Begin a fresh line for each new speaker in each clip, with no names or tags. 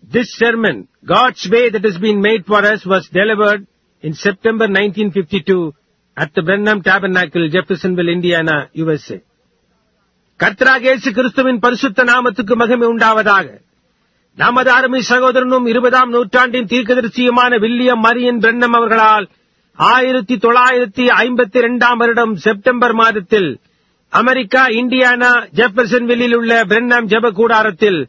This sermon, God's Way That Has Been Made For Us, was delivered in September 1952 at the Brenham Tabernacle, Jeffersonville, Indiana, USA. கர்த்தராக இயேசு கிறிஸ்துவின் பரிசுத்த நாமத்துக்கு மகிமை உண்டாவதாக நமது அருமை சகோதரனும் இருபதாம் நூற்றாண்டின் தீர்க்கதரிசியுமான வில்லியம் மரியன் பிரண்ணம் அவர்களால் ஆயிரத்தி தொள்ளாயிரத்தி ஐம்பத்தி இரண்டாம் வருடம் செப்டம்பர் மாதத்தில் அமெரிக்கா இண்டியானா ஜெஃபர்சன்வில்லில் உள்ள பிரண்ணம் ஜெப கூடாரத்தில்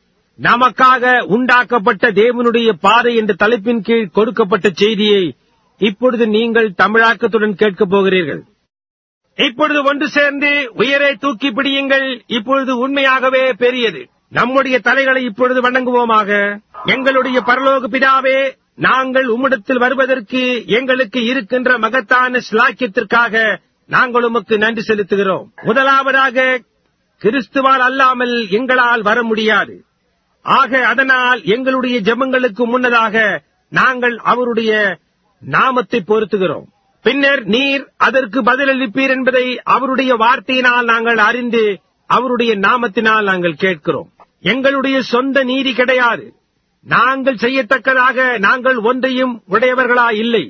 நமக்காக உண்டாக்கப்பட்ட தேவனுடைய பாதை என்ற தலைப்பின் கீழ் கொடுக்கப்பட்ட செய்தியை இப்பொழுது நீங்கள் தமிழாக்கத்துடன் கேட்கப் போகிறீர்கள் இப்பொழுது ஒன்று சேர்ந்து உயரே தூக்கி பிடியுங்கள் இப்பொழுது உண்மையாகவே பெரியது நம்முடைய தலைகளை இப்பொழுது வணங்குவோமாக எங்களுடைய பரலோக பிதாவே நாங்கள் உம்மிடத்தில் வருவதற்கு எங்களுக்கு இருக்கின்ற மகத்தான ஸ்லாக்கியத்திற்காக நாங்கள் உமக்கு நன்றி செலுத்துகிறோம் முதலாவதாக கிறிஸ்துவால் அல்லாமல் எங்களால் வர முடியாது ஆக அதனால் எங்களுடைய ஜெபங்களுக்கு முன்னதாக நாங்கள் அவருடைய நாமத்தை பொருத்துகிறோம் பின்னர் நீர் அதற்கு பதிலளிப்பீர் என்பதை அவருடைய வார்த்தையினால் நாங்கள் அறிந்து அவருடைய நாமத்தினால் நாங்கள் கேட்கிறோம் எங்களுடைய சொந்த நீதி கிடையாது நாங்கள் செய்யத்தக்கதாக நாங்கள் ஒன்றையும் உடையவர்களா இல்லை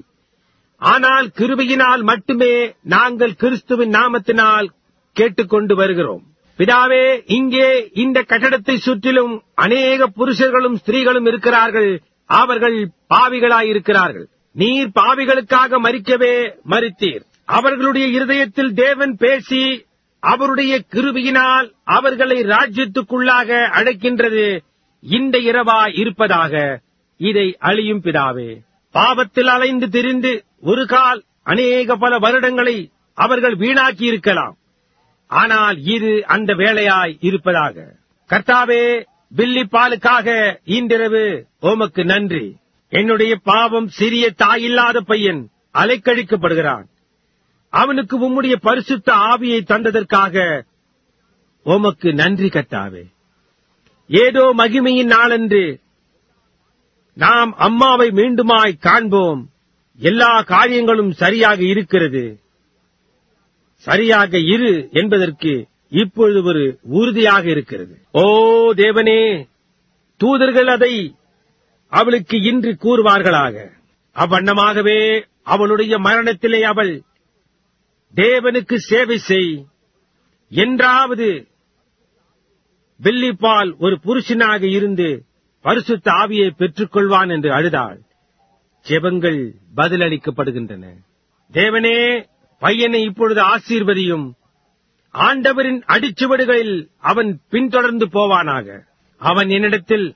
ஆனால் கிருபையினால் மட்டுமே நாங்கள் கிறிஸ்துவின் நாமத்தினால் கேட்டுக்கொண்டு வருகிறோம் பிதாவே இங்கே இந்த கட்டடத்தை சுற்றிலும் அநேக புருஷர்களும் ஸ்திரீகளும் இருக்கிறார்கள் அவர்கள் பாவிகளாயிருக்கிறார்கள் நீர் பாவிகளுக்காக மறிக்கவே மறித்தீர் அவர்களுடைய இருதயத்தில் தேவன் பேசி அவருடைய கிருபியினால் அவர்களை ராஜ்யத்துக்குள்ளாக அழைக்கின்றது இந்த இரவா இருப்பதாக இதை அழியும் பிதாவே பாவத்தில் அலைந்து திரிந்து ஒரு கால் அநேக பல வருடங்களை அவர்கள் வீணாக்கி இருக்கலாம் ஆனால் இது அந்த வேலையாய் இருப்பதாக கர்த்தாவே பில்லி பாலுக்காக இன்றிரவு ஓமக்கு நன்றி என்னுடைய பாவம் சிறிய தாயில்லாத பையன் அலைக்கழிக்கப்படுகிறான் அவனுக்கு உம்முடைய பரிசுத்த ஆவியை தந்ததற்காக உமக்கு நன்றி கத்தாவே ஏதோ மகிமையின் நாளன்று நாம் அம்மாவை மீண்டுமாய் காண்போம் எல்லா காரியங்களும் சரியாக இருக்கிறது சரியாக இரு என்பதற்கு இப்பொழுது ஒரு உறுதியாக இருக்கிறது ஓ தேவனே தூதர்கள் அதை அவளுக்கு இன்று கூறுவார்களாக அவ்வண்ணமாகவே அவளுடைய மரணத்திலே அவள் தேவனுக்கு சேவை செய் என்றாவது வெள்ளிப்பால் ஒரு புருஷனாக இருந்து பரிசுத்த ஆவியை பெற்றுக் கொள்வான் என்று அழுதாள் ஜெபங்கள் பதிலளிக்கப்படுகின்றன தேவனே பையனை இப்பொழுது ஆசீர்வதியும் ஆண்டவரின் அடிச்சுவடுகளில் அவன் பின்தொடர்ந்து போவானாக அவன் என்னிடத்தில்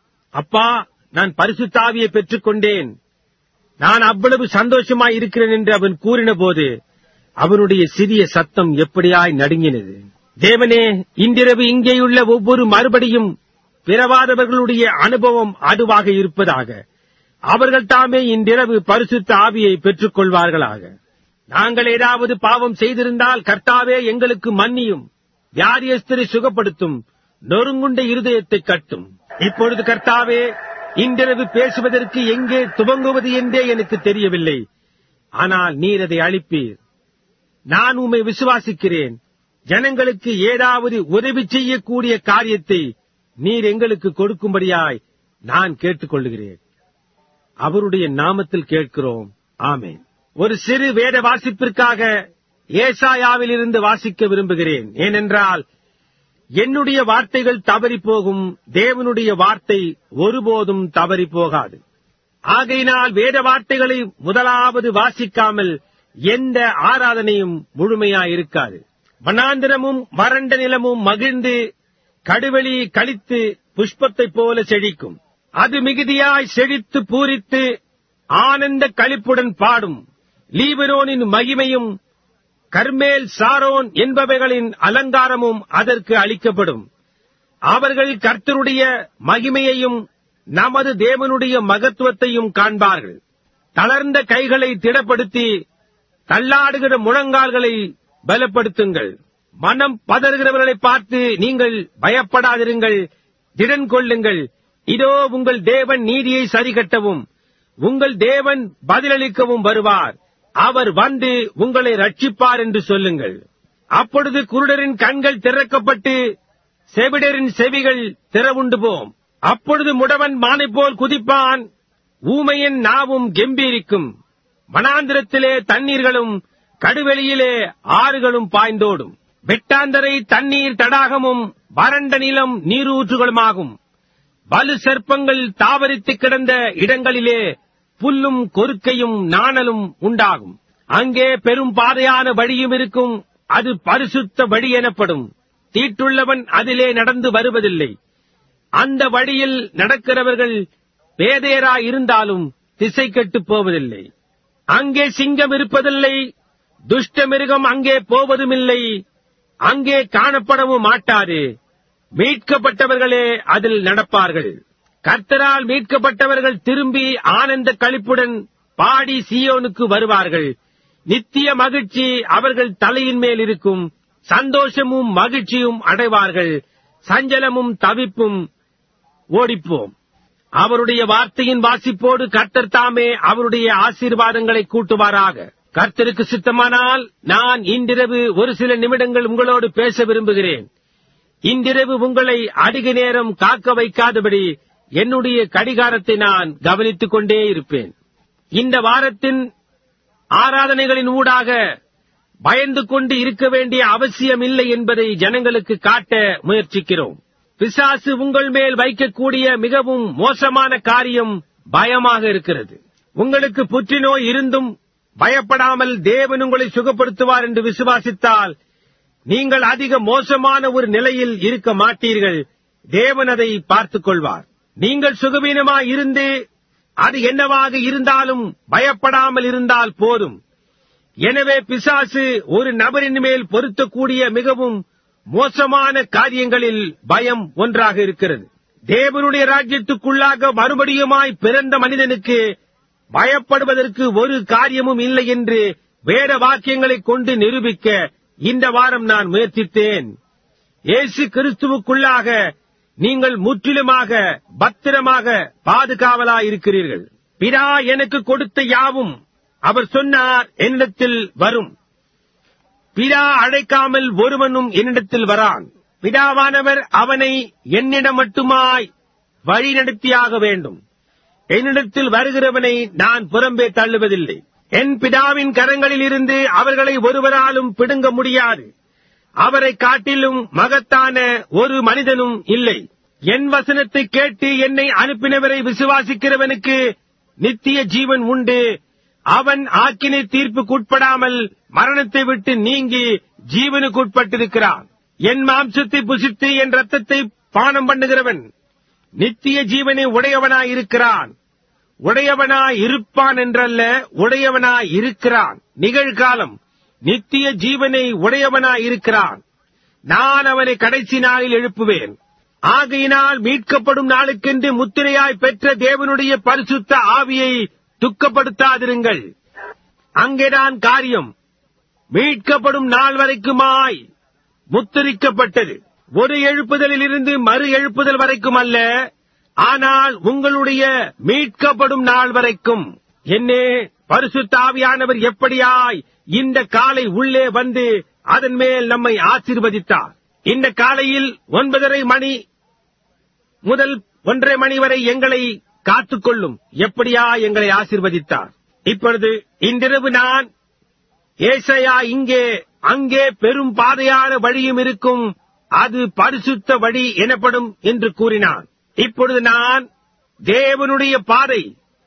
அப்பா நான் பரிசுத்தாவியை பெற்றுக் கொண்டேன் நான் அவ்வளவு சந்தோஷமாய் இருக்கிறேன் என்று அவன் கூறின போது அவனுடைய சிறிய சத்தம் எப்படியாய் நடுங்கினது தேவனே இன்றிரவு இங்கேயுள்ள ஒவ்வொரு மறுபடியும் பிறவாதவர்களுடைய அனுபவம் அதுவாக இருப்பதாக அவர்கள் தாமே இன்றிரவு பரிசுத்த ஆவியை பெற்றுக் கொள்வார்களாக நாங்கள் ஏதாவது பாவம் செய்திருந்தால் கர்த்தாவே எங்களுக்கு மன்னியும் வியாதியஸ்தரை சுகப்படுத்தும் நொறுங்குண்ட இருதயத்தை கட்டும் இப்பொழுது கர்த்தாவே இன்றிரவு பேசுவதற்கு எங்கே துவங்குவது என்றே எனக்கு தெரியவில்லை ஆனால் நீர் அதை அளிப்பீர் நான் உம்மை விசுவாசிக்கிறேன் ஜனங்களுக்கு ஏதாவது உதவி செய்யக்கூடிய காரியத்தை நீர் எங்களுக்கு கொடுக்கும்படியாய் நான் கேட்டுக்கொள்கிறேன் அவருடைய நாமத்தில் கேட்கிறோம் ஆமேன் ஒரு சிறு வேத வாசிப்பிற்காக ஏசாயாவில் இருந்து வாசிக்க விரும்புகிறேன் ஏனென்றால் என்னுடைய வார்த்தைகள் தவறி போகும் தேவனுடைய வார்த்தை ஒருபோதும் தவறி போகாது ஆகையினால் வேத வார்த்தைகளை முதலாவது வாசிக்காமல் எந்த ஆராதனையும் முழுமையாயிருக்காது வனாந்திரமும் வறண்ட நிலமும் மகிழ்ந்து கடுவெளி கழித்து புஷ்பத்தைப் போல செழிக்கும் அது மிகுதியாய் செழித்து பூரித்து ஆனந்த களிப்புடன் பாடும் லீபனோனின் மகிமையும் கர்மேல் சாரோன் என்பவைகளின் அலங்காரமும் அதற்கு அளிக்கப்படும் அவர்கள் கர்த்தருடைய மகிமையையும் நமது தேவனுடைய மகத்துவத்தையும் காண்பார்கள் தளர்ந்த கைகளை திடப்படுத்தி தள்ளாடுகிற முழங்கால்களை பலப்படுத்துங்கள் மனம் பதறுகிறவர்களை பார்த்து நீங்கள் பயப்படாதிருங்கள் திடன் கொள்ளுங்கள் இதோ உங்கள் தேவன் நீதியை சரிகட்டவும் உங்கள் தேவன் பதிலளிக்கவும் வருவார் அவர் வந்து உங்களை ரட்சிப்பார் என்று சொல்லுங்கள் அப்பொழுது குருடரின் கண்கள் திறக்கப்பட்டு செவிடரின் செவிகள் திறவுண்டு போம் அப்பொழுது முடவன் மானைப் போல் குதிப்பான் ஊமையின் நாவும் கெம்பீரிக்கும் வனாந்திரத்திலே தண்ணீர்களும் கடுவெளியிலே ஆறுகளும் பாய்ந்தோடும் வெட்டாந்தரை தண்ணீர் தடாகமும் வறண்ட நிலம் நீரூற்றுகளுமாகும் வலு சர்ப்பங்கள் தாவரித்து கிடந்த இடங்களிலே புல்லும் கொருக்கையும் நாணலும் உண்டாகும் அங்கே பெரும் பாதையான வழியும் இருக்கும் அது பரிசுத்த வழி எனப்படும் தீட்டுள்ளவன் அதிலே நடந்து வருவதில்லை அந்த வழியில் நடக்கிறவர்கள் பேதையராய் இருந்தாலும் திசை கெட்டுப் போவதில்லை அங்கே சிங்கம் இருப்பதில்லை துஷ்ட மிருகம் அங்கே போவதுமில்லை அங்கே காணப்படவும் மாட்டாது மீட்கப்பட்டவர்களே அதில் நடப்பார்கள் கர்த்தரால் மீட்கப்பட்டவர்கள் திரும்பி ஆனந்த களிப்புடன் பாடி சீயோனுக்கு வருவார்கள் நித்திய மகிழ்ச்சி அவர்கள் தலையின் மேல் இருக்கும் சந்தோஷமும் மகிழ்ச்சியும் அடைவார்கள் சஞ்சலமும் தவிப்பும் ஓடிப்போம் அவருடைய வார்த்தையின் வாசிப்போடு கர்த்தர் தாமே அவருடைய ஆசீர்வாதங்களை கூட்டுவாராக கர்த்தருக்கு சித்தமானால் நான் இன்றிரவு ஒரு சில நிமிடங்கள் உங்களோடு பேச விரும்புகிறேன் இன்றிரவு உங்களை அதிக நேரம் காக்க வைக்காதபடி என்னுடைய கடிகாரத்தை நான் கவனித்துக் கொண்டே இருப்பேன் இந்த வாரத்தின் ஆராதனைகளின் ஊடாக பயந்து கொண்டு இருக்க வேண்டிய அவசியம் இல்லை என்பதை ஜனங்களுக்கு காட்ட முயற்சிக்கிறோம் பிசாசு உங்கள் மேல் வைக்கக்கூடிய மிகவும் மோசமான காரியம் பயமாக இருக்கிறது உங்களுக்கு புற்றுநோய் இருந்தும் பயப்படாமல் தேவன் உங்களை சுகப்படுத்துவார் என்று விசுவாசித்தால் நீங்கள் அதிக மோசமான ஒரு நிலையில் இருக்க மாட்டீர்கள் தேவன் அதை பார்த்துக் கொள்வார் நீங்கள் சுகவீனமாய் இருந்து அது என்னவாக இருந்தாலும் பயப்படாமல் இருந்தால் போதும் எனவே பிசாசு ஒரு நபரின் மேல் பொருத்தக்கூடிய மிகவும் மோசமான காரியங்களில் பயம் ஒன்றாக இருக்கிறது தேவனுடைய ராஜ்யத்துக்குள்ளாக மறுபடியுமாய் பிறந்த மனிதனுக்கு பயப்படுவதற்கு ஒரு காரியமும் இல்லை என்று வேத வாக்கியங்களைக் கொண்டு நிரூபிக்க இந்த வாரம் நான் முயற்சித்தேன் இயேசு கிறிஸ்துவுக்குள்ளாக நீங்கள் முற்றிலுமாக பத்திரமாக பாதுகாவலாயிருக்கிறீர்கள் பிதா எனக்கு கொடுத்த யாவும் அவர் சொன்னார் என்னிடத்தில் வரும் பிதா அழைக்காமல் ஒருவனும் என்னிடத்தில் வரான் பிதாவானவர் அவனை என்னிடம் மட்டுமாய் வழி நடத்தியாக வேண்டும் என்னிடத்தில் வருகிறவனை நான் புறம்பே தள்ளுவதில்லை என் பிதாவின் கரங்களில் இருந்து அவர்களை ஒருவராலும் பிடுங்க முடியாது அவரை காட்டிலும் மகத்தான ஒரு மனிதனும் இல்லை என் வசனத்தை கேட்டு என்னை அனுப்பினவரை விசுவாசிக்கிறவனுக்கு நித்திய ஜீவன் உண்டு அவன் ஆக்கினை தீர்ப்புக்குட்படாமல் மரணத்தை விட்டு நீங்கி ஜீவனுக்குட்பட்டிருக்கிறான் என் மாம்சத்தை புசித்து என் ரத்தத்தை பானம் பண்ணுகிறவன் நித்திய ஜீவனை உடையவனாய் இருக்கிறான் உடையவனாய் இருப்பான் என்றல்ல உடையவனாய் இருக்கிறான் நிகழ்காலம் நித்திய ஜீவனை உடையவனாய் இருக்கிறான் நான் அவனை கடைசி நாளில் எழுப்புவேன் ஆகையினால் மீட்கப்படும் நாளுக்கென்று முத்திரையாய் பெற்ற தேவனுடைய பரிசுத்த ஆவியை துக்கப்படுத்தாதிருங்கள் அங்கேதான் காரியம் மீட்கப்படும் நாள் வரைக்குமாய் முத்திரிக்கப்பட்டது ஒரு எழுப்புதலில் இருந்து மறு எழுப்புதல் வரைக்கும் அல்ல ஆனால் உங்களுடைய மீட்கப்படும் நாள் வரைக்கும் என்னே பரிசுத்தாவியானவர் எப்படியாய் இந்த காலை உள்ளே வந்து அதன் மேல் நம்மை ஆசீர்வதித்தார் இந்த காலையில் ஒன்பதரை மணி முதல் ஒன்றரை மணி வரை எங்களை காத்துக்கொள்ளும் எப்படியா எங்களை ஆசீர்வதித்தார் இப்பொழுது இன்றிரவு நான் ஏசையா இங்கே அங்கே பெரும் பாதையான வழியும் இருக்கும் அது பரிசுத்த வழி எனப்படும் என்று கூறினான் இப்பொழுது நான் தேவனுடைய பாதை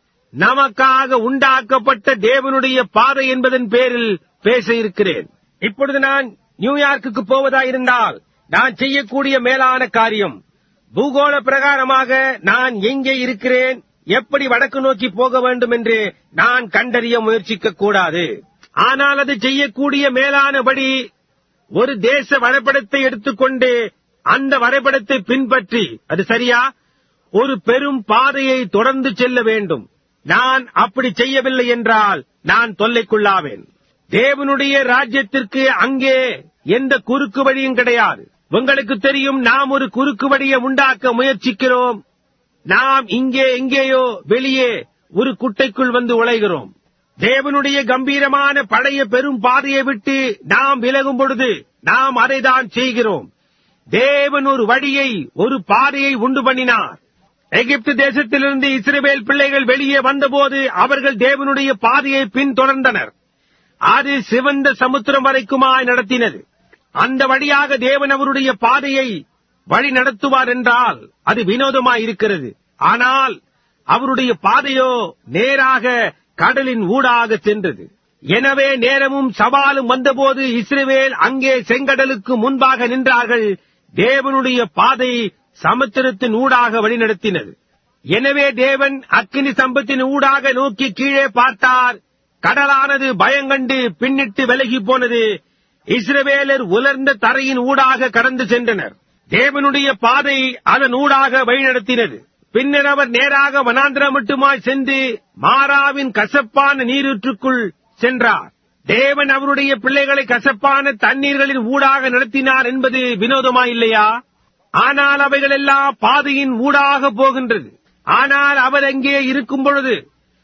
நமக்காக உண்டாக்கப்பட்ட தேவனுடைய பாதை என்பதன் பேரில் பேச இருக்கிறேன் இப்பொழுது நான் நியூயார்க்குக்கு போவதாயிருந்தால் நான் செய்யக்கூடிய மேலான காரியம் பூகோள பிரகாரமாக நான் எங்கே இருக்கிறேன் எப்படி வடக்கு நோக்கி போக வேண்டும் என்று நான் கண்டறிய முயற்சிக்க கூடாது ஆனால் அது செய்யக்கூடிய மேலானபடி ஒரு தேச வரைபடத்தை எடுத்துக்கொண்டு அந்த வரைபடத்தை பின்பற்றி அது சரியா ஒரு பெரும் பாதையை தொடர்ந்து செல்ல வேண்டும் நான் அப்படி செய்யவில்லை என்றால் நான் தொல்லைக்குள்ளாவேன் தேவனுடைய ராஜ்யத்திற்கு அங்கே எந்த குறுக்கு வழியும் கிடையாது உங்களுக்கு தெரியும் நாம் ஒரு குறுக்கு வழியை உண்டாக்க முயற்சிக்கிறோம் நாம் இங்கே எங்கேயோ வெளியே ஒரு குட்டைக்குள் வந்து உழைகிறோம் தேவனுடைய கம்பீரமான பழைய பெரும் பாதையை விட்டு நாம் விலகும் பொழுது நாம் அதைதான் செய்கிறோம் தேவன் ஒரு வழியை ஒரு பாதையை உண்டு பண்ணினார் எகிப்து தேசத்திலிருந்து இஸ்ரவேல் பிள்ளைகள் வெளியே வந்தபோது அவர்கள் தேவனுடைய பாதையை பின்தொடர்ந்தனர் அது சிவந்த சமுத்திரம் வரைக்குமாய் நடத்தினது அந்த வழியாக தேவன் அவருடைய பாதையை வழி நடத்துவார் என்றால் அது வினோதமாய் இருக்கிறது ஆனால் அவருடைய பாதையோ நேராக கடலின் ஊடாக சென்றது எனவே நேரமும் சவாலும் வந்தபோது இஸ்ரவேல் அங்கே செங்கடலுக்கு முன்பாக நின்றார்கள் தேவனுடைய பாதை சமுத்திரத்தின் ஊடாக வழிநடத்தினது எனவே தேவன் அக்கினி சம்பத்தின் ஊடாக நோக்கி கீழே பார்த்தார் கடலானது பயங்கண்டு பின்னிட்டு விலகி போனது இஸ்ரவேலர் உலர்ந்த தரையின் ஊடாக கடந்து சென்றனர் தேவனுடைய பாதை அதன் ஊடாக வழிநடத்தினது பின்னர் அவர் நேராக வனாந்திரம் மட்டுமாய் சென்று மாறாவின் கசப்பான நீரூற்றுக்குள் சென்றார் தேவன் அவருடைய பிள்ளைகளை கசப்பான தண்ணீர்களின் ஊடாக நடத்தினார் என்பது வினோதமாயில்லையா ஆனால் அவைகள் எல்லாம் பாதையின் ஊடாக போகின்றது ஆனால் அவர் அங்கே இருக்கும் பொழுது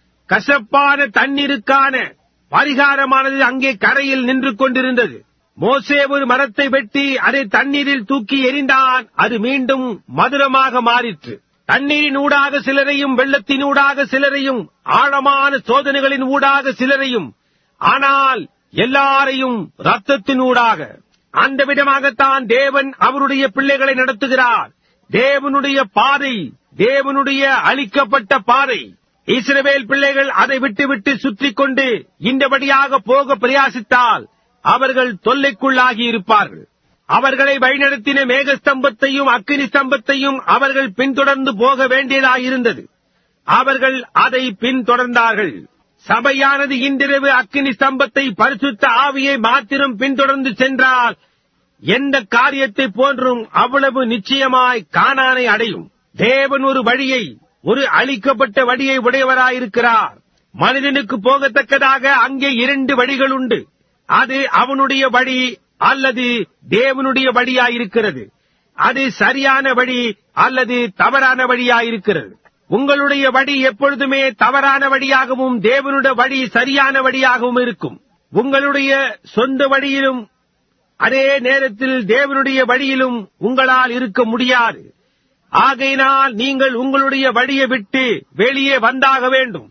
கசப்பான தண்ணீருக்கான பரிகாரமானது அங்கே கரையில் நின்று கொண்டிருந்தது மோசே ஒரு மரத்தை வெட்டி அதை தண்ணீரில் தூக்கி எறிந்தான் அது மீண்டும் மதுரமாக மாறிற்று தண்ணீரின் ஊடாக சிலரையும் வெள்ளத்தின் ஊடாக சிலரையும் ஆழமான சோதனைகளின் ஊடாக சிலரையும் ஆனால் எல்லாரையும் ரத்தத்தின் ஊடாக அந்த விதமாகத்தான் தேவன் அவருடைய பிள்ளைகளை நடத்துகிறார் தேவனுடைய பாதை தேவனுடைய அளிக்கப்பட்ட பாதை இஸ்ரவேல் பிள்ளைகள் அதை விட்டுவிட்டு சுற்றிக் கொண்டு இந்தபடியாக போக பிரயாசித்தால் அவர்கள் தொல்லைக்குள்ளாகி இருப்பார்கள் அவர்களை வழிநடத்தின மேகஸ்தம்பத்தையும் அக்கினி ஸ்தம்பத்தையும் அவர்கள் பின்தொடர்ந்து போக வேண்டியதாயிருந்தது அவர்கள் அதை பின்தொடர்ந்தார்கள் சபையானது இன்றிரவு அக்கினி ஸ்தம்பத்தை பரிசுத்த ஆவியை மாத்திரம் பின்தொடர்ந்து சென்றால் எந்த காரியத்தை போன்றும் அவ்வளவு நிச்சயமாய் காணானை அடையும் தேவன் ஒரு வழியை ஒரு அளிக்கப்பட்ட வழியை உடையவராயிருக்கிறார் மனிதனுக்கு போகத்தக்கதாக அங்கே இரண்டு வழிகள் உண்டு அது அவனுடைய வழி அல்லது தேவனுடைய வழியாயிருக்கிறது அது சரியான வழி அல்லது தவறான வழியாயிருக்கிறது உங்களுடைய வழி எப்பொழுதுமே தவறான வழியாகவும் தேவனுடைய வழி சரியான வழியாகவும் இருக்கும் உங்களுடைய சொந்த வழியிலும் அதே நேரத்தில் தேவனுடைய வழியிலும் உங்களால் இருக்க முடியாது ஆகையினால் நீங்கள் உங்களுடைய வழியை விட்டு வெளியே வந்தாக வேண்டும்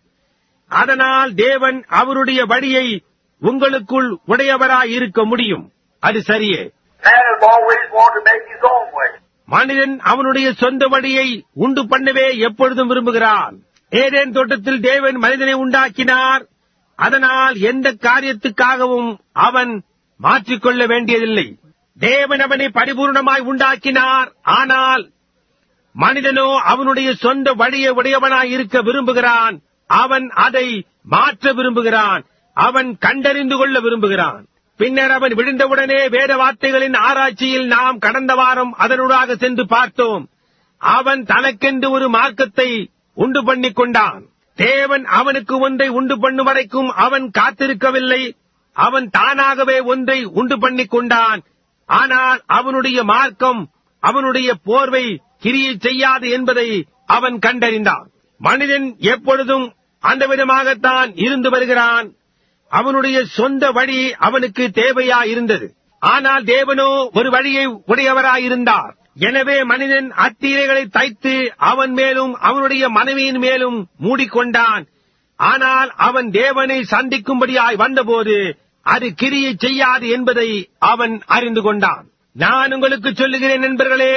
அதனால் தேவன் அவருடைய வழியை உங்களுக்குள் உடையவராய் இருக்க முடியும் அது சரியே
Man has always wanted to make his own way.
மனிதன் அவனுடைய சொந்த வழியை உண்டு பண்ணவே எப்பொழுதும் விரும்புகிறான் ஏதேன் தோட்டத்தில் தேவன் மனிதனை உண்டாக்கினார் அதனால் எந்த காரியத்துக்காகவும் அவன் மாற்றிக்கொள்ள வேண்டியதில்லை தேவன் அவனை பரிபூர்ணமாய் உண்டாக்கினார் ஆனால் மனிதனோ அவனுடைய சொந்த வழியை உடையவனாய் இருக்க விரும்புகிறான் அவன் அதை மாற்ற விரும்புகிறான் அவன் கண்டறிந்து கொள்ள விரும்புகிறான் பின்னர் அவன் விழுந்தவுடனே வேத வார்த்தைகளின் ஆராய்ச்சியில் நாம் கடந்த வாரம் அதனூடாக சென்று பார்த்தோம் அவன் தனக்கென்று ஒரு மார்க்கத்தை உண்டு பண்ணிக் கொண்டான் தேவன் அவனுக்கு ஒன்றை உண்டு பண்ணும் வரைக்கும் அவன் காத்திருக்கவில்லை அவன் தானாகவே ஒன்றை உண்டு பண்ணிக் கொண்டான் ஆனால் அவனுடைய மார்க்கம் அவனுடைய போர்வை கிரியை செய்யாது என்பதை அவன் கண்டறிந்தான் மனிதன் எப்பொழுதும் அந்த விதமாகத்தான் இருந்து வருகிறான் அவனுடைய சொந்த வழி அவனுக்கு தேவையா இருந்தது ஆனால் தேவனோ ஒரு வழியை உடையவராயிருந்தார் எனவே மனிதன் அத்தீரைகளை தைத்து அவன் மேலும் அவனுடைய மனைவியின் மேலும் மூடிக்கொண்டான் ஆனால் அவன் தேவனை சந்திக்கும்படியாய் வந்தபோது அது கிரியை செய்யாது என்பதை அவன் அறிந்து கொண்டான் நான் உங்களுக்கு சொல்லுகிறேன் நண்பர்களே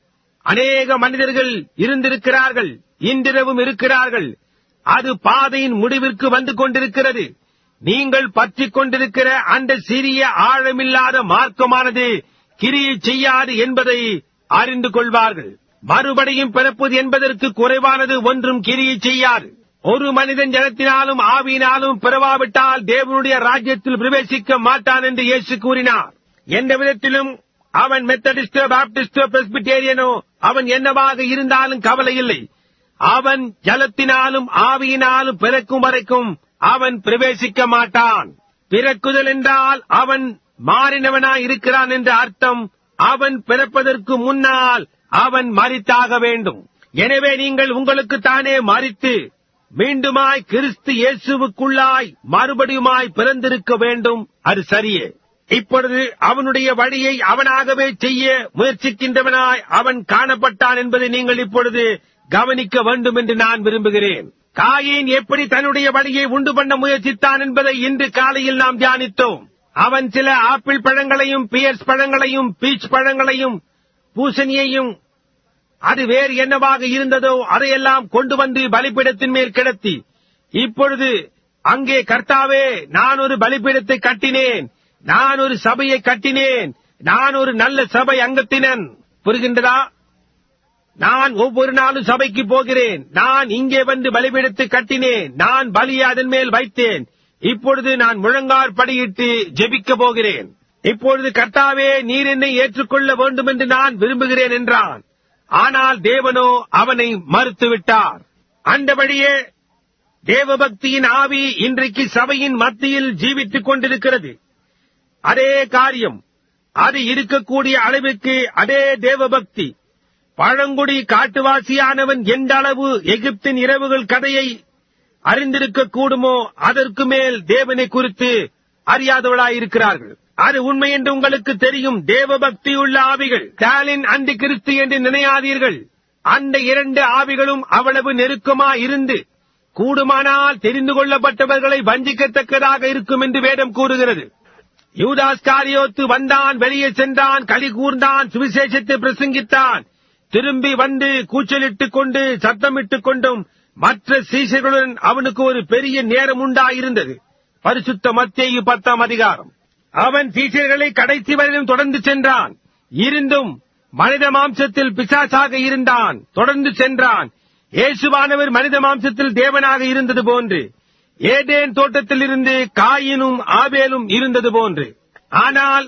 அநேக மனிதர்கள் இருந்திருக்கிறார்கள் இன்றிரவும் இருக்கிறார்கள் அது பாதையின் முடிவிற்கு வந்து கொண்டிருக்கிறது நீங்கள் பற்றிக் கொண்டிருக்கிற அந்த சிறிய ஆழமில்லாத மார்க்கமானது கிரியை செய்யாது என்பதை அறிந்து கொள்வார்கள் மறுபடியும் பிறப்பது என்பதற்கு குறைவானது ஒன்றும் கிரியை செய்யாது ஒரு மனிதன் ஜனத்தினாலும் ஆவியினாலும் பிறவாவிட்டால் தேவனுடைய ராஜ்யத்தில் பிரவேசிக்க மாட்டான் என்று இயேசு கூறினார் எந்த விதத்திலும் அவன் மெத்தடிஸ்டோ பாப்டிஸ்டோ பிரஸ்பிட்டேரியனோ அவன் என்னவாக இருந்தாலும் கவலை இல்லை அவன் ஜலத்தினாலும் ஆவியினாலும் பிறக்கும் வரைக்கும் அவன் பிரவேசிக்க மாட்டான் பிறக்குதல் என்றால் அவன் மாறினவனாய் இருக்கிறான் என்ற அர்த்தம் அவன் பிறப்பதற்கு முன்னால் அவன் மறித்தாக வேண்டும் எனவே நீங்கள் உங்களுக்கு தானே மறித்து மீண்டுமாய் கிறிஸ்து இயேசுவுக்குள்ளாய் மறுபடியுமாய் பிறந்திருக்க வேண்டும் அது சரியே இப்பொழுது அவனுடைய வழியை அவனாகவே செய்ய முயற்சிக்கின்றவனாய் அவன் காணப்பட்டான் என்பதை நீங்கள் இப்பொழுது கவனிக்க வேண்டும் என்று நான் விரும்புகிறேன் காயின் எப்படி தன்னுடைய வழியை உண்டு பண்ண முயற்சித்தான் என்பதை இன்று காலையில் நாம் தியானித்தோம் அவன் சில ஆப்பிள் பழங்களையும் பியர்ஸ் பழங்களையும் பீச் பழங்களையும் பூசணியையும் அது வேறு என்னவாக இருந்ததோ அதையெல்லாம் கொண்டு வந்து பலிபீடத்தின் மேல் கிடத்தி இப்பொழுது அங்கே கர்த்தாவே நான் ஒரு பலிபீடத்தை கட்டினேன் நான் ஒரு சபையை கட்டினேன் நான் ஒரு நல்ல சபை அங்கத்தினன் புரிகின்றதா நான் ஒவ்வொரு நாளும் சபைக்கு போகிறேன் நான் இங்கே வந்து பலிபீடத்தை கட்டினேன் நான் பலியை அதன் மேல் வைத்தேன் இப்பொழுது நான் முழங்கார் படியிட்டு ஜெபிக்க போகிறேன் இப்பொழுது கர்த்தாவே நீர் என்னை ஏற்றுக்கொள்ள வேண்டும் என்று நான் விரும்புகிறேன் என்றான் ஆனால் தேவனோ அவனை மறுத்துவிட்டார் அந்தபடியே தேவபக்தியின் ஆவி இன்றைக்கு சபையின் மத்தியில் ஜீவித்துக் கொண்டிருக்கிறது அதே காரியம் அது இருக்கக்கூடிய அளவுக்கு அதே தேவபக்தி பழங்குடி காட்டுவாசியானவன் எந்த அளவு எகிப்தின் இரவுகள் கதையை அறிந்திருக்க கூடுமோ அதற்கு மேல் தேவனை குறித்து அறியாதவளாயிருக்கிறார்கள் அது உண்மை என்று உங்களுக்கு தெரியும் தேவபக்தியுள்ள ஆவிகள் ஸ்டாலின் அந்த கிறிஸ்து என்று நினையாதீர்கள் அந்த இரண்டு ஆவிகளும் அவ்வளவு நெருக்கமா இருந்து கூடுமானால் தெரிந்து கொள்ளப்பட்டவர்களை வஞ்சிக்கத்தக்கதாக இருக்கும் என்று வேதம் கூறுகிறது யூதாஸ் காரியோத்து வந்தான் வெளியே சென்றான் களி கூர்ந்தான் சுவிசேஷத்தை பிரசங்கித்தான் திரும்பி வந்து கூச்சலிட்டுக் கொண்டு சத்தமிட்டுக் கொண்டும் மற்ற சீசர்களுடன் அவனுக்கு ஒரு பெரிய நேரம் உண்டாயிருந்தது பரிசுத்த மத்தேயு பத்தாம் அதிகாரம் அவன் சீசர்களை கடைசி வரையிலும் தொடர்ந்து சென்றான் இருந்தும் மனித மாம்சத்தில் பிசாசாக இருந்தான் தொடர்ந்து சென்றான் இயேசுவானவர் மனித மாம்சத்தில் தேவனாக இருந்தது போன்று ஏதேன் தோட்டத்தில் இருந்து காயினும் ஆபேலும் இருந்தது போன்று ஆனால்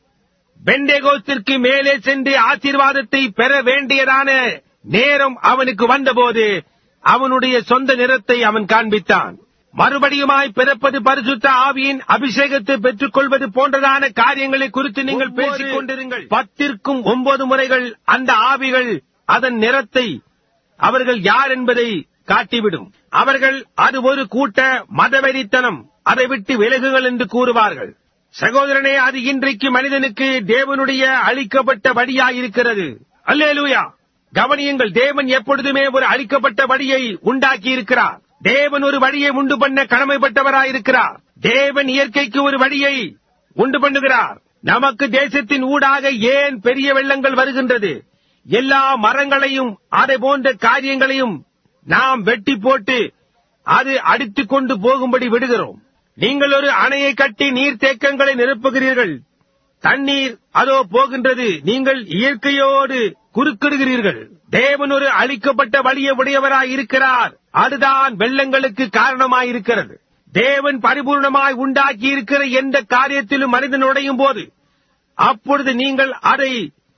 பெண்டேகோஸ்திற்கு மேலே சென்று ஆசீர்வாதத்தை பெற வேண்டியதான நேரம் அவனுக்கு வந்தபோது அவனுடைய சொந்த நிறத்தை அவன் காண்பித்தான் மறுபடியுமாய் பிறப்பது பரிசுத்த ஆவியின் அபிஷேகத்தை பெற்றுக் கொள்வது போன்றதான காரியங்களை குறித்து நீங்கள் பேசிக் கொண்டிருங்கள் பத்திற்கும் ஒன்பது முறைகள் அந்த ஆவிகள் அதன் நிறத்தை அவர்கள் யார் என்பதை காட்டிவிடும் அவர்கள் அது ஒரு கூட்ட மதவெறித்தனம் அதை விட்டு விலகுகள் என்று கூறுவார்கள் சகோதரனே அது இன்றைக்கு மனிதனுக்கு தேவனுடைய அளிக்கப்பட்ட வழியாயிருக்கிறது அல்லேலூயா கவனியுங்கள் தேவன் எப்பொழுதுமே ஒரு அளிக்கப்பட்ட வழியை உண்டாக்கி இருக்கிறார் தேவன் ஒரு வழியை உண்டு பண்ண கடமைப்பட்டவராயிருக்கிறார் தேவன் இயற்கைக்கு ஒரு வழியை உண்டு பண்ணுகிறார் நமக்கு தேசத்தின் ஊடாக ஏன் பெரிய வெள்ளங்கள் வருகின்றது எல்லா மரங்களையும் அதை போன்ற காரியங்களையும் நாம் வெட்டி போட்டு அது அடித்துக் கொண்டு போகும்படி விடுகிறோம் நீங்கள் ஒரு அணையை கட்டி நீர்த்தேக்கங்களை நிரப்புகிறீர்கள் தண்ணீர் அதோ போகின்றது நீங்கள் இயற்கையோடு குறுக்கிடுகிறீர்கள் தேவன் ஒரு அளிக்கப்பட்ட வழியை உடையவராய் இருக்கிறார் அதுதான் வெள்ளங்களுக்கு காரணமாயிருக்கிறது தேவன் பரிபூர்ணமாய் உண்டாக்கி இருக்கிற எந்த காரியத்திலும் மனிதன் உடையும் போது அப்பொழுது நீங்கள் அதை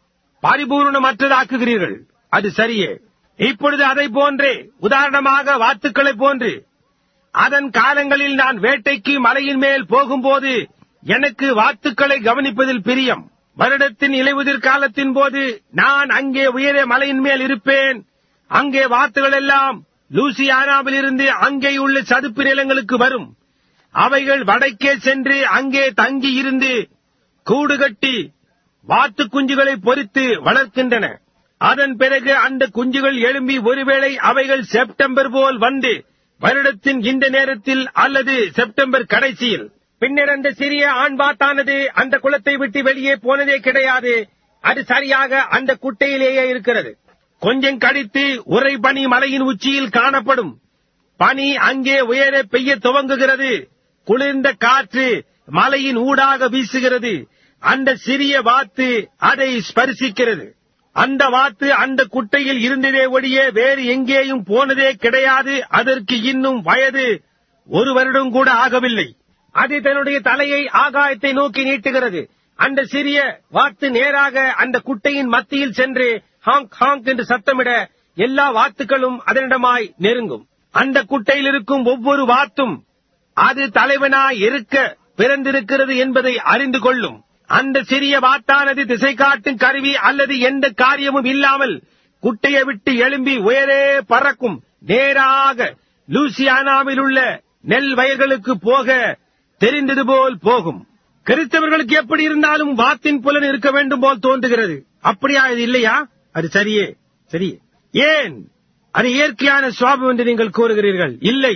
பரிபூர்ணமற்றதாக்குகிறீர்கள் அது சரியே இப்பொழுது அதை போன்றே உதாரணமாக வாத்துக்களைப் போன்று அதன் காலங்களில் நான் வேட்டைக்கு மலையின் மேல் போகும்போது எனக்கு வாத்துக்களை கவனிப்பதில் பிரியம் வருடத்தின் இலையுதிர் காலத்தின் போது நான் அங்கே உயர மலையின் மேல் இருப்பேன் அங்கே வாத்துகள் எல்லாம் லூசியானாவில் இருந்து அங்கே உள்ள சதுப்பு நிலங்களுக்கு வரும் அவைகள் வடக்கே சென்று அங்கே தங்கி இருந்து கூடு கட்டி வாத்து குஞ்சுகளை பொறித்து வளர்க்கின்றன அதன் பிறகு அந்த குஞ்சுகள் எழும்பி ஒருவேளை அவைகள் செப்டம்பர் போல் வந்து வருடத்தின் இந்த நேரத்தில் அல்லது செப்டம்பர் கடைசியில் பின்னர் அந்த சிறிய ஆண் வாத்தானது அந்த குளத்தை விட்டு வெளியே போனதே கிடையாது அது சரியாக அந்த குட்டையிலேயே இருக்கிறது கொஞ்சம் கடித்து உறை பனி மலையின் உச்சியில் காணப்படும் பனி அங்கே உயர பெய்ய துவங்குகிறது குளிர்ந்த காற்று மலையின் ஊடாக வீசுகிறது அந்த சிறிய வாத்து அதை ஸ்பரிசிக்கிறது அந்த வாத்து அந்த குட்டையில் இருந்ததே ஒழிய வேறு எங்கேயும் போனதே கிடையாது அதற்கு இன்னும் வயது ஒரு வருடம் கூட ஆகவில்லை அது தன்னுடைய தலையை ஆகாயத்தை நோக்கி நீட்டுகிறது அந்த சிறிய வாத்து நேராக அந்த குட்டையின் மத்தியில் சென்று ஹாங் ஹாங் என்று சத்தமிட எல்லா வாத்துக்களும் அதனிடமாய் நெருங்கும் அந்த குட்டையில் இருக்கும் ஒவ்வொரு வாத்தும் அது தலைவனாய் இருக்க பிறந்திருக்கிறது என்பதை அறிந்து கொள்ளும் அந்த சிறிய வாத்தானது திசை காட்டும் கருவி அல்லது எந்த காரியமும் இல்லாமல் குட்டையை விட்டு எழும்பி உயரே பறக்கும் நேராக லூசியானாவில் உள்ள நெல் வயல்களுக்கு போக தெரிந்தது போல் போகும் கிறிஸ்தவர்களுக்கு எப்படி இருந்தாலும் வாத்தின் புலன் இருக்க வேண்டும் போல் தோன்றுகிறது அப்படியா இது இல்லையா அது சரியே சரியே ஏன் அது இயற்கையான சுவாபம் என்று நீங்கள் கூறுகிறீர்கள் இல்லை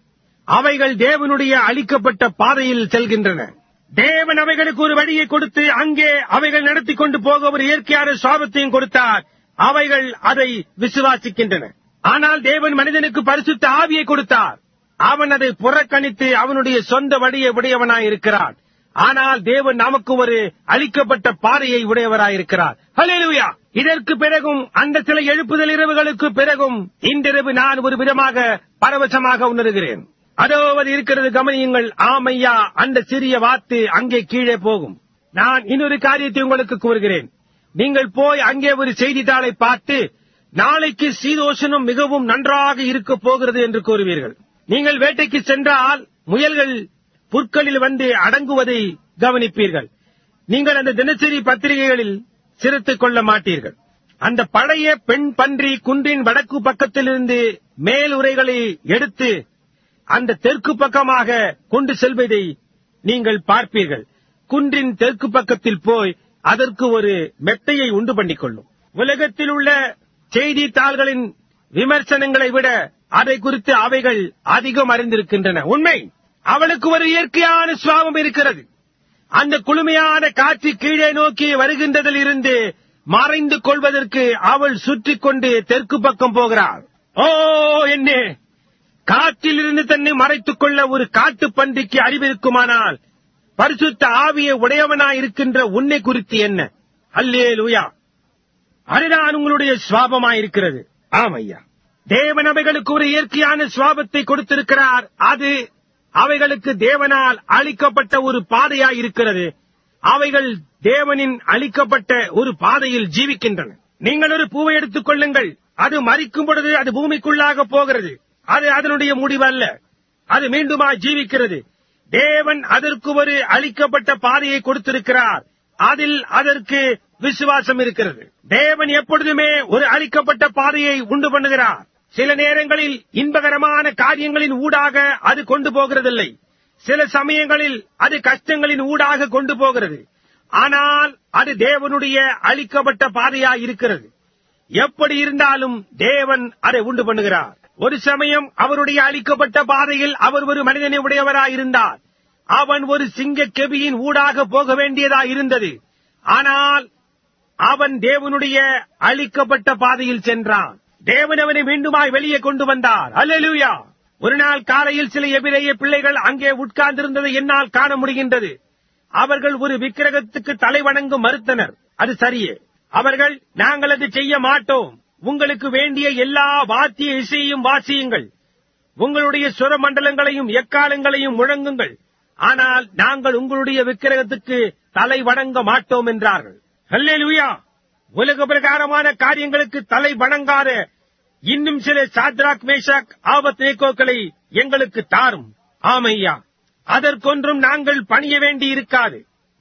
அவைகள் தேவனுடைய அளிக்கப்பட்ட பாதையில் செல்கின்றன தேவன் அவைகளுக்கு ஒரு வழியை கொடுத்து அங்கே அவைகள் நடத்தி கொண்டு போக ஒரு இயற்கையான சுவாபத்தையும் கொடுத்தார் அவைகள் அதை விசுவாசிக்கின்றன ஆனால் தேவன் மனிதனுக்கு பரிசுத்த ஆவியை கொடுத்தார் அவன் அதை புறக்கணித்து அவனுடைய சொந்த வழியை உடையவனாய் இருக்கிறான் ஆனால் தேவன் நமக்கு ஒரு அளிக்கப்பட்ட பாதையை உடையவராயிருக்கிறார் ஹalleluya இதற்கு பிறகும் அந்த சில எழுப்புதல் இரவுகளுக்கு பிறகும் இன்றிரவு நான் ஒரு விதமாக பரவசமாக உணர்கிறேன் அதோ அது இருக்கிறது கவனியுங்கள் ஆமையா அந்த சிறிய வாத்து அங்கே கீழே போகும் நான் இன்னொரு காரியத்தை உங்களுக்கு கூறுகிறேன் நீங்கள் போய் அங்கே ஒரு செய்தித்தாளை பார்த்து நாளைக்கு சீதோஷனம் மிகவும் நன்றாக இருக்க போகிறது என்று கூறுவீர்கள் நீங்கள் வேட்டைக்கு சென்றால் முயல்கள் புற்களில் வந்து அடங்குவதை கவனிப்பீர்கள் நீங்கள் அந்த தினசரி பத்திரிகைகளில் சிரித்துக் கொள்ள மாட்டீர்கள் அந்த பழைய பெண் பன்றி குன்றின் வடக்கு பக்கத்திலிருந்து மேல் உரைகளை எடுத்து அந்த தெற்கு பக்கமாக கொண்டு செல்வதை நீங்கள் பார்ப்பீர்கள் குன்றின் தெற்கு பக்கத்தில் போய் அதற்கு ஒரு மெத்தையை உண்டு பண்ணிக் கொள்ளும் உலகத்தில் உள்ள செய்தித்தாள்களின் விமர்சனங்களை விட அதை குறித்து அவைகள் அதிகம் அறிந்திருக்கின்றன உண்மை அவளுக்கு ஒரு இயற்கையான சுவாபம் இருக்கிறது அந்த குளுமையான காற்று கீழே நோக்கி வருகின்றதில் இருந்து மறைந்து கொள்வதற்கு அவள் சுற்றிக் கொண்டு தெற்கு பக்கம் போகிறாள் ஓ என்ன காற்றிலிருந்து தன்னை மறைத்துக் கொள்ள ஒரு காட்டுப் பன்றிக்கு அறிவிருக்குமானால் பரிசுத்த ஆவியை உடையவனாய் இருக்கின்ற உன்னை குறித்து என்ன அல்லே லூயா அதுதான் உங்களுடைய சுவாபமாயிருக்கிறது ஆமையா தேவன் அவைகளுக்கு ஒரு இயற்கையான சுவாபத்தை கொடுத்திருக்கிறார் அது அவைகளுக்கு தேவனால் அளிக்கப்பட்ட ஒரு பாதையாய் இருக்கிறது அவைகள் தேவனின் அளிக்கப்பட்ட ஒரு பாதையில் ஜீவிக்கின்றன நீங்கள் ஒரு பூவை எடுத்துக் கொள்ளுங்கள் அது மறிக்கும் பொழுது அது பூமிக்குள்ளாக போகிறது அது அதனுடைய முடிவல்ல அது மீண்டுமா ஜீவிக்கிறது தேவன் அதற்கு ஒரு அளிக்கப்பட்ட பாதையை கொடுத்திருக்கிறார் அதில் அதற்கு விசுவாசம் இருக்கிறது தேவன் எப்பொழுதுமே ஒரு அளிக்கப்பட்ட பாதையை உண்டு பண்ணுகிறார் சில நேரங்களில் இன்பகரமான காரியங்களின் ஊடாக அது கொண்டு போகிறதில்லை சில சமயங்களில் அது கஷ்டங்களின் ஊடாக கொண்டு போகிறது ஆனால் அது தேவனுடைய அளிக்கப்பட்ட பாதையாய் இருக்கிறது எப்படி இருந்தாலும் தேவன் அதை உண்டு பண்ணுகிறார் ஒரு சமயம் அவருடைய அளிக்கப்பட்ட பாதையில் அவர் ஒரு மனிதனை உடையவராயிருந்தார் அவன் ஒரு சிங்க கெபியின் ஊடாக போக வேண்டியதாய் இருந்தது ஆனால் அவன் தேவனுடைய அளிக்கப்பட்ட பாதையில் சென்றான் தேவன் அவனை மீண்டுமாய் வெளியே கொண்டு வந்தார் அல்லேலூயா ஒரு நாள் காலையில் சில எபிரேய பிள்ளைகள் அங்கே உட்கார்ந்திருந்ததை என்னால் காண முடிகின்றது அவர்கள் ஒரு விக்கிரகத்துக்கு தலை வணங்க மறுத்தனர் அது சரியே அவர்கள் நாங்கள் அது செய்ய மாட்டோம் உங்களுக்கு வேண்டிய எல்லா வாத்திய இசையும் வாசியுங்கள் உங்களுடைய சுர மண்டலங்களையும் எக்காலங்களையும் முழங்குங்கள் ஆனால் நாங்கள் உங்களுடைய விக்கிரகத்துக்கு தலை வணங்க மாட்டோம் என்றார்கள் அல்லேலூயா உலக பிரகாரமான காரியங்களுக்கு தலை வணங்காத இன்னும் சில சாத்ராக் மேஷாக் ஆபத் நேக்கோக்களை எங்களுக்கு தாரும் ஆமையா அதற்கொன்றும் நாங்கள் பணிய வேண்டி இருக்காது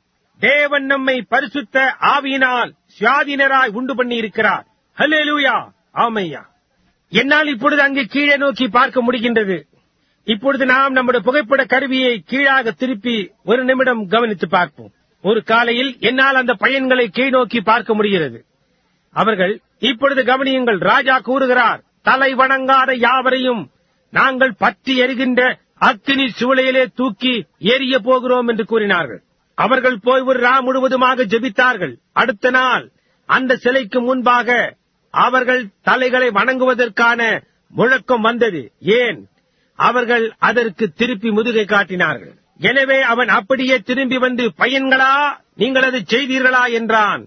தேவன் நம்மை பரிசுத்த ஆவியினால் சுயாதீனராய் உண்டு பண்ணி இருக்கிறார் ஹல்லேலூயா ஆமையா என்னால் இப்பொழுது அங்கே கீழே நோக்கி பார்க்க முடிகின்றது இப்பொழுது நாம் நம்முடைய புகைப்பட கருவியை கீழாக திருப்பி ஒரு நிமிடம் கவனித்து பார்ப்போம் ஒரு காலையில் என்னால் அந்த பையன்களை கீழ் நோக்கி பார்க்க முடிகிறது அவர்கள் இப்பொழுது கவனியுங்கள் ராஜா கூறுகிறார் தலை வணங்காத யாவரையும் நாங்கள் பற்றி எரிகின்ற அக்கினி சூளையிலே தூக்கி எரிய போகிறோம் என்று கூறினார்கள் அவர்கள் போய் ஒரு ரா முழுவதுமாக ஜெபித்தார்கள் அடுத்த நாள் அந்த சிலைக்கு முன்பாக அவர்கள் தலைகளை வணங்குவதற்கான முழக்கம் வந்தது ஏன் அவர்கள் அதற்கு திருப்பி முதுகை காட்டினார்கள் எனவே அவன் அப்படியே திரும்பி வந்து பையன்களா நீங்கள் அதை செய்தீர்களா என்றான்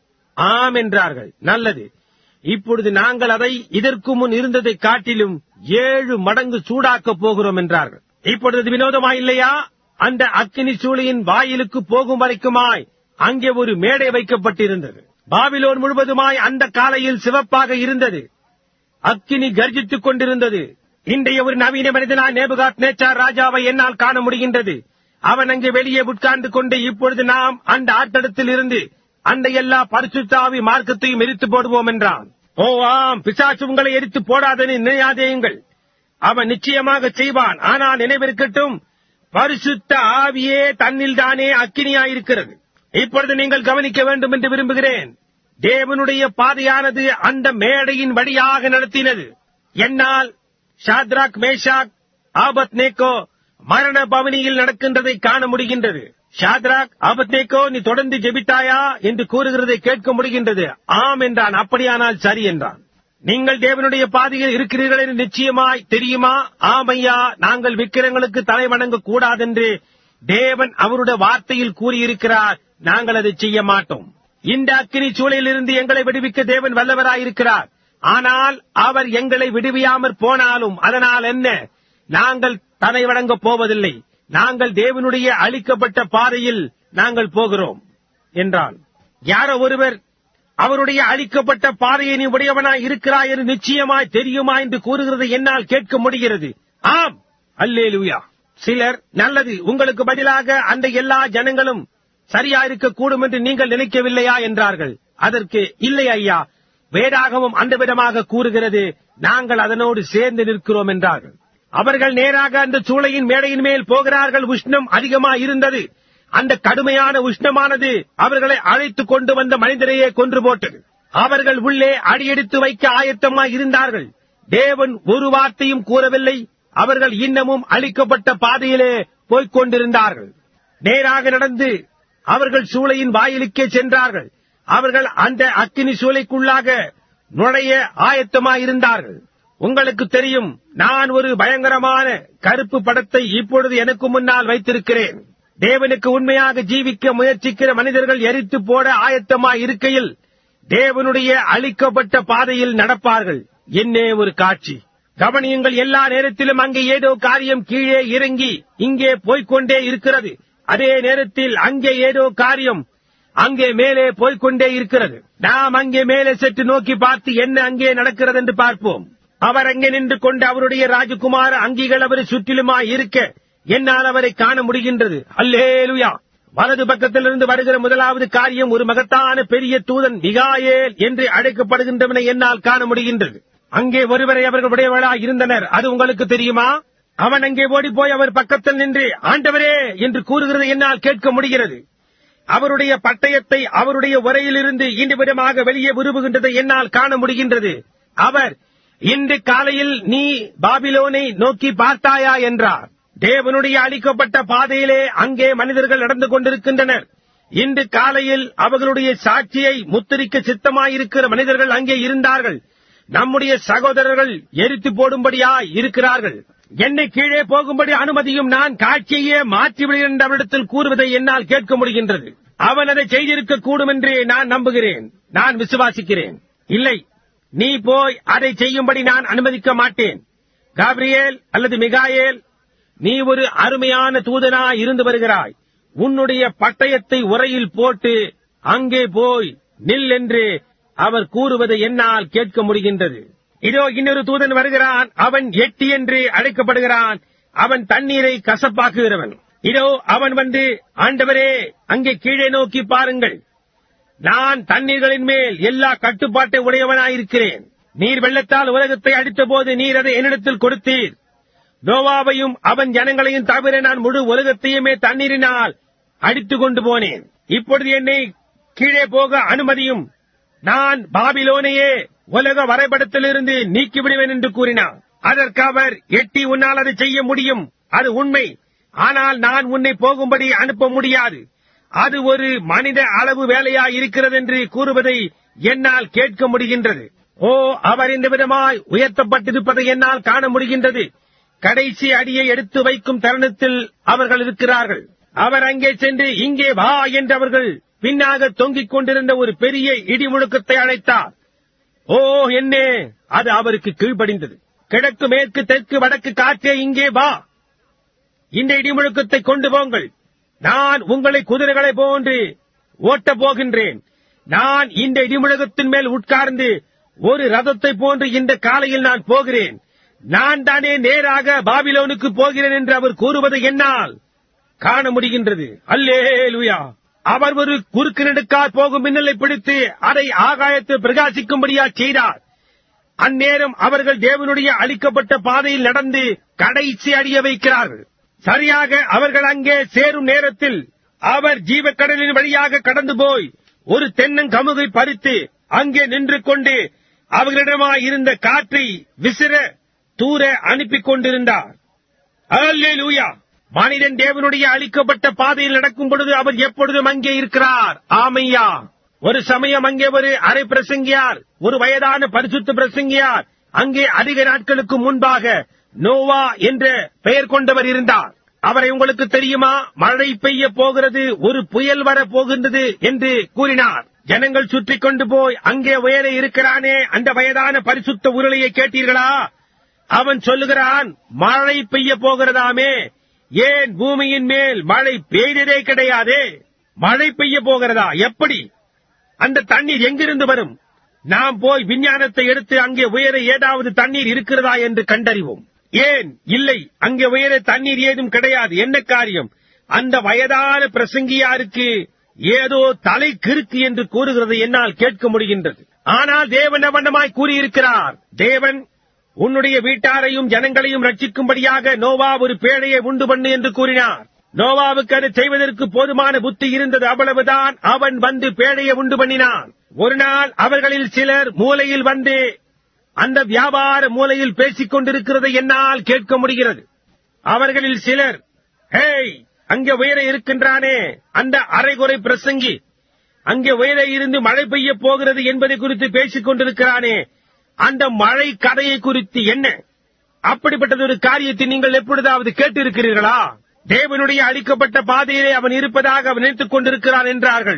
ஆம் என்றார்கள் நல்லது இப்பொழுது நாங்கள் அதை இதற்கு முன் இருந்ததை காட்டிலும் ஏழு மடங்கு சூடாக்கப் போகிறோம் என்றார்கள் இப்பொழுது வினோதமா இல்லையா அந்த அக்கினி சூளையின் வாயிலுக்கு போகும் வரைக்குமாய் அங்கே ஒரு மேடை வைக்கப்பட்டிருந்தது பாபிலோன் முழுவதுமாய் அந்த காலையில் சிவப்பாக இருந்தது அக்கினி கர்ஜித்துக் கொண்டிருந்தது இன்றைய ஒரு நவீன மனிதனாய் நேபுகாத் நேச்சார் ராஜாவை என்னால் காண முடிகின்றது அவன் அங்கே வெளியே உட்கார்ந்து கொண்டு இப்பொழுது நாம் அந்த ஆட்டடத்தில் இருந்து அந்த எல்லா பரிசுத்தாவி மார்க்கத்தையும் எரித்து போடுவோம் என்றான் ஓ ஆம் பிசாசு உங்களை எரித்து போடாதென நினையாதேயுங்கள் அவன் நிச்சயமாக செய்வான் ஆனால் நினைவிருக்கட்டும் பரிசுத்த ஆவியே தன்னில் தானே அக்கினியாயிருக்கிறது இப்பொழுது நீங்கள் கவனிக்க வேண்டும் என்று விரும்புகிறேன் தேவனுடைய பாதையானது அந்த மேடையின் வழியாக நடத்தினது என்னால் ஷாத்ராக் மேஷாக் ஆபத் நேக்கோ மரண பவனியில் நடக்கின்றதை காண முடிகின்றது ஷாத்ராக் ஆபத் நேக்கோ நீ தொடர்ந்து ஜெபித்தாயா என்று கூறுகிறதை கேட்க முடிகின்றது ஆம் என்றான் அப்படியானால் சரி என்றான் நீங்கள் தேவனுடைய பாதையில் இருக்கிறீர்கள் என்று நிச்சயமாய் தெரியுமா ஆம் ஐயா நாங்கள் விக்கிரங்களுக்கு தலை வணங்க கூடாதென்று தேவன் அவருடைய வார்த்தையில் கூறியிருக்கிறார் நாங்கள் அதை செய்ய மாட்டோம் இந்த அக்கினி சூழலிலிருந்து எங்களை விடுவிக்க தேவன் வல்லவராயிருக்கிறார் ஆனால் அவர் எங்களை விடுவியாமற் போனாலும் அதனால் என்ன நாங்கள் தலை வணங்கப் போவதில்லை நாங்கள் தேவனுடைய அளிக்கப்பட்ட பாதையில் நாங்கள் போகிறோம் என்றான் யாரோ ஒருவர் அவருடைய அளிக்கப்பட்ட பாதையை நீ உடையவனாய் இருக்கிறாய் என்று நிச்சயமாய் தெரியுமா என்று கூறுகிறதை என்னால் கேட்க முடிகிறது ஆம் அல்லேலூயா சிலர் நல்லது உங்களுக்கு பதிலாக அந்த எல்லா ஜனங்களும் சரியா இருக்க கூடும் என்று நீங்கள் நினைக்கவில்லையா என்றார்கள் அதற்கு இல்லை ஐயா வேதாகமும் அந்த விதமாக கூறுகிறது நாங்கள் அதனோடு சேர்ந்து நிற்கிறோம் என்றார்கள் அவர்கள் நேராக அந்த சூளையின் மேடையின் மேல் போகிறார்கள் உஷ்ணம் அதிகமாக இருந்தது அந்த கடுமையான உஷ்ணமானது அவர்களை அழைத்துக் கொண்டு வந்த மனிதரையே கொன்று போட்டது அவர்கள் உள்ளே அடியெடுத்து வைக்க ஆயத்தமாய் இருந்தார்கள் தேவன் ஒரு வார்த்தையும் கூறவில்லை அவர்கள் இன்னமும் அளிக்கப்பட்ட பாதையிலே போய்க் கொண்டிருந்தார்கள் நேராக நடந்து அவர்கள் சூளையின் வாயிலுக்கே சென்றார்கள் அவர்கள் அந்த அக்கினி சூளைக்குள்ளாக நுழைய ஆயத்தமாயிருந்தார்கள் உங்களுக்கு தெரியும் நான் ஒரு பயங்கரமான கருப்பு படத்தை இப்பொழுது எனக்கு முன்னால் வைத்திருக்கிறேன் தேவனுக்கு உண்மையாக ஜீவிக்க முயற்சிக்கிற மனிதர்கள் எரித்து போட ஆயத்தமாய் இருக்கையில் தேவனுடைய அளிக்கப்பட்ட பாதையில் நடப்பார்கள் என்னே ஒரு காட்சி கவனியுங்கள் எல்லா நேரத்திலும் அங்கே ஏதோ காரியம் கீழே இறங்கி இங்கே போய்க்கொண்டே இருக்கிறது அதே நேரத்தில் அங்கே ஏதோ காரியம் அங்கே மேலே போய்க்கொண்டே இருக்கிறது நாம் அங்கே மேலே சற்று நோக்கி பார்த்து என்ன அங்கே நடக்கிறது என்று பார்ப்போம் அவர் அங்கே நின்று கொண்டு அவருடைய ராஜகுமார அங்கிகள் அவரை சுற்றிலுமாய் இருக்க என்னால் அவரை காண முடிகின்றது அல்லேலுயா வலது பக்கத்திலிருந்து வருகிற முதலாவது காரியம் ஒரு மகத்தான பெரிய தூதன் மிகாயேல் என்று அழைக்கப்படுகின்றவனை என்னால் காண முடிகின்றது அங்கே ஒருவரை அவர்கள் உடையவளாய் இருந்தனர் அது உங்களுக்கு தெரியுமா அவன் அங்கே ஓடிப்போய் அவர் பக்கத்தில் நின்று ஆண்டவரே என்று கூறுகிறது என்னால் கேட்க முடிகிறது அவருடைய பட்டயத்தை அவருடைய உரையிலிருந்து இந்த விதமாக வெளியே விரும்புகின்றதை என்னால் காண முடிகின்றது அவர் இன்று காலையில் நீ பாபிலோனை நோக்கி பார்த்தாயா என்றார் தேவனுடைய அளிக்கப்பட்ட பாதையிலே அங்கே மனிதர்கள் நடந்து கொண்டிருக்கின்றனர் இன்று காலையில் அவர்களுடைய சாட்சியை முத்திரிக்க சித்தமாயிருக்கிற மனிதர்கள் அங்கே இருந்தார்கள் நம்முடைய சகோதரர்கள் எரித்து போடும்படியாய் இருக்கிறார்கள் என்னை கீழே போகும்படி அனுமதியும் நான் காட்சியே மாற்றிவிடுகிறேன் என்று அவரிடத்தில் கூறுவதை என்னால் கேட்க முடிகின்றது அவன் அதை செய்திருக்க கூடும் என்று நான் நம்புகிறேன் நான் விசுவாசிக்கிறேன் இல்லை நீ போய் அதை செய்யும்படி நான் அனுமதிக்க மாட்டேன் காப்ரியேல் அல்லது மிகாயேல் நீ ஒரு அருமையான தூதனாய் இருந்து வருகிறாய் உன்னுடைய பட்டயத்தை உரையில் போட்டு அங்கே போய் நில் என்று அவர் கூறுவதை என்னால் கேட்க முடிகின்றது இதோ இன்னொரு தூதன் வருகிறான் அவன் எட்டி என்று அழைக்கப்படுகிறான் அவன் தண்ணீரை கசப்பாக்குகிறவன் இதோ அவன் வந்து ஆண்டவரே அங்கே கீழே நோக்கி பாருங்கள் நான் தண்ணீர்களின் மேல் எல்லா கட்டுப்பாட்டை உடையவனாயிருக்கிறேன் நீர் வெள்ளத்தால் உலகத்தை அடித்தபோது நீர் அதை என்னிடத்தில் கொடுத்தீர் நோவாவையும் அவன் ஜனங்களையும் தவிர நான் முழு உலகத்தையுமே தண்ணீரினால் அடித்துக் கொண்டு போனேன் இப்பொழுது என்னை கீழே போக அனுமதியும் நான் பாபிலோனையே உலக வரைபடத்திலிருந்து நீக்கிவிடுவேன் என்று கூறினார் அதற்கு அவர் எட்டி உன்னால் அதை செய்ய முடியும் அது உண்மை ஆனால் நான் உன்னை போகும்படி அனுப்ப முடியாது அது ஒரு மனித அளவு வேலையா இருக்கிறது என்று கூறுவதை என்னால் கேட்க முடிகின்றது ஓ அவர் இந்த விதமாய் உயர்த்தப்பட்டிருப்பதை என்னால் காண முடிகின்றது கடைசி அடியை எடுத்து வைக்கும் தருணத்தில் அவர்கள் இருக்கிறார்கள் அவர் அங்கே சென்று இங்கே வா என்று அவர்கள் பின்னாக தொங்கிக் கொண்டிருந்த ஒரு பெரிய இடி முழுக்கத்தை அழைத்தார் ஓ என்னே அது அவருக்கு கீழ்ப்படிந்தது கிழக்கு மேற்கு தெற்கு வடக்கு காற்றே இங்கே வா இந்த இடிமுழுக்கத்தை கொண்டு போங்கள் நான் உங்களை குதிரைகளை போன்று ஓட்டப் போகின்றேன் நான் இந்த இடிமுழகத்தின் மேல் உட்கார்ந்து ஒரு ரதத்தை போன்று இந்த காலையில் நான் போகிறேன் நான் தானே நேராக பாபிலோனுக்கு போகிறேன் என்று அவர் கூறுவதை என்னால் காண முடிகின்றது அல்லேலுயா அவர் ஒரு குறுக்கு நெடுக்கால் போகும் மின்னலை பிடித்து அதை ஆகாயத்தில் பிரகாசிக்கும்படியா செய்தார் அந்நேரம் அவர்கள் தேவனுடைய அளிக்கப்பட்ட பாதையில் நடந்து கடைசி அடிய வைக்கிறார்கள் சரியாக அவர்கள் அங்கே சேரும் நேரத்தில் அவர் ஜீவக்கடலின் வழியாக கடந்து போய் ஒரு தென்னங்கமுகை பறித்து அங்கே நின்று கொண்டு அவர்களிடமாய் இருந்த காற்றை விசிற தூர அனுப்பிக் கொண்டிருந்தார் அல்லேலூயா மனிதன் தேவனுடைய அளிக்கப்பட்ட பாதையில் நடக்கும் பொழுது அவர் எப்பொழுதும் அங்கே இருக்கிறார் ஆமையா ஒரு சமயம் அங்கே ஒரு அரை பிரசங்கியார் ஒரு வயதான பரிசுத்த பிரசங்கியார் அங்கே அதிக நாட்களுக்கு முன்பாக நோவா என்ற பெயர் கொண்டவர் இருந்தார் அவரை உங்களுக்கு தெரியுமா மழை பெய்ய போகிறது ஒரு புயல் வர போகின்றது என்று கூறினார் ஜனங்கள் சுற்றி கொண்டு போய் அங்கே உயர இருக்கிறானே அந்த வயதான பரிசுத்த உருளையை கேட்டீர்களா அவன் சொல்லுகிறான் மழை பெய்ய போகிறதாமே ஏன் பூமியின் மேல் மழை பெய்ததே கிடையாதே மழை பெய்ய போகிறதா எப்படி அந்த தண்ணீர் எங்கிருந்து வரும் நாம் போய் விஞ்ஞானத்தை எடுத்து அங்கே உயர ஏதாவது தண்ணீர் இருக்கிறதா என்று கண்டறிவோம் ஏன் இல்லை அங்கே உயர தண்ணீர் ஏதும் கிடையாது என்ன காரியம் அந்த வயதான பிரசங்கியாருக்கு ஏதோ தலை கிறுக்கு என்று கூறுகிறது என்னால் கேட்க முடிகின்றது ஆனால் தேவன் அவனமாய் கூறியிருக்கிறார் தேவன் உன்னுடைய வீட்டாரையும் ஜனங்களையும் ரட்சிக்கும்படியாக நோவா ஒரு பேழையை உண்டு பண்ணு என்று கூறினார் நோவாவுக்கு அது செய்வதற்கு போதுமான புத்தி இருந்தது அவ்வளவுதான் அவன் வந்து பேழையை உண்டு பண்ணினான் ஒரு நாள் அவர்களில் சிலர் மூலையில் வந்து அந்த வியாபார மூலையில் பேசிக் கொண்டிருக்கிறதை என்னால் கேட்க முடிகிறது அவர்களில் சிலர் ஹேய் அங்கே உயர இருக்கின்றானே அந்த அரைகுறை பிரசங்கி அங்கே உயர இருந்து மழை பெய்ய போகிறது என்பதை குறித்து பேசிக் கொண்டிருக்கிறானே அந்த மழை கதையை குறித்து என்ன அப்படிப்பட்டது ஒரு காரியத்தை நீங்கள் எப்பொழுதாவது கேட்டிருக்கிறீர்களா தேவனுடைய அளிக்கப்பட்ட பாதையிலே அவன் இருப்பதாக அவன் நினைத்துக் கொண்டிருக்கிறான் என்றார்கள்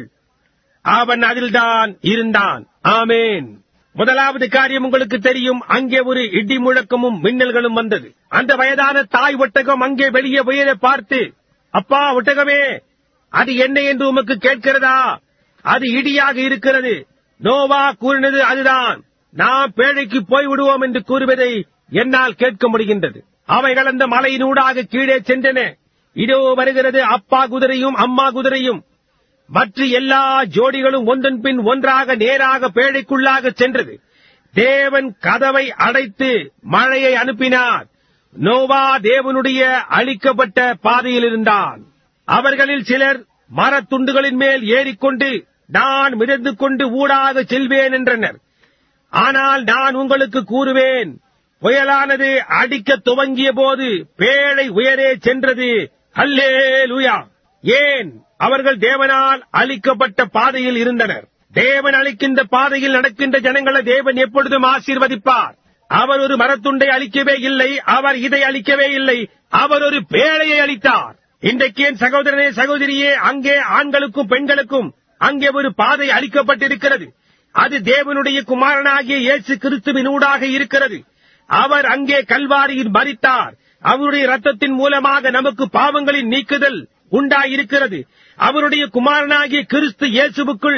அவன் அதில்தான் இருந்தான் ஆமேன் முதலாவது காரியம் உங்களுக்கு தெரியும் அங்கே ஒரு இடி முழக்கமும் மின்னல்களும் வந்தது அந்த வயதான தாய் ஒட்டகம் அங்கே வெளியே உயர பார்த்து அப்பா ஒட்டகமே அது என்ன என்று உமக்கு கேட்கிறதா அது இடியாக இருக்கிறது நோவா கூறினது அதுதான் நாம் பேழைக்கு போய் விடுவோம் என்று கூறுவதை என்னால் கேட்க முடிகின்றது அவைகள் அந்த மலையினூடாக கீழே சென்றன இதோ வருகிறது அப்பா குதிரையும் அம்மா குதிரையும் மற்ற எல்லா ஜோடிகளும் ஒன்றன் பின் ஒன்றாக நேராக பேழைக்குள்ளாக சென்றது தேவன் கதவை அடைத்து மழையை அனுப்பினார் நோவா தேவனுடைய அளிக்கப்பட்ட பாதையில் இருந்தான் அவர்களில் சிலர் மரத்துண்டுகளின் மேல் ஏறிக்கொண்டு நான் மிதந்து கொண்டு ஊடாக செல்வேன் என்றனர் ஆனால் நான் உங்களுக்கு கூறுவேன் புயலானது அடிக்க துவங்கிய போது பேழை உயரே சென்றது அல்லே ஏன் அவர்கள் தேவனால் அளிக்கப்பட்ட பாதையில் இருந்தனர் தேவன் அளிக்கின்ற பாதையில் நடக்கின்ற ஜனங்களை தேவன் எப்பொழுதும் ஆசீர்வதிப்பார் அவர் ஒரு மரத்துண்டை அளிக்கவே இல்லை அவர் இதை அளிக்கவே இல்லை அவர் ஒரு பேழையை அளித்தார் இன்றைக்கு என் சகோதரனே சகோதரியே அங்கே ஆண்களுக்கும் பெண்களுக்கும் அங்கே ஒரு பாதை அளிக்கப்பட்டிருக்கிறது அது தேவனுடைய குமாரனாகிய இயேசு கிறிஸ்துவின் ஊடாக இருக்கிறது அவர் அங்கே கல்வாரியில் மறித்தார் அவருடைய ரத்தத்தின் மூலமாக நமக்கு பாவங்களின் நீக்குதல் உண்டாயிருக்கிறது அவருடைய குமாரனாகிய கிறிஸ்து இயேசுவுக்குள்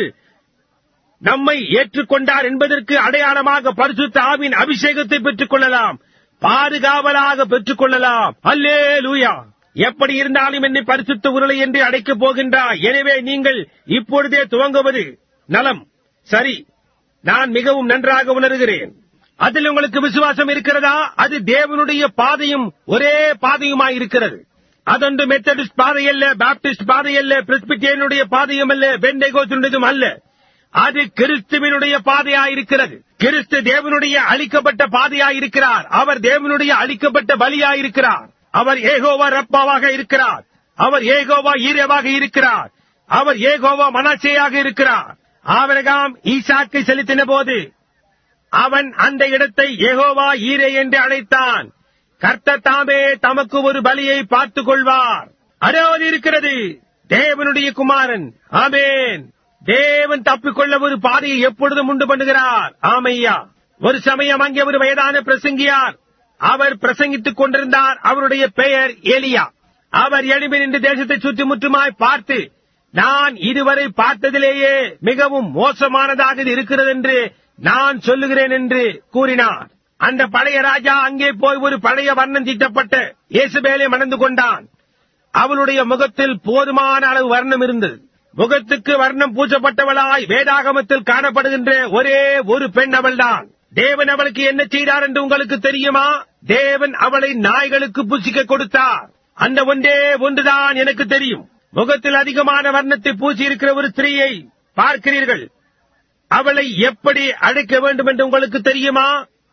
நம்மை ஏற்றுக்கொண்டார் என்பதற்கு அடையாளமாக பரிசுத்த ஆவின் அபிஷேகத்தை பெற்றுக் கொள்ளலாம் பாதுகாவலாக பெற்றுக் கொள்ளலாம் அல்லே லூயா எப்படி இருந்தாலும் என்னை பரிசுத்த உருளை என்று அடைக்கப் போகின்றார் எனவே நீங்கள் இப்பொழுதே துவங்குவது நலம் சரி நான் மிகவும் நன்றாக உணர்கிறேன் அதில் உங்களுக்கு விசுவாசம் இருக்கிறதா அது தேவனுடைய பாதையும் ஒரே பாதையுமாய் இருக்கிறது அதொன்று மெத்தடிஸ்ட் பாதை அல்ல பாப்டிஸ்ட் பாதை அல்ல பிரிஸ்பிட்டேனுடைய பாதையும் அல்ல பெண்டேகோசுடையதும் அல்ல அது கிறிஸ்துவனுடைய பாதையாயிருக்கிறது கிறிஸ்து தேவனுடைய அளிக்கப்பட்ட பாதையாயிருக்கிறார் அவர் தேவனுடைய அளிக்கப்பட்ட பலியாயிருக்கிறார் அவர் ஏகோவா ரப்பாவாக இருக்கிறார் அவர் ஏகோவா ஈரவாக இருக்கிறார் அவர் ஏகோவா மனாசேயாக இருக்கிறார் ஆபிரகாம் ஈசாக்கை செலுத்தின போது அவன் அந்த இடத்தை ஏகோவா ஈரே என்று அழைத்தான் கர்த்தர் தாமே தமக்கு ஒரு பலியை பார்த்துக் கொள்வார் அதாவது இருக்கிறது தேவனுடைய குமாரன் ஆமேன் தேவன் தப்பிக்கொள்ள ஒரு பாதையை எப்பொழுதும் உண்டு பண்ணுகிறார் ஆமையா ஒரு சமயம் அங்கே ஒரு வயதான பிரசங்கியார் அவர் பிரசங்கித்துக் கொண்டிருந்தார் அவருடைய பெயர் ஏலியா அவர் எழுப்பி நின்று தேசத்தை சுற்றி முற்றுமாய் பார்த்து நான் இதுவரை பார்த்ததிலேயே மிகவும் மோசமானதாக இது இருக்கிறது என்று நான் சொல்லுகிறேன் என்று கூறினார் அந்த பழைய ராஜா அங்கே போய் ஒரு பழைய வர்ணம் தீட்டப்பட்ட இயேசுபேலை மணந்து கொண்டான் அவளுடைய முகத்தில் போதுமான அளவு வர்ணம் இருந்தது முகத்துக்கு வர்ணம் பூசப்பட்டவளாய் வேதாகமத்தில் காணப்படுகின்ற ஒரே ஒரு பெண் அவள்தான் தேவன் அவளுக்கு என்ன செய்தார் என்று உங்களுக்கு தெரியுமா தேவன் அவளை நாய்களுக்கு புசிக்க கொடுத்தார் அந்த ஒன்றே ஒன்றுதான் எனக்கு தெரியும் முகத்தில் அதிகமான வர்ணத்தை பூசி இருக்கிற ஒரு ஸ்திரீயை பார்க்கிறீர்கள் அவளை எப்படி அழைக்க வேண்டும் என்று உங்களுக்கு தெரியுமா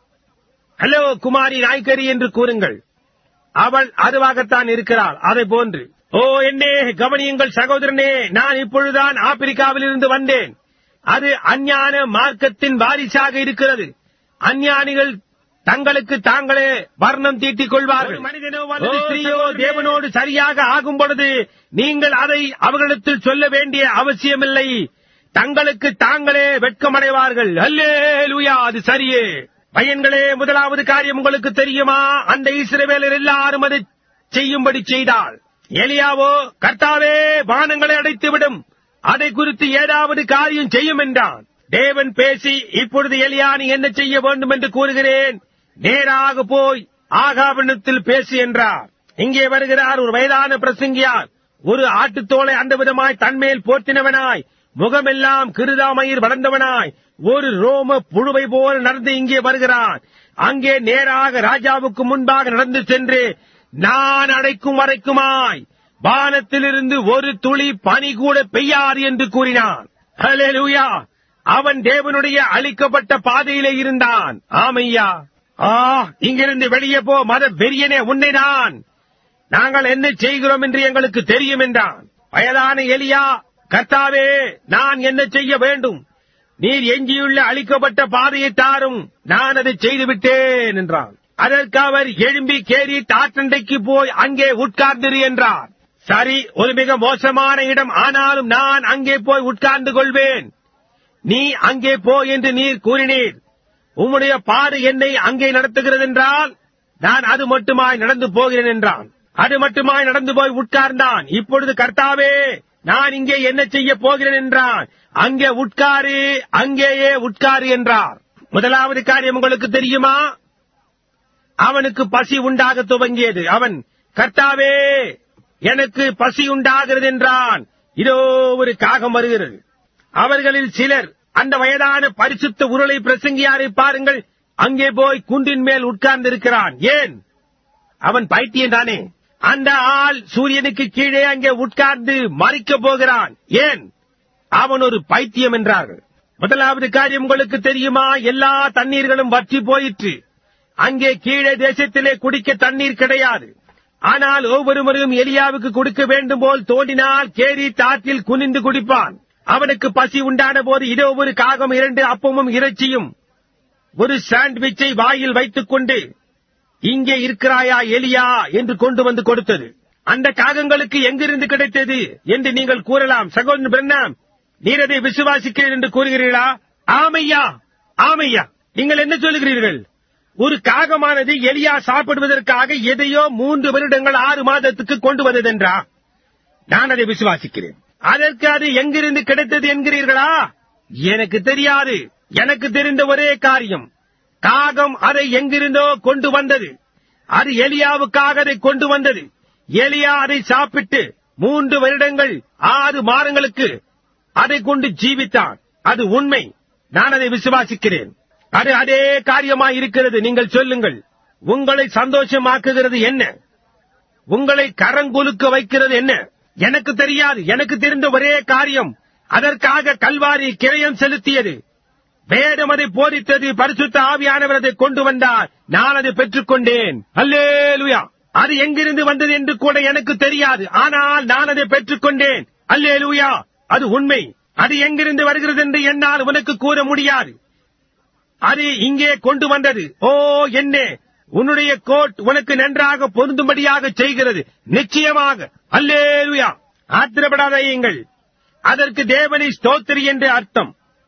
ஹலோ குமாரி நாய்க்கரி என்று கூறுங்கள் அவள் அதுவாகத்தான் இருக்கிறாள் அதை போன்று ஓ என்னே கவனியுங்கள் சகோதரனே நான் இப்பொழுதுதான் ஆப்பிரிக்காவில் இருந்து வந்தேன் அது அஞ்ஞான மார்க்கத்தின் வாரிசாக இருக்கிறது அஞ்ஞானிகள் தங்களுக்கு தாங்களே வர்ணம் தீட்டிக் கொள்வார்கள் மனிதனோ அல்லது ஸ்திரீயோ தேவனோடு சரியாக ஆகும் பொழுது நீங்கள் அதை அவர்களிடத்தில் சொல்ல வேண்டிய அவசியமில்லை தங்களுக்கு தாங்களே வெட்கமடைவார்கள் அல்லே லூயா அது சரியே பையன்களே முதலாவது காரியம் உங்களுக்கு தெரியுமா அந்த இஸ்ரவேலர் எல்லாரும் அதை செய்யும்படி செய்தாள் எலியாவோ கர்த்தாவே வானங்களை அடைத்துவிடும் அதை குறித்து ஏதாவது காரியம் செய்யும் என்றான் தேவன் பேசி இப்பொழுது எலியானி என்ன செய்ய வேண்டும் என்று கூறுகிறேன் நேராக போய் ஆகாவினத்தில் பேசு என்றார் இங்கே வருகிறார் ஒரு வயதான பிரசங்கியார் ஒரு ஆட்டுத்தோலை அந்த விதமாய் தன்மேல் போர்த்தினவனாய் முகமெல்லாம் கிருதாமயிர் வளர்ந்தவனாய் ஒரு ரோம புழுவை போல் நடந்து இங்கே வருகிறான் அங்கே நேராக ராஜாவுக்கு முன்பாக நடந்து சென்று நான் அடைக்கும் வரைக்குமாய் வானத்திலிருந்து ஒரு துளி பனி கூட பெய்யாது என்று கூறினான் ஹalleluya அவன் தேவனுடைய அளிக்கப்பட்ட பாதையிலே இருந்தான் ஆமையா ஆ இங்கிருந்து வெளியே போ மத வெறியனே உன்னைதான் நாங்கள் என்ன செய்கிறோம் என்று எங்களுக்கு தெரியும் என்றான் வயதான எலியா கர்த்தாவே நான் என்ன செய்ய வேண்டும் நீர் எஞ்சியுள்ள அளிக்கப்பட்ட பாதையை தாரும் நான் அதை செய்துவிட்டேன் என்றான் அதற்கு அவர் எழும்பி கேரி தாற்றண்டைக்கு போய் அங்கே உட்கார்ந்திரு என்றார் சரி ஒரு மிக மோசமான இடம் ஆனாலும் நான் அங்கே போய் உட்கார்ந்து கொள்வேன் நீ அங்கே போ என்று நீர் கூறினீர் உம்முடைய பாடு என்னை அங்கே நடத்துகிறது என்றால் நான் அது மட்டுமாய் நடந்து போகிறேன் என்றான் அது மட்டுமாய் நடந்து போய் உட்கார்ந்தான் இப்பொழுது கர்த்தாவே நான் இங்கே என்ன செய்ய போகிறேன் என்றான் அங்கே உட்காரு அங்கேயே உட்காரு என்றார் முதலாவது காரியம் உங்களுக்கு தெரியுமா அவனுக்கு பசி உண்டாக துவங்கியது அவன் கர்த்தாவே எனக்கு பசி உண்டாகிறது என்றான் இதோ ஒரு காகம் வருகிறது அவர்களில் சிலர் அந்த வயதான பரிசுத்த உருளை பிரசங்கியாரை பாருங்கள் அங்கே போய் குன்றின் மேல் உட்கார்ந்து இருக்கிறான் ஏன் அவன் பைத்தியம் தானே அந்த ஆள் சூரியனுக்கு கீழே அங்கே உட்கார்ந்து மறிக்க போகிறான் ஏன் அவன் ஒரு பைத்தியம் என்றார்கள் முதலாவது காரியம் உங்களுக்கு தெரியுமா எல்லா தண்ணீர்களும் வற்றி போயிற்று அங்கே கீழே தேசத்திலே குடிக்க தண்ணீர் கிடையாது ஆனால் ஒவ்வொருவரும் எலியாவுக்கு கொடுக்க வேண்டும் போல் தோண்டினால் கேரி தாற்றில் குனிந்து குடிப்பான் அவனுக்கு பசி உண்டான போது இதோ ஒரு காகம் இரண்டு அப்பமும் இறைச்சியும் ஒரு சாண்ட்விச்சை வாயில் வைத்துக் கொண்டு இங்கே இருக்கிறாயா எலியா என்று கொண்டு வந்து கொடுத்தது அந்த காகங்களுக்கு எங்கிருந்து கிடைத்தது என்று நீங்கள் கூறலாம் சகோதரன் பிரண்ணாம் நீர் அதை விசுவாசிக்கிறீர் என்று கூறுகிறீர்களா ஆமையா ஆமையா நீங்கள் என்ன சொல்லுகிறீர்கள் ஒரு காகமானது எலியா சாப்பிடுவதற்காக எதையோ மூன்று வருடங்கள் ஆறு மாதத்துக்கு கொண்டு வந்ததென்றா நான் அதை விசுவாசிக்கிறேன் அதற்கு அது எங்கிருந்து கிடைத்தது என்கிறீர்களா எனக்கு தெரியாது எனக்கு தெரிந்த ஒரே காரியம் காகம் அதை எங்கிருந்தோ கொண்டு வந்தது அது எலியாவுக்காக அதை கொண்டு வந்தது எலியா அதை சாப்பிட்டு மூன்று வருடங்கள் ஆறு மாதங்களுக்கு அதை கொண்டு ஜீவித்தான் அது உண்மை நான் அதை விசுவாசிக்கிறேன் அது அதே காரியமாய் இருக்கிறது நீங்கள் சொல்லுங்கள் உங்களை சந்தோஷமாக்குகிறது என்ன உங்களை கரங்குலுக்க வைக்கிறது என்ன எனக்கு தெரியாது எனக்கு தெரிந்த ஒரே காரியம் அதற்காக கல்வாரி கிரயம் செலுத்தியது வேதம் அதை போதித்தது பரிசுத்த ஆவியானவர் அதை கொண்டு வந்தார் நான் அதை பெற்றுக்கொண்டேன் அல்லேலுயா அது எங்கிருந்து வந்தது என்று கூட எனக்கு தெரியாது ஆனால் நான் அதை பெற்றுக்கொண்டேன் அல்லேலுயா அது உண்மை அது எங்கிருந்து வருகிறது என்று என்னால் உனக்கு கூற முடியாது அது இங்கே கொண்டு வந்தது ஓ என்ன உன்னுடைய கோட் உனக்கு நன்றாக பொருந்தும்படியாக செய்கிறது நிச்சயமாக அல்லேலுயா ஆத்திரப்படாதையுங்கள் அதற்கு தேவனை ஸ்தோத்திரி என்று அர்த்தம்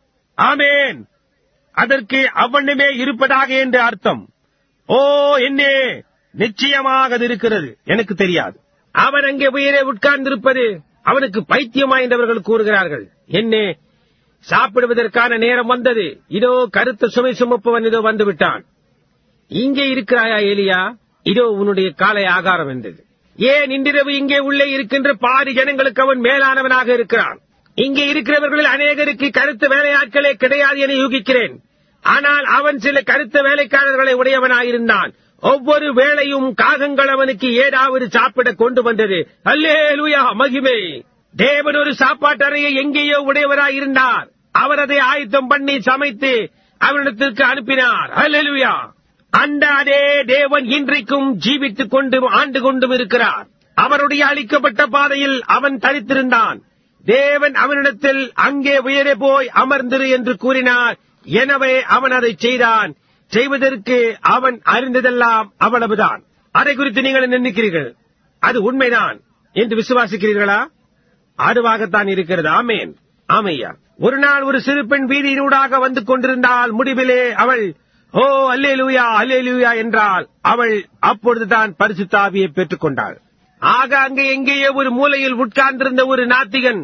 ஆமேன் அதற்கு அவ்வண்ணமே இருப்பதாக என்று அர்த்தம் ஓ என்னே நிச்சயமாக அது இருக்கிறது எனக்கு தெரியாது அவன் அங்கே உயிரை உட்கார்ந்திருப்பது அவனுக்கு பைத்தியமா என்றவர்கள் கூறுகிறார்கள் என்னே சாப்பிடுவதற்கான நேரம் வந்தது இதோ கருத்த சுமை சுமப்பவன் இதோ வந்து விட்டான் இங்கே இருக்கிறாயா எலியா இதோ உன்னுடைய காலை ஆகாரம் என்றது ஏன் இன்றிரவு இங்கே உள்ளே இருக்கின்ற பாதி ஜனங்களுக்கு அவன் மேலானவனாக இருக்கிறான் இங்கே இருக்கிறவர்களில் அநேகருக்கு கருத்த வேலையாட்களே கிடையாது என யூகிக்கிறேன் ஆனால் அவன் சில கருத்த வேலைக்காரர்களை உடையவனாயிருந்தான் ஒவ்வொரு வேளையும் காகங்கள் அவனுக்கு ஏதாவது சாப்பிட கொண்டு வந்தது அல்லே லூயா மகிமை தேவன் ஒரு சாப்பாட்டறையை எங்கேயோ உடையவராயிருந்தார் அவர் அதை ஆயத்தம் பண்ணி சமைத்து அவரிடத்திற்கு அனுப்பினார் ஹalleluya அந்த அதே தேவன் இன்றைக்கும் ஜீவித்துக் கொண்டும் ஆண்டு கொண்டும் இருக்கிறார் அவருடைய அளிக்கப்பட்ட பாதையில் அவன் தரித்திருந்தான் தேவன் அவனிடத்தில் அங்கே உயரே போய் அமர்ந்திரு என்று கூறினார் எனவே அவன் அதை செய்தான் செய்வதற்கு அவன் அறிந்ததெல்லாம் அவ்வளவுதான் அதை குறித்து நீங்கள் என்ன நினைக்கிறீர்கள் அது உண்மைதான் என்று விசுவாசிக்கிறீர்களா அதுவாகத்தான் இருக்கிறது ஆமேன் ஆமையா ஒரு நாள் ஒரு சிறு பெண் வீதியினூடாக வந்து கொண்டிருந்தால் முடிவிலே அவள் ஓ அல்லேலூயா அல்லேலூயா என்றால் அவள் அப்பொழுதுதான் பரிசுத்தாவியை பெற்றுக் கொண்டாள் ஆக அங்கே எங்கேயோ ஒரு மூலையில் உட்கார்ந்திருந்த ஒரு நாத்திகன்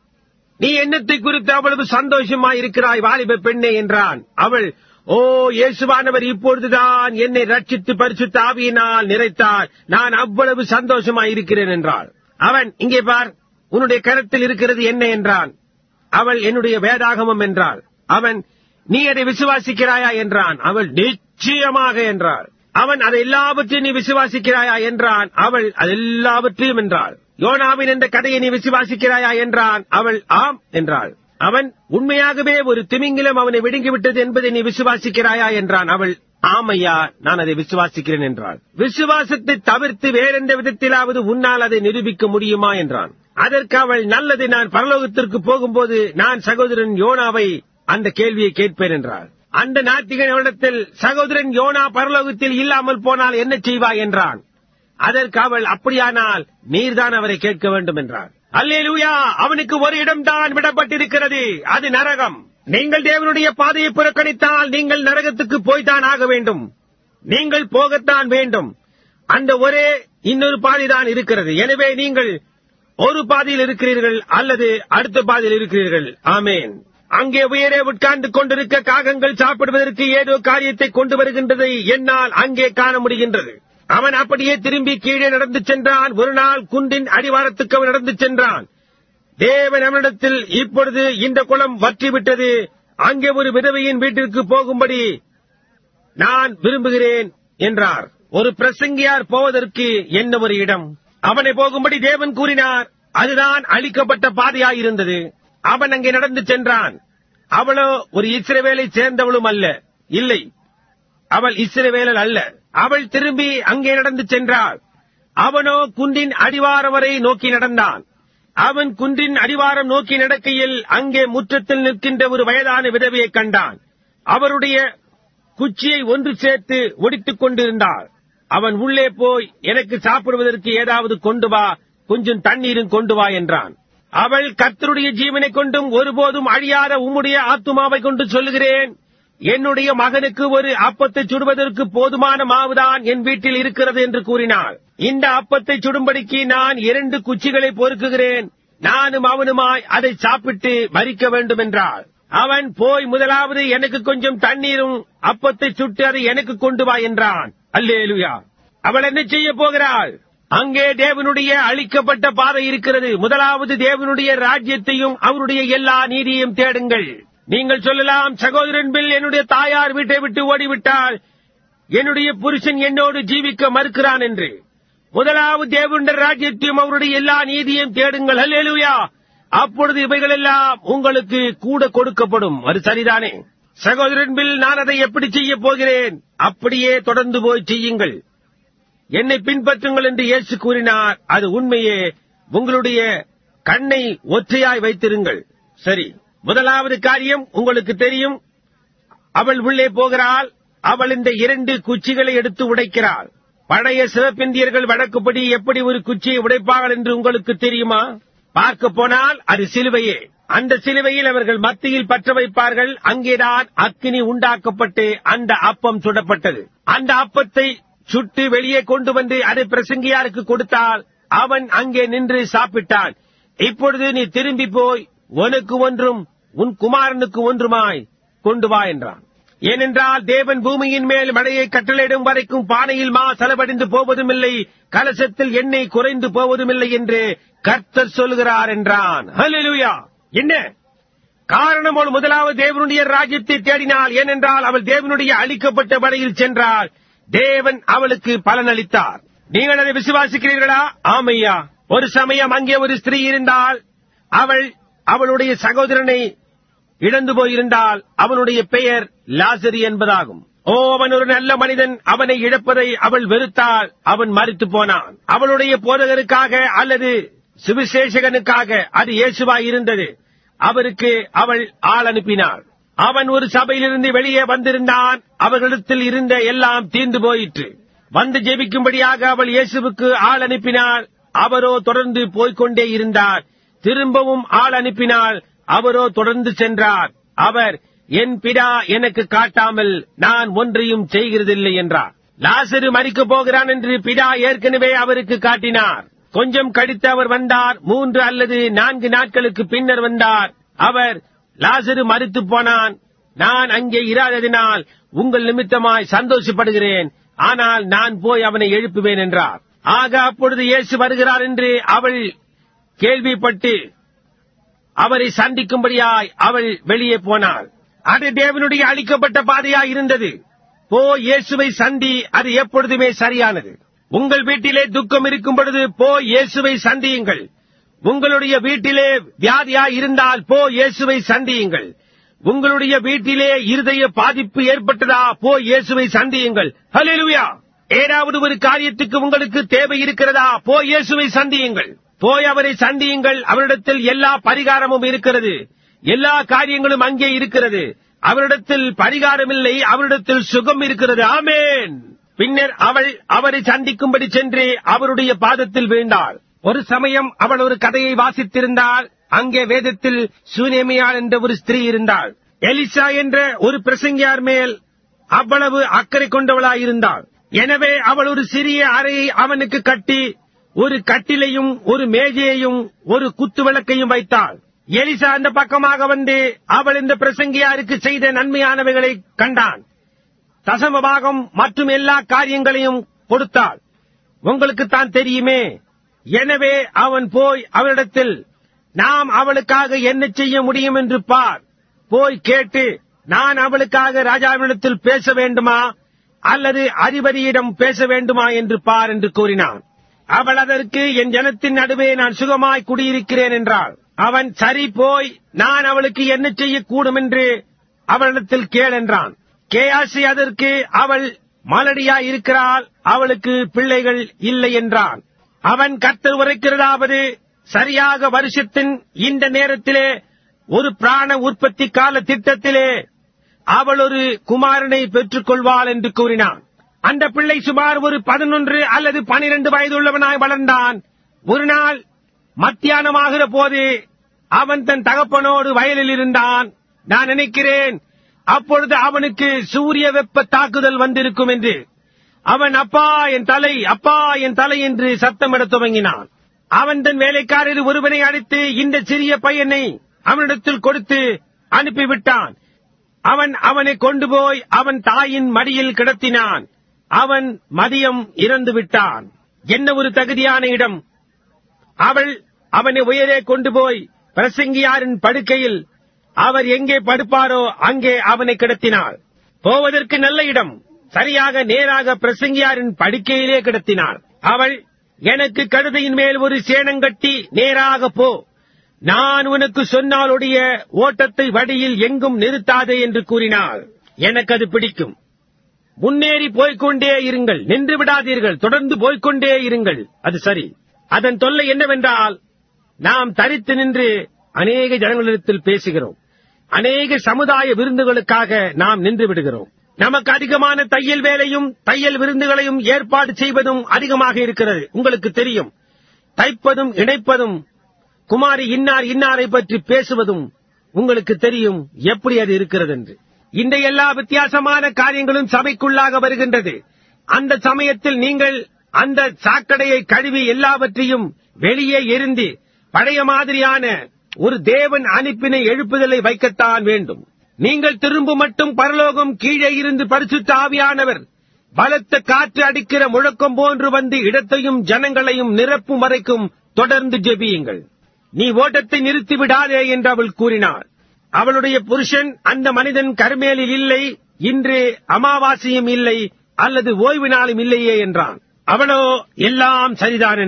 நீ என்னத்தை குறித்து அவ்வளவு சந்தோஷமா இருக்கிறாய் வாலிப பெண்ணே என்றான் அவள் ஓ இயேசுவானவர் இப்பொழுதுதான் என்னை ரட்சித்து பரிசுத்த ஆவியினால் நிறைத்தார் நான் அவ்வளவு சந்தோஷமா இருக்கிறேன் என்றாள் அவன் இங்கே பார் உன்னுடைய கரத்தில் இருக்கிறது என்ன என்றான் அவள் என்னுடைய வேதாகமம் என்றாள் அவன் நீ அதை விசுவாசிக்கிறாயா என்றான் அவள் நிச்சயமாக என்றாள் அவன் அதை எல்லாவற்றையும் நீ விசுவாசிக்கிறாயா என்றான் அவள் அது எல்லாவற்றையும் என்றாள் யோனாவின் என்ற கதையை நீ விசுவாசிக்கிறாயா என்றான் அவள் ஆம் என்றாள் அவன் உண்மையாகவே ஒரு திமிங்கிலம் அவனை விடுங்கிவிட்டது என்பதை நீ விசுவாசிக்கிறாயா என்றான் அவள் ஆமையா நான் அதை விசுவாசிக்கிறேன் என்றாள் விசுவாசத்தை தவிர்த்து வேறெந்த விதத்திலாவது உன்னால் அதை நிரூபிக்க முடியுமா என்றான் அதற்கு அவள் நல்லது நான் பரலோகத்திற்கு போகும்போது நான் சகோதரன் யோனாவை அந்த கேள்வியை கேட்பேன் என்றாள் அந்த நாத்திகனிடத்தில் சகோதரன் யோனா பரலோகத்தில் இல்லாமல் போனால் என்ன செய்வாய் என்றான் அதற்கு அவள் அப்படியானால் நீர்தான் அவரை கேட்க வேண்டும் என்றாள் அல்லேலூயா அவனுக்கு ஒரு இடம்தான் விடப்பட்டிருக்கிறது அது நரகம் நீங்கள் தேவனுடைய பாதையை புறக்கணித்தால் நீங்கள் நரகத்துக்கு போய்தான் ஆக வேண்டும் நீங்கள் போகத்தான் வேண்டும் அந்த ஒரே இன்னொரு பாதைதான் இருக்கிறது எனவே நீங்கள் ஒரு பாதையில் இருக்கிறீர்கள் அல்லது அடுத்த பாதையில் இருக்கிறீர்கள் ஆமேன் அங்கே உயரே உட்கார்ந்து கொண்டிருக்க காகங்கள் சாப்பிடுவதற்கு ஏதோ காரியத்தை கொண்டு வருகின்றதை என்னால் அங்கே காண முடிகின்றது அவன் அப்படியே திரும்பி கீழே நடந்து சென்றான் ஒரு நாள் குன்றின் அடிவாரத்துக்கு அவன் நடந்து சென்றான் தேவன் அவனிடத்தில் இப்பொழுது இந்த குளம் வற்றிவிட்டது அங்கே ஒரு விதவையின் வீட்டிற்கு போகும்படி நான் விரும்புகிறேன் என்றார் ஒரு பிரசங்கியார் போவதற்கு என்ன ஒரு இடம் அவனை போகும்படி தேவன் கூறினார் அதுதான் அழிக்கப்பட்ட பாதையாயிருந்தது அவன் அங்கே நடந்து சென்றான் அவளோ ஒரு இஸ்ரவேலை சேர்ந்தவளும் அல்ல இல்லை அவள் இஸ்ரவேலல் அல்ல அவள் திரும்பி அங்கே நடந்து சென்றாள் அவனோ குன்றின் அடிவாரம் வரை நோக்கி நடந்தான் அவன் குன்றின் அடிவாரம் நோக்கி நடக்கையில் அங்கே முற்றத்தில் நிற்கின்ற ஒரு வயதான விதவையை கண்டான் அவருடைய குச்சியை ஒன்று சேர்த்து ஒடித்துக் கொண்டிருந்தாள் அவன் உள்ளே போய் எனக்கு சாப்பிடுவதற்கு ஏதாவது கொண்டு வா கொஞ்சம் தண்ணீரும் கொண்டு வா என்றான் அவள் கர்த்தருடைய ஜீவனை கொண்டும் ஒருபோதும் அழியாத உம்முடைய ஆத்துமாவை கொண்டு சொல்லுகிறேன் என்னுடைய மகனுக்கு ஒரு அப்பத்தை சுடுவதற்கு போதுமான மாவுதான் என் வீட்டில் இருக்கிறது என்று கூறினாள் இந்த அப்பத்தை சுடும்படிக்கு நான் இரண்டு குச்சிகளை பொறுக்குகிறேன் நானும் அவனுமாய் அதை சாப்பிட்டு மறிக்க வேண்டும் என்றாள் அவன் போய் முதலாவது எனக்கு கொஞ்சம் தண்ணீரும் அப்பத்தை சுட்டு அதை எனக்கு கொண்டு வா என்றான் அல்லேலுயா அவள் என்ன செய்ய போகிறாள் அங்கே தேவனுடைய அளிக்கப்பட்ட பாதை இருக்கிறது முதலாவது தேவனுடைய ராஜ்யத்தையும் அவருடைய எல்லா நீதியையும் தேடுங்கள் நீங்கள் சொல்லலாம் சகோதரன் பில் என்னுடைய தாயார் வீட்டை விட்டு ஓடிவிட்டால் என்னுடைய புருஷன் என்னோடு ஜீவிக்க மறுக்கிறான் என்று முதலாவது தேவனுடைய ராஜ்யத்தையும் அவருடைய எல்லா நீதியையும் தேடுங்கள் அல்லேலூயா அப்பொழுது இவைகளெல்லாம் உங்களுக்கு கூட கொடுக்கப்படும் அது சரிதானே சகோதரன் பில் நான் அதை எப்படி செய்ய போகிறேன் அப்படியே தொடர்ந்து போய் செய்யுங்கள் என்னை பின்பற்றுங்கள் என்று இயேசு கூறினார் அது உண்மையே உங்களுடைய கண்ணை ஒற்றையாய் வைத்திருங்கள் சரி முதலாவது காரியம் உங்களுக்கு தெரியும் அவள் உள்ளே போகிறாள் அவள் இந்த இரண்டு குச்சிகளை எடுத்து உடைக்கிறாள் பழைய சிவப்பிந்தியர்கள் வழக்குப்படி எப்படி ஒரு குச்சியை உடைப்பார்கள் என்று உங்களுக்கு தெரியுமா பார்க்க போனால் அது சிலுவையே அந்த சிலுவையில் அவர்கள் மத்தியில் பற்ற வைப்பார்கள் அங்கேதான் அக்கினி உண்டாக்கப்பட்டு அந்த அப்பம் சுடப்பட்டது அந்த அப்பத்தை சுட்டு வெளியே கொண்டு வந்து அதை பிரசங்கியாருக்கு கொடுத்தால் அவன் அங்கே நின்று சாப்பிட்டான் இப்பொழுது நீ திரும்பி போய் உனக்கு ஒன்றும் உன் குமாரனுக்கு ஒன்றுமாய் கொண்டு வா என்றான் ஏனென்றால் தேவன் பூமியின் மேல் மழையை கட்டளையிடும் வரைக்கும் பானையில் மா செலவடைந்து போவதும் இல்லை கலசத்தில் எண்ணெய் குறைந்து போவதும் இல்லை என்று கர்த்தர் சொல்கிறார் என்றான் ஹalleluya என்ன காரணம் அவள் முதலாவது தேவனுடைய ராஜ்யத்தை தேடினாள் ஏனென்றால் அவள் தேவனுடைய அளிக்கப்பட்ட வரையில் சென்றாள் தேவன் அவளுக்கு பலனளித்தார் நீங்கள் அதை விசுவாசிக்கிறீர்களா ஆமையா ஒரு சமயம் அங்கே ஒரு ஸ்திரீ இருந்தால் அவள் அவளுடைய சகோதரனை இழந்து போயிருந்தால் அவனுடைய பெயர் லாசரி என்பதாகும் ஓ அவன் ஒரு நல்ல மனிதன் அவனை இழப்பதை அவள் வெறுத்தாள் அவன் மறித்து போனான் அவளுடைய போதகருக்காக அல்லது சுவிசேஷகனுக்காக அது இயேசுவாய் இருந்தது அவருக்கு அவள் ஆள் அனுப்பினாள் அவன் ஒரு சபையிலிருந்து வெளியே வந்திருந்தான் அவர்களிடத்தில் இருந்த எல்லாம் தீர்ந்து போயிற்று வந்து ஜெபிக்கும்படியாக அவள் இயேசுவுக்கு ஆள் அனுப்பினாள் அவரோ தொடர்ந்து போய்க்கொண்டே இருந்தார் திரும்பவும் ஆள் அனுப்பினாள் அவரோ தொடர்ந்து சென்றார் அவர் என் பிதா எனக்கு காட்டாமல் நான் ஒன்றையும் செய்கிறதில்லை என்றார் லாசரு மறிக்கப் போகிறான் என்று பிதா ஏற்கனவே அவருக்கு காட்டினார் கொஞ்சம் கழித்து அவர் வந்தார் மூன்று அல்லது நான்கு நாட்களுக்கு பின்னர் வந்தார் அவர் லாசரு மறித்து போனான் நான் அங்கே இராததினால் உங்கள் நிமித்தமாய் சந்தோஷப்படுகிறேன் ஆனால் நான் போய் அவனை எழுப்புவேன் என்றார் ஆக அப்பொழுது இயேசு வருகிறார் என்று அவள் கேள்விப்பட்டு அவரை சந்திக்கும்படியாய் அவள் வெளியே போனாள் அது தேவனுடைய அளிக்கப்பட்ட பாதையாய் இருந்தது போ இயேசுவை சந்தி அது எப்பொழுதுமே சரியானது உங்கள் வீட்டிலே துக்கம் இருக்கும் பொழுது போ இயேசுவை சந்தியுங்கள் உங்களுடைய வீட்டிலே வியாதியாய் இருந்தால் போ இயேசுவை சந்தியுங்கள் உங்களுடைய வீட்டிலே இருதய பாதிப்பு ஏற்பட்டதா போ இயேசுவை சந்தியுங்கள் ஹalleluya ஏதாவது ஒரு காரியத்துக்கு உங்களுக்கு தேவை இருக்கிறதா போ இயேசுவை சந்தியுங்கள் போய் அவரை சந்தியுங்கள் அவரிடத்தில் எல்லா பரிகாரமும் இருக்கிறது எல்லா காரியங்களும் அங்கே இருக்கிறது அவரிடத்தில் பரிகாரம் இல்லை அவரிடத்தில் சுகம் இருக்கிறது ஆமேன் பின்னர் அவள் அவரை சந்திக்கும்படி சென்று அவருடைய பாதத்தில் வீழ்ந்தாள் ஒரு சமயம் அவள் ஒரு கதையை வாசித்திருந்தாள் அங்கே வேதத்தில் சூனேமியாள் என்ற ஒரு ஸ்திரீ இருந்தாள் எலிசா என்ற ஒரு பிரசங்கியார் மேல் அவ்வளவு அக்கறை கொண்டவளாயிருந்தாள் எனவே அவள் ஒரு சிறிய அறையை அவனுக்கு கட்டி ஒரு கட்டிலையும் ஒரு மேஜையையும் ஒரு குத்து விளக்கையும் வைத்தாள் எலிசா அந்த பக்கமாக வந்து அவள் இந்த பிரசங்கியாருக்கு செய்த நன்மையானவைகளை கண்டான் தசம பாகம் மற்றும் எல்லா காரியங்களையும் கொடுத்தாள் உங்களுக்கு தான் தெரியுமே எனவே அவன் போய் அவளிடத்தில் நாம் அவளுக்காக என்ன செய்ய முடியும் என்று பார் போய் கேட்டு நான் அவளுக்காக ராஜாவினிடத்தில் பேச வேண்டுமா அல்லது அதிபதியிடம் பேச வேண்டுமா என்று பார் என்று கூறினான் அவள் அதற்கு என் ஜனத்தின் நடுவே நான் சுகமாய் குடியிருக்கிறேன் என்றாள் அவன் சரி போய் நான் அவளுக்கு என்ன செய்யக்கூடும் என்று அவளிடத்தில் கேள் என்றான் கேயாசி அதற்கு அவள் மலடியாய் இருக்கிறாள் அவளுக்கு பிள்ளைகள் இல்லை என்றான் அவன் கத்தர் உரைக்கிறதாவது சரியாக வருஷத்தின் இந்த நேரத்திலே ஒரு பிராண உற்பத்தி கால திட்டத்திலே அவள் ஒரு குமாரனை பெற்றுக் கொள்வாள் என்று கூறினான் அந்த பிள்ளை சுமார் ஒரு பதினொன்று அல்லது பனிரெண்டு வயதுள்ளவனாய் வளர்ந்தான் ஒரு நாள் மத்தியானமாகிற போது அவன் தன் தகப்பனோடு வயலில் இருந்தான் நான் நினைக்கிறேன் அப்பொழுது அவனுக்கு சூரிய வெப்ப தாக்குதல் வந்திருக்கும் என்று அவன் அப்பா என் தலை அப்பா என் தலை என்று சத்தமிடத் துவங்கினான் அவன் தன் வேலைக்காரர் ஒருவனை அழைத்து இந்த சிறிய பையனை அவனிடத்தில் கொடுத்து அனுப்பிவிட்டான் அவன் அவனை கொண்டு போய் அவன் தாயின் மடியில் கிடத்தினான் அவன் மதியம் இறந்து விட்டான் என்ன ஒரு தகுதியான இடம் அவள் அவனை உயரே கொண்டு போய் பிரசங்கியாரின் படுக்கையில் அவர் எங்கே படுப்பாரோ அங்கே அவனை கிடத்தினாள் போவதற்கு நல்ல இடம் சரியாக நேராக பிரசங்கியாரின் படுக்கையிலே கிடத்தினாள் அவள் எனக்கு கழுதையின் மேல் ஒரு சேனங்கட்டி நேராக போ நான் உனக்கு சொன்னாலுடைய ஓட்டத்தை வழியில் எங்கும் நிறுத்தாதே என்று கூறினாள் எனக்கு அது பிடிக்கும் முன்னேறி போய்க்கொண்டே இருங்கள் நின்று விடாதீர்கள் தொடர்ந்து போய்க்கொண்டே இருங்கள் அது சரி அதன் தொல்லை என்னவென்றால் நாம் தரித்து நின்று அநேக ஜனங்களிடத்தில் பேசுகிறோம் அநேக சமுதாய விருந்துகளுக்காக நாம் நின்று விடுகிறோம் நமக்கு அதிகமான தையல் வேலையும் தையல் விருந்துகளையும் ஏற்பாடு செய்வதும் அதிகமாக இருக்கிறது உங்களுக்கு தெரியும் தைப்பதும் இணைப்பதும் குமாரி இன்னார் இன்னாரை பற்றி பேசுவதும் உங்களுக்கு தெரியும் எப்படி அது இருக்கிறது என்று இந்த எல்லா வித்தியாசமான காரியங்களும் சபைக்குள்ளாக வருகின்றது அந்த சமயத்தில் நீங்கள் அந்த சாக்கடையை கழுவி எல்லாவற்றையும் வெளியே எரிந்து பழைய மாதிரியான ஒரு தேவன் அனுப்பினை எழுப்புதலை வைக்கத்தான் வேண்டும் நீங்கள் திரும்ப மட்டும் பரலோகம் கீழே இருந்து பரிசுத்த ஆவியானவர் பலத்த காற்று அடிக்கிற முழக்கம் போன்று வந்து இடத்தையும் ஜனங்களையும் நிரப்பும் வரைக்கும் தொடர்ந்து ஜெபியுங்கள் நீ ஓட்டத்தை நிறுத்தி விடாதே என்று அவள் கூறினாள் அவளுடைய புருஷன் அந்த மனிதன் கருமேலில் இல்லை இன்று அமாவாசையும் இல்லை அல்லது ஓய்வு நாளும் இல்லையே என்றான் அவளோ எல்லாம் சரிதான் என்றாள்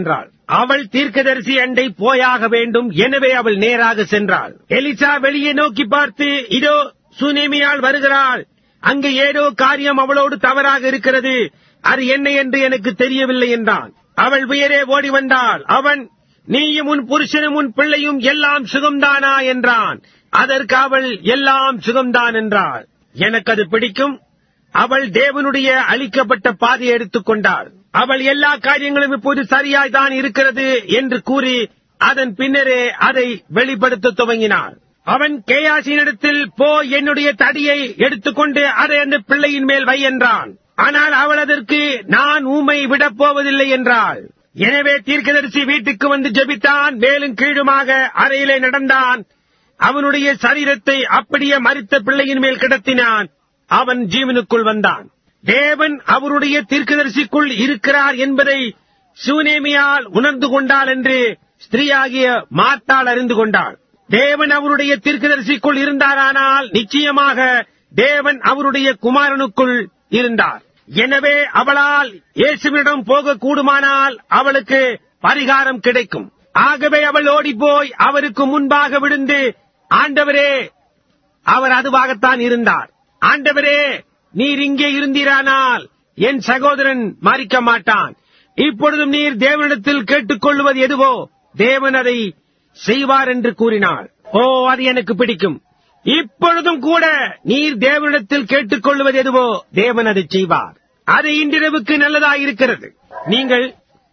அவள் தீர்க்கதரிசி அண்டை போயாக வேண்டும் எனவே அவள் நேராக சென்றாள் எலிசா வெளியே நோக்கி பார்த்து இதோ சுனேமியால் வருகிறாள் அங்கு ஏதோ காரியம் அவளோடு தவறாக இருக்கிறது அது என்ன என்று எனக்கு தெரியவில்லை என்றான் அவள் உயரே ஓடி வந்தாள் அவன் நீயும் உன் புருஷனும் உன் பிள்ளையும் எல்லாம் சுகம்தானா என்றான் அதற்கு அவள் எல்லாம் சுகம்தான் என்றாள் எனக்கு அது பிடிக்கும் அவள் தேவனுடைய அளிக்கப்பட்ட பாதையை எடுத்துக் கொண்டாள் அவள் எல்லா காரியங்களும் இப்போது சரியாய் தான் இருக்கிறது என்று கூறி அதன் பின்னரே அதை வெளிப்படுத்த துவங்கினாள் அவன் கேயாசினிடத்தில் போ என்னுடைய தடியை எடுத்துக்கொண்டு அதை அந்த பிள்ளையின் மேல் வை என்றான் ஆனால் அவள் அதற்கு நான் ஊமை விடப் போவதில்லை என்றாள் எனவே தீர்க்கதரிசி வீட்டுக்கு வந்து ஜெபித்தான் மேலும் கீழுமாக அறையிலே நடந்தான் அவனுடைய சரீரத்தை அப்படியே மறித்த பிள்ளையின் மேல் கிடத்தினான் அவன் ஜீவனுக்குள் வந்தான் தேவன் அவருடைய தீர்க்கதரிசிக்குள் இருக்கிறார் என்பதை சூனேமியால் உணர்ந்து கொண்டாள் என்று ஸ்திரீயாகிய மாத்தாள் அறிந்து கொண்டாள் தேவன் அவருடைய தீர்க்கதரிசிக்குள் இருந்தாரானால் நிச்சயமாக தேவன் அவருடைய குமாரனுக்குள் இருந்தார் எனவே அவளால் இயேசுவிடம் போக கூடுமானால் அவளுக்கு பரிகாரம் கிடைக்கும் ஆகவே அவள் ஓடிப்போய் அவருக்கு முன்பாக விழுந்து ஆண்டவரே அவர் அதுவாகத்தான் இருந்தார் ஆண்டவரே நீர் இங்கே இருந்தீரானால் என் சகோதரன் மறிக்க மாட்டான் இப்பொழுதும் நீர் தேவனிடத்தில் கேட்டுக்கொள்வது எதுவோ தேவன் அதை செய்வார் என்று கூறினாள் ஓ அது எனக்கு பிடிக்கும் இப்பொழுதும் கூட நீர் தேவனிடத்தில் கேட்டுக்கொள்வது எதுவோ தேவன் அதை செய்வார் அது இன்றிரவுக்கு நல்லதாயிருக்கிறது நீங்கள்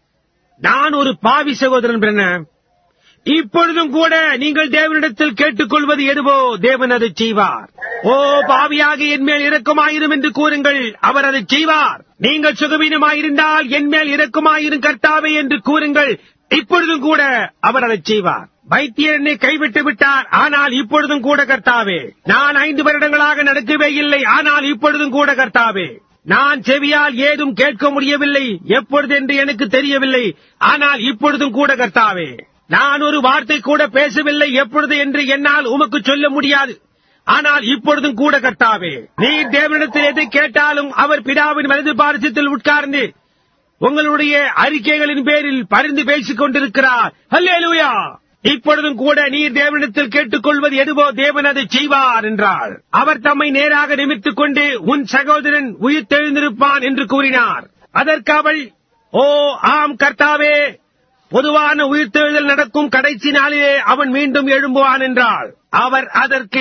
நான் ஒரு பாவி சகோதரன் பிரண்ண இப்பொழுதும் கூட நீங்கள் தேவனிடத்தில் கேட்டுக்கொள்வது எதுவோ தேவன் அதை செய்வார் ஓ பாவியாக என் மேல் இரக்கமாயிரும் என்று கூறுங்கள் அவர் அதை செய்வார் நீங்கள் சுகவீனமாயிருந்தால் என் மேல் இரக்கமாயிரும் கர்த்தாவே என்று கூறுங்கள் இப்பொழுதும் கூட அவர் அதை செய்வார் வைத்தியர் என்னை கைவிட்டு விட்டார் ஆனால் இப்பொழுதும் கூட கர்த்தாவே நான் ஐந்து வருடங்களாக நடக்கவே இல்லை ஆனால் இப்பொழுதும் கூட கர்த்தாவே நான் செவியால் ஏதும் கேட்க முடியவில்லை எப்பொழுது என்று எனக்கு தெரியவில்லை ஆனால் இப்பொழுதும் கூட கர்த்தாவே நான் ஒரு வார்த்தை கூட பேசவில்லை எப்பொழுது என்று என்னால் உமக்கு சொல்ல முடியாது ஆனால் இப்பொழுதும் கூட கர்த்தாவே நீ தேவனிடத்தில் எதை கேட்டாலும் அவர் பிதாவின் வலது பாரசத்தில் உட்கார்ந்து உங்களுடைய அறிக்கைகளின் பேரில் பரிந்து பேசிக் கொண்டிருக்கிறார் ஹல்லேலூயா இப்பொழுதும் கூட நீர் தேவனிடத்தில் கேட்டுக்கொள்வது எதுவோ தேவன் அதை செய்வார் என்றார் அவர் தம்மை நேராக நிமித்துக் கொண்டு உன் சகோதரன் உயிர் தெழுந்திருப்பான் என்று கூறினார் அதற்கு அவள் ஓ ஆம் கர்த்தாவே பொதுவான உயிர்த்தெழுதல் நடக்கும் கடைசி நாளிலே அவன் மீண்டும் எழும்புவான் என்றாள் அவர் அதற்கு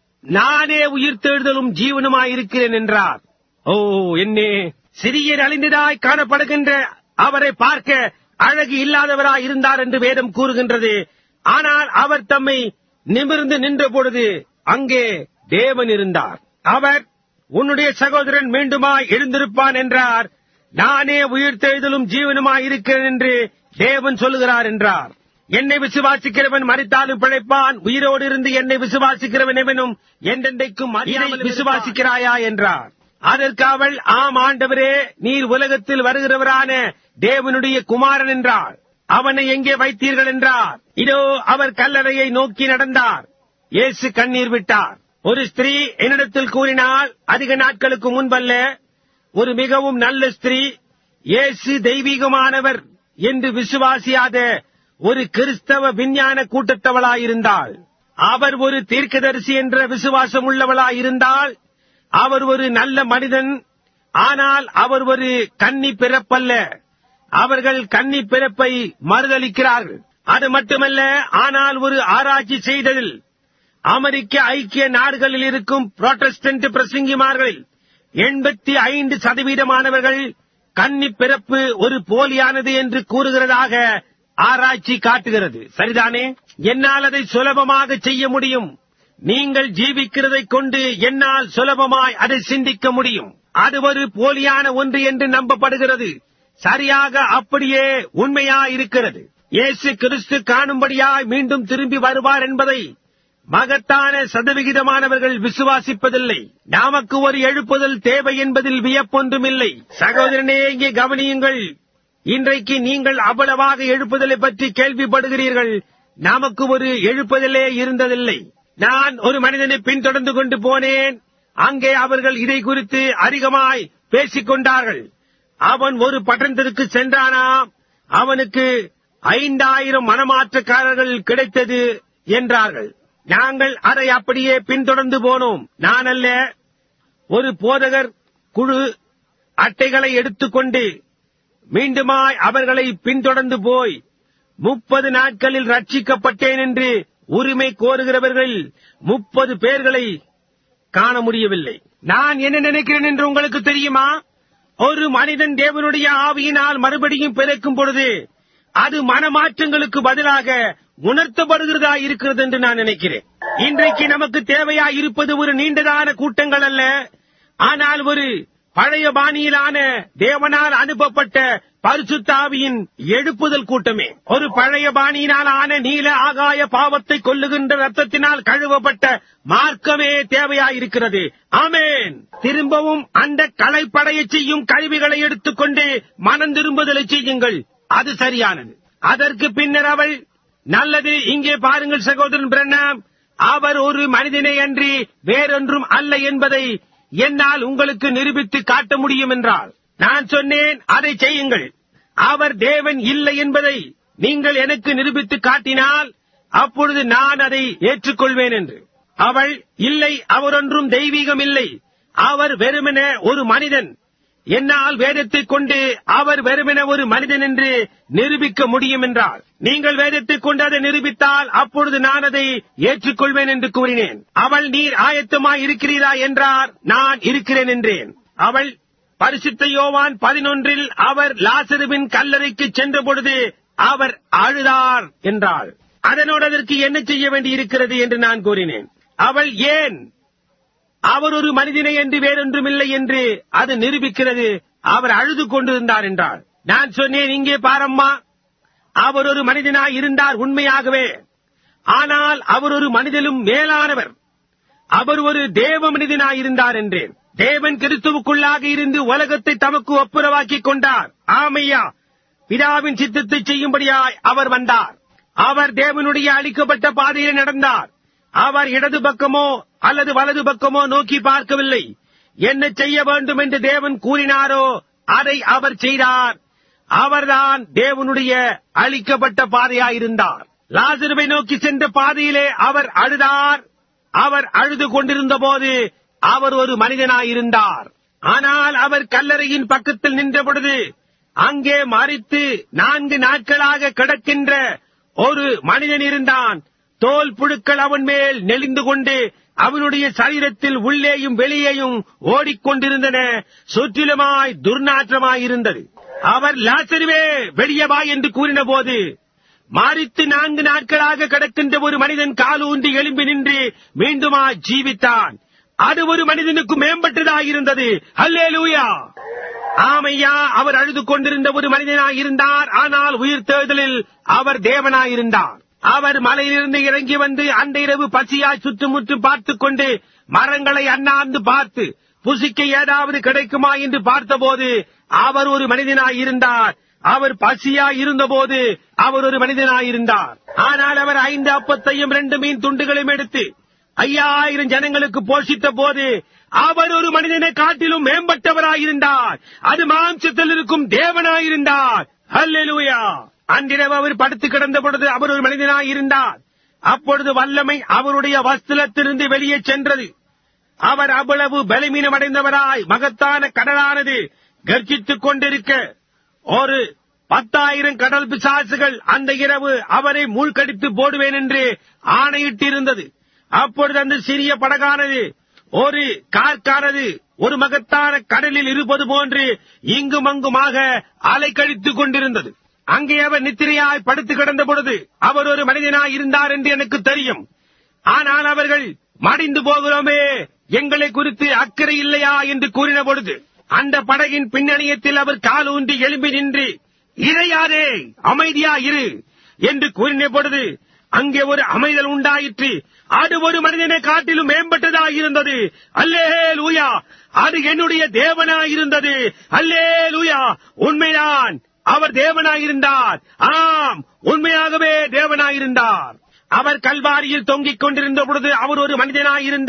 நானே உயிர்த்தெழுதலும் ஜீவனுமாயிருக்கிறேன் என்றார் ஓ என்னே சிறிய அழிந்ததாய் காணப்படுகின்ற அவரை பார்க்க அழகு இல்லாதவராய் இருந்தார் என்று வேதம் கூறுகின்றது ஆனால் அவர் தம்மை நிமிர்ந்து நின்ற பொழுது அங்கே தேவன் இருந்தார் அவர் உன்னுடைய சகோதரன் மீண்டுமாய் எழுந்திருப்பான் என்றார் நானே உயிர்த்தெழுதலும் ஜீவனுமாய் இருக்கிறேன் என்று தேவன் சொல்லுகிறார் என்றார் என்னை விசுவாசிக்கிறவன் மறித்தாலும் பிழைப்பான் உயிரோடு இருந்து என்னை விசுவாசிக்கிறவன் எவனும் என்றென்றைக்கும் இதை விசுவாசிக்கிறாயா என்றார் அதற்கு அவள் ஆம் ஆண்டவரே நீர் உலகத்தில் வருகிறவரான தேவனுடைய குமாரன் என்றார் அவனை எங்கே வைத்தீர்கள் என்றார் இதோ அவர் கல்லறையை நோக்கி நடந்தார் இயேசு கண்ணீர் விட்டார் ஒரு ஸ்திரீ என்னிடத்தில் கூறினால் அதிக நாட்களுக்கு முன்பல்ல ஒரு மிகவும் நல்ல ஸ்திரீ இயேசு தெய்வீகமானவர் என்று விசுவாசியாத ஒரு கிறிஸ்தவ விஞ்ஞான கூட்டத்தவளாயிருந்தாள் அவர் ஒரு தீர்க்கதரிசி என்ற விசுவாசம் உள்ளவளாயிருந்தால் அவர் ஒரு நல்ல மனிதன் ஆனால் அவர் ஒரு கன்னி பிறப்பல்ல அவர்கள் கன்னி பிறப்பை மறுதளிக்கிறார்கள் அது மட்டுமல்ல ஆனால் ஒரு ஆராய்ச்சி செய்ததில் அமெரிக்க ஐக்கிய நாடுகளில் இருக்கும் புரோட்டஸ்டன்ட் பிரசங்கிமார்களில் எண்பத்தி ஐந்து சதவீதமானவர்கள் கன்னி பிறப்பு ஒரு போலியானது என்று கூறுகிறதாக ஆராய்ச்சி காட்டுகிறது சரிதானே என்னால் அதை சுலபமாக செய்ய முடியும் நீங்கள் ஜீவிக்கிறதைக் கொண்டு என்னால் சுலபமாய் அதை சிந்திக்க முடியும் அது ஒரு போலியான ஒன்று என்று நம்பப்படுகிறது சரியாக அப்படியே உண்மையாயிருக்கிறது இயேசு கிறிஸ்து காணும்படியாய் மீண்டும் திரும்பி வருவார் என்பதை மகத்தான சதவிகிதமானவர்கள் விசுவாசிப்பதில்லை நமக்கு ஒரு எழுப்புதல் தேவை என்பதில் வியப்பொன்றுமில்லை சகோதரனே இங்கே கவனியுங்கள் இன்றைக்கு நீங்கள் அவ்வளவாக எழுப்புதலை பற்றி கேள்விப்படுகிறீர்கள் நமக்கு ஒரு எழுப்புதலே இருந்ததில்லை நான் ஒரு மனிதனை பின்தொடர்ந்து கொண்டு போனேன் அங்கே அவர்கள் இதை குறித்து அதிகமாய் பேசிக் கொண்டார்கள் அவன் ஒரு பட்டணத்திற்கு சென்றானாம் அவனுக்கு ஐந்தாயிரம் மனமாற்றக்காரர்கள் கிடைத்தது என்றார்கள் நாங்கள் அதை அப்படியே பின்தொடர்ந்து போனோம் நான் அல்ல ஒரு போதகர் குழு அட்டைகளை எடுத்துக்கொண்டு மீண்டுமாய் அவர்களை பின்தொடர்ந்து போய் முப்பது நாட்களில் ரட்சிக்கப்பட்டேன் என்று உரிமை கோருகிறவர்கள் முப்பது பேர்களை காண முடியவில்லை நான் என்ன நினைக்கிறேன் என்று உங்களுக்கு தெரியுமா ஒரு மனிதன் தேவனுடைய ஆவியினால் மறுபடியும் பிறக்கும் பொழுது அது மனமாற்றங்களுக்கு பதிலாக உணர்த்தப்படுகிறதா இருக்கிறது என்று நான் நினைக்கிறேன் இன்றைக்கு நமக்கு தேவையா இருப்பது ஒரு நீண்டதான கூட்டங்கள் அல்ல ஆனால் ஒரு பழைய பாணியிலான தேவனால் அனுப்பப்பட்ட பரிசுத்தாவியின் எழுப்புதல் கூட்டமே ஒரு பழைய பாணியினால் ஆன நீல ஆகாய பாவத்தை கொல்லுகின்ற ரத்தத்தினால் கழுவப்பட்ட மார்க்கமே தேவையாயிருக்கிறது ஆமேன் திரும்பவும் அந்த களைப்படைய செய்யும் கருவிகளை எடுத்துக்கொண்டு மனம் திரும்புதலை செய்யுங்கள் அது சரியானது அதற்கு பின்னர் அவள் நல்லது இங்கே பாருங்கள் சகோதரன் பிரண்ணாம் அவர் ஒரு மனிதனை அன்றி வேறொன்றும் அல்ல என்பதை என்னால் உங்களுக்கு நிரூபித்து காட்ட முடியும் என்றால் நான் சொன்னேன் அதை செய்யுங்கள் அவர் தேவன் இல்லை என்பதை நீங்கள் எனக்கு நிரூபித்து காட்டினால் அப்பொழுது நான் அதை ஏற்றுக்கொள்வேன் என்று அவள் இல்லை அவர் ஒன்றும் தெய்வீகம் இல்லை அவர் வெறுமென ஒரு மனிதன் என்னால் வேதத்தைக் கொண்டு அவர் வெறுமென ஒரு மனிதன் என்று நிரூபிக்க முடியும் என்றால் நீங்கள் வேதத்தைக் கொண்டு அதை நிரூபித்தால் அப்பொழுது நான் அதை ஏற்றுக்கொள்வேன் என்று கூறினேன் அவள் நீர் ஆயத்தமாய் இருக்கிறீரா என்றார் நான் இருக்கிறேன் என்றேன் அவள் பரிசுத்த யோவான் பதினொன்றில் அவர் லாசருவின் கல்லறைக்கு சென்ற பொழுது அவர் அழுதார் என்றாள் அதனோடு அதற்கு என்ன செய்ய வேண்டி இருக்கிறது என்று நான் கூறினேன் அவள் ஏன் அவர் ஒரு மனிதனை என்று வேறொன்றுமில்லை என்று அது நிரூபிக்கிறது அவர் அழுது கொண்டிருந்தார் என்றார் நான் சொன்னேன் இங்கே பாரம்மா அவர் ஒரு மனிதனாய் இருந்தார் உண்மையாகவே ஆனால் அவர் ஒரு மனிதனும் மேலானவர் அவர் ஒரு தேவ மனிதனாய் இருந்தார் என்றேன் தேவன் கிறிஸ்துவுக்குள்ளாக இருந்து உலகத்தை தமக்கு ஒப்புரவாக்கிக் கொண்டார் ஆமையா பிதாவின் சித்தத்தை செய்யும்படியாய் அவர் வந்தார் அவர் தேவனுடைய அளிக்கப்பட்ட பாதையில் நடந்தார் அவர் இடது பக்கமோ அல்லது வலது பக்கமோ நோக்கி பார்க்கவில்லை என்ன செய்ய வேண்டும் என்று தேவன் கூறினாரோ அதை அவர் செய்தார் அவர்தான் தேவனுடைய அளிக்கப்பட்ட பாதையாயிருந்தார் லாசருவை நோக்கி சென்ற பாதையிலே அவர் அழுதார் அவர் அழுது கொண்டிருந்த போது அவர் ஒரு மனிதனாயிருந்தார் ஆனால் அவர் கல்லறையின் பக்கத்தில் நின்ற பொழுது அங்கே மறித்து நான்கு நாட்களாக கிடக்கின்ற ஒரு மனிதன் இருந்தான் தோல் புழுக்கள் அவன் மேல் நெளிந்து கொண்டு அவனுடைய சரீரத்தில் உள்ளேயும் வெளியேயும் ஓடிக்கொண்டிருந்தன சுற்றிலுமாய் துர்நாற்றமாயிருந்தது அவர் லாசருவே வெளியே வா என்று கூறின போது மாறித்து நான்கு நாட்களாக கிடக்கின்ற ஒரு மனிதன் காலூன்றி எழும்பி நின்று மீண்டுமா ஜீவித்தான் அது ஒரு மனிதனுக்கு மேம்பட்டதாயிருந்தது அல்லேலூயா ஆமையா அவர் அழுது கொண்டிருந்த ஒரு மனிதனாயிருந்தார் ஆனால் உயிர் தேர்தலில் அவர் தேவனாயிருந்தார் அவர் மலையிலிருந்து இறங்கி வந்து அந்த இரவு பசியாய் சுற்றுமுற்றும் பார்த்துக் கொண்டு மரங்களை அண்ணாந்து பார்த்து புசிக்க ஏதாவது கிடைக்குமா என்று பார்த்தபோது அவர் ஒரு மனிதனாயிருந்தார் அவர் பசியாய் இருந்தபோது அவர் ஒரு மனிதனாயிருந்தார் ஆனால் அவர் ஐந்து அப்பத்தையும் ரெண்டு மீன் துண்டுகளையும் எடுத்து ஐயாயிரம் ஜனங்களுக்கு போஷித்த போது அவர் ஒரு மனிதனை காட்டிலும் மேம்பட்டவராயிருந்தார் அது மாம்சத்தில் இருக்கும் தேவனாயிருந்தார் அல்லேலூயா அன்றிரவு அவர் படுத்து கிடந்த பொழுது அவர் ஒரு மனிதனாயிருந்தார் அப்பொழுது வல்லமை அவருடைய வஸ்திரத்திலிருந்து வெளியே சென்றது அவர் அவ்வளவு பலமீனம் அடைந்தவராய் மகத்தான கடலானது கர்ஜித்துக் கொண்டிருக்க ஒரு பத்தாயிரம் கடல் பிசாசுகள் அந்த இரவு அவரை மூழ்கடித்து போடுவேன் என்று ஆணையிட்டிருந்தது அப்பொழுது அந்த சிறிய படகானது ஒரு கார்க்கானது ஒரு மகத்தான கடலில் இருப்பது போன்று இங்கும் அங்குமாக அலைக்கழித்துக் கொண்டிருந்தது அங்கே அவர் நித்திரையாய் படுத்து கிடந்த பொழுது அவர் ஒரு மனிதனாய் இருந்தார் என்று எனக்கு தெரியும் ஆனால் அவர்கள் மடிந்து போகிறோமே எங்களை குறித்து அக்கறை இல்லையா என்று கூறின பொழுது அந்த படகின் பின்னணியத்தில் அவர் கால் ஊன்றி எழும்பி நின்று இறையாதே அமைதியா இரு என்று கூறின பொழுது அங்கே ஒரு அமைதல் உண்டாயிற்று அது ஒரு மனிதனை காட்டிலும் மேம்பட்டதாயிருந்தது அல்லே லூயா அது என்னுடைய தேவனாயிருந்தது அல்லே லூயா உண்மைதான் அவர் தேவனாயிருந்தார் ஆம் உண்மையாகவே தேவனாயிருந்தார் அவர் கல்வாரியில் தொங்கிக் கொண்டிருந்த பொழுது அவர் ஒரு மனிதனாயிருந்தார்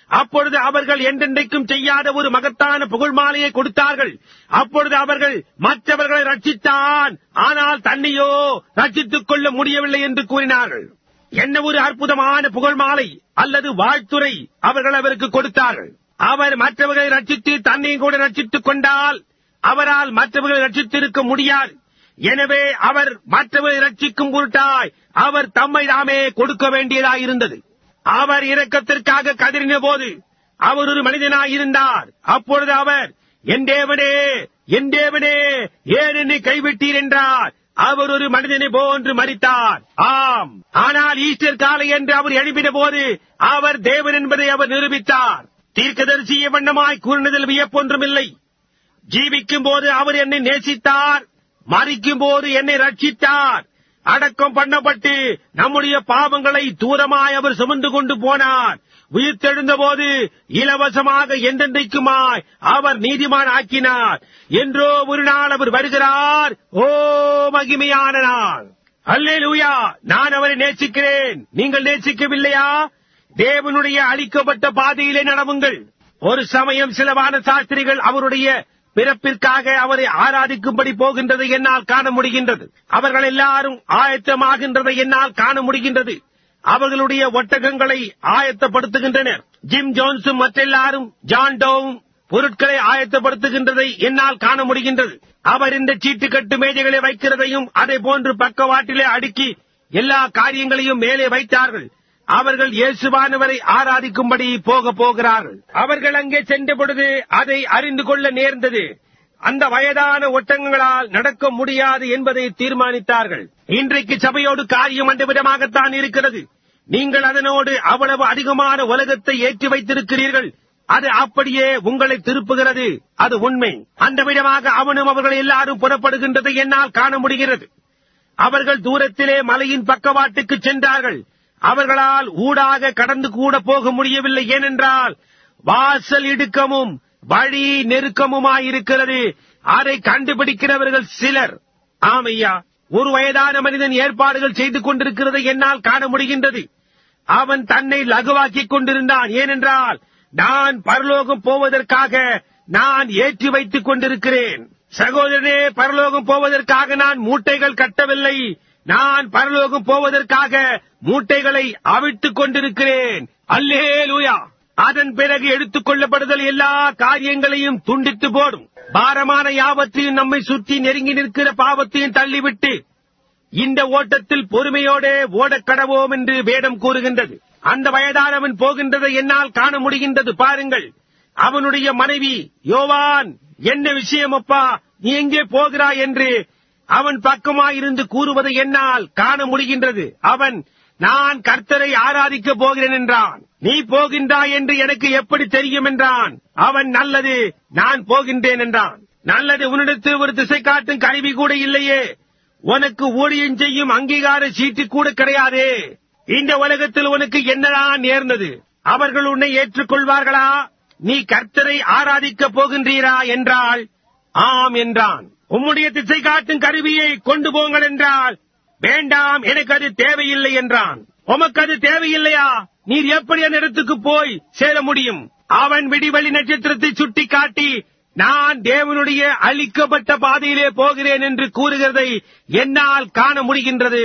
அப்பொழுது அவர்கள் என்றென்றைக்கும் செய்யாத ஒரு மகத்தான புகழ் மாலையை கொடுத்தார்கள் அப்பொழுது அவர்கள் மற்றவர்களை ரட்சித்தான் ஆனால் தன்னையோ ரட்சித்துக் கொள்ள முடியவில்லை என்று கூறினார்கள் என்ன ஒரு அற்புதமான புகழ் மாலை அல்லது வாழ்த்துரை அவர்கள் அவருக்கு கொடுத்தார்கள் அவர் மற்றவர்களை ரட்சித்து தன்னையும் கூட ரட்சித்துக் கொண்டால் அவரால் மற்றவர்களை ரட்சித்திருக்க முடியாது எனவே அவர் மற்றவர்களை ரட்சிக்கும் பொருட்டாய் அவர் தம்மை தாமே கொடுக்க வேண்டியதாயிருந்தது அவர் இரக்கத்திற்காக கதறின போது அவர் ஒரு மனிதனாய் இருந்தார் அப்பொழுது அவர் என் தேவனே என் தேவனே ஏன் என்னை கைவிட்டீர் என்றார் அவர் ஒரு மனிதனை போன்று மறித்தார் ஆம் ஆனால் ஈஸ்டர் காலை என்று அவர் எழுப்பின போது அவர் தேவன் என்பதை அவர் நிரூபித்தார் தீர்க்கதரிசிய வண்ணமாய் கூறினதில் வியப்பொன்றுமில்லை ஜீவிக்கும் போது அவர் என்னை நேசித்தார் மறிக்கும் போது என்னை ரட்சித்தார் அடக்கம் பண்ணப்பட்டு நம்முடைய பாவங்களை தூரமாய் அவர் சுமந்து கொண்டு போனார் உயிர்த்தெழுந்த போது இலவசமாக என்றென்றைக்குமாய் அவர் நீதிமான் ஆக்கினார் என்றோ ஒரு நாள் அவர் வருகிறார் ஓ மகிமையான நாள் அல்லேலூயா நான் அவரை நேசிக்கிறேன் நீங்கள் நேசிக்கவில்லையா தேவனுடைய அளிக்கப்பட்ட பாதையிலே நடவுங்கள் ஒரு சமயம் சில வான சாஸ்திரிகள் அவருடைய பிறப்பிற்காக அவரை ஆராதிக்கும்படி போகின்றதை என்னால் காண முடிகின்றது அவர்கள் எல்லாரும் ஆயத்தமாகின்றதை என்னால் காண முடிகின்றது அவர்களுடைய ஒட்டகங்களை ஆயத்தப்படுத்துகின்றனர் ஜிம் ஜோன்ஸும் மற்றெல்லாரும் ஜான் டோவும் பொருட்களை ஆயத்தப்படுத்துகின்றதை என்னால் காண முடிகின்றது அவர் இந்த சீட்டு கட்டு மேஜைகளை வைக்கிறதையும் அதை போன்று பக்கவாட்டிலே அடுக்கி எல்லா காரியங்களையும் மேலே வைத்தார்கள் அவர்கள் இயேசுவானவரை ஆராதிக்கும்படி போக போகிறார்கள் அவர்கள் அங்கே சென்ற பொழுது அதை அறிந்து கொள்ள நேர்ந்தது அந்த வயதான ஒட்டங்கங்களால் நடக்க முடியாது என்பதை தீர்மானித்தார்கள் இன்றைக்கு சபையோடு காரியம் அந்த விதமாகத்தான் இருக்கிறது நீங்கள் அதனோடு அவ்வளவு அதிகமான உலகத்தை ஏற்றி வைத்திருக்கிறீர்கள் அது அப்படியே உங்களை திருப்புகிறது அது உண்மை அந்த விதமாக அவனும் அவர்கள் எல்லாரும் புறப்படுகின்றதை என்னால் காண முடிகிறது அவர்கள் தூரத்திலே மலையின் பக்கவாட்டுக்கு சென்றார்கள் அவர்களால் ஊடாக கடந்து கூட போக முடியவில்லை ஏனென்றால் வாசல் இடுக்கமும் வழி நெருக்கமுமாயிருக்கிறது அதை கண்டுபிடிக்கிறவர்கள் சிலர் ஆமையா ஒரு வயதான மனிதன் ஏற்பாடுகள் செய்து கொண்டிருக்கிறதை என்னால் காண முடிகின்றது அவன் தன்னை லகுவாக்கிக் கொண்டிருந்தான் ஏனென்றால் நான் பரலோகம் போவதற்காக நான் ஏற்றி வைத்துக் கொண்டிருக்கிறேன் சகோதரனே பரலோகம் போவதற்காக நான் மூட்டைகள் கட்டவில்லை நான் பரலோகம் போவதற்காக மூட்டைகளை அவிழ்த்துக் கொண்டிருக்கிறேன் அல்லேலூயா அதன் பிறகு எடுத்துக் கொள்ளப்படுதல் எல்லா காரியங்களையும் துண்டித்து போடும் பாரமான யாவற்றையும் நம்மை சுற்றி நெருங்கி நிற்கிற பாவத்தையும் தள்ளிவிட்டு இந்த ஓட்டத்தில் பொறுமையோட ஓடக் கடவோம் என்று வேதம் கூறுகின்றது அந்த வயதானவன் போகின்றதை என்னால் காண முடிகின்றது பாருங்கள் அவனுடைய மனைவி யோவான் என்ன விஷயம் அப்பா நீ எங்கே போகிறாய் என்று அவன் பக்கமாயிருந்து கூறுவதை என்னால் காண முடிகின்றது அவன் நான் கர்த்தரை ஆராதிக்க போகிறேன் என்றான் நீ போகின்றாய் என்று எனக்கு எப்படி தெரியும் என்றான் அவன் நல்லது நான் போகின்றேன் என்றான் நல்லது உன்னிடத்தில் ஒரு திசை காட்டும் கருவி கூட இல்லையே உனக்கு ஊழியம் செய்யும் அங்கீகார சீட்டு கூட கிடையாதே இந்த உலகத்தில் உனக்கு என்னதான் நேர்ந்தது அவர்கள் உன்னை ஏற்றுக்கொள்வார்களா நீ கர்த்தரை ஆராதிக்கப் போகின்றீரா என்றால் ஆம் என்றான் உம்முடைய திசை காட்டும் கருவியை கொண்டு போங்கள் என்றால் வேண்டாம் எனக்கு அது தேவையில்லை என்றான் உமக்கு அது தேவையில்லையா நீர் எப்படி அந்த இடத்துக்கு போய் சேர முடியும் அவன் விடிவெளி நட்சத்திரத்தை சுட்டி காட்டி நான் தேவனுடைய அளிக்கப்பட்ட பாதையிலே போகிறேன் என்று கூறுகிறதை என்னால் காண முடிகின்றது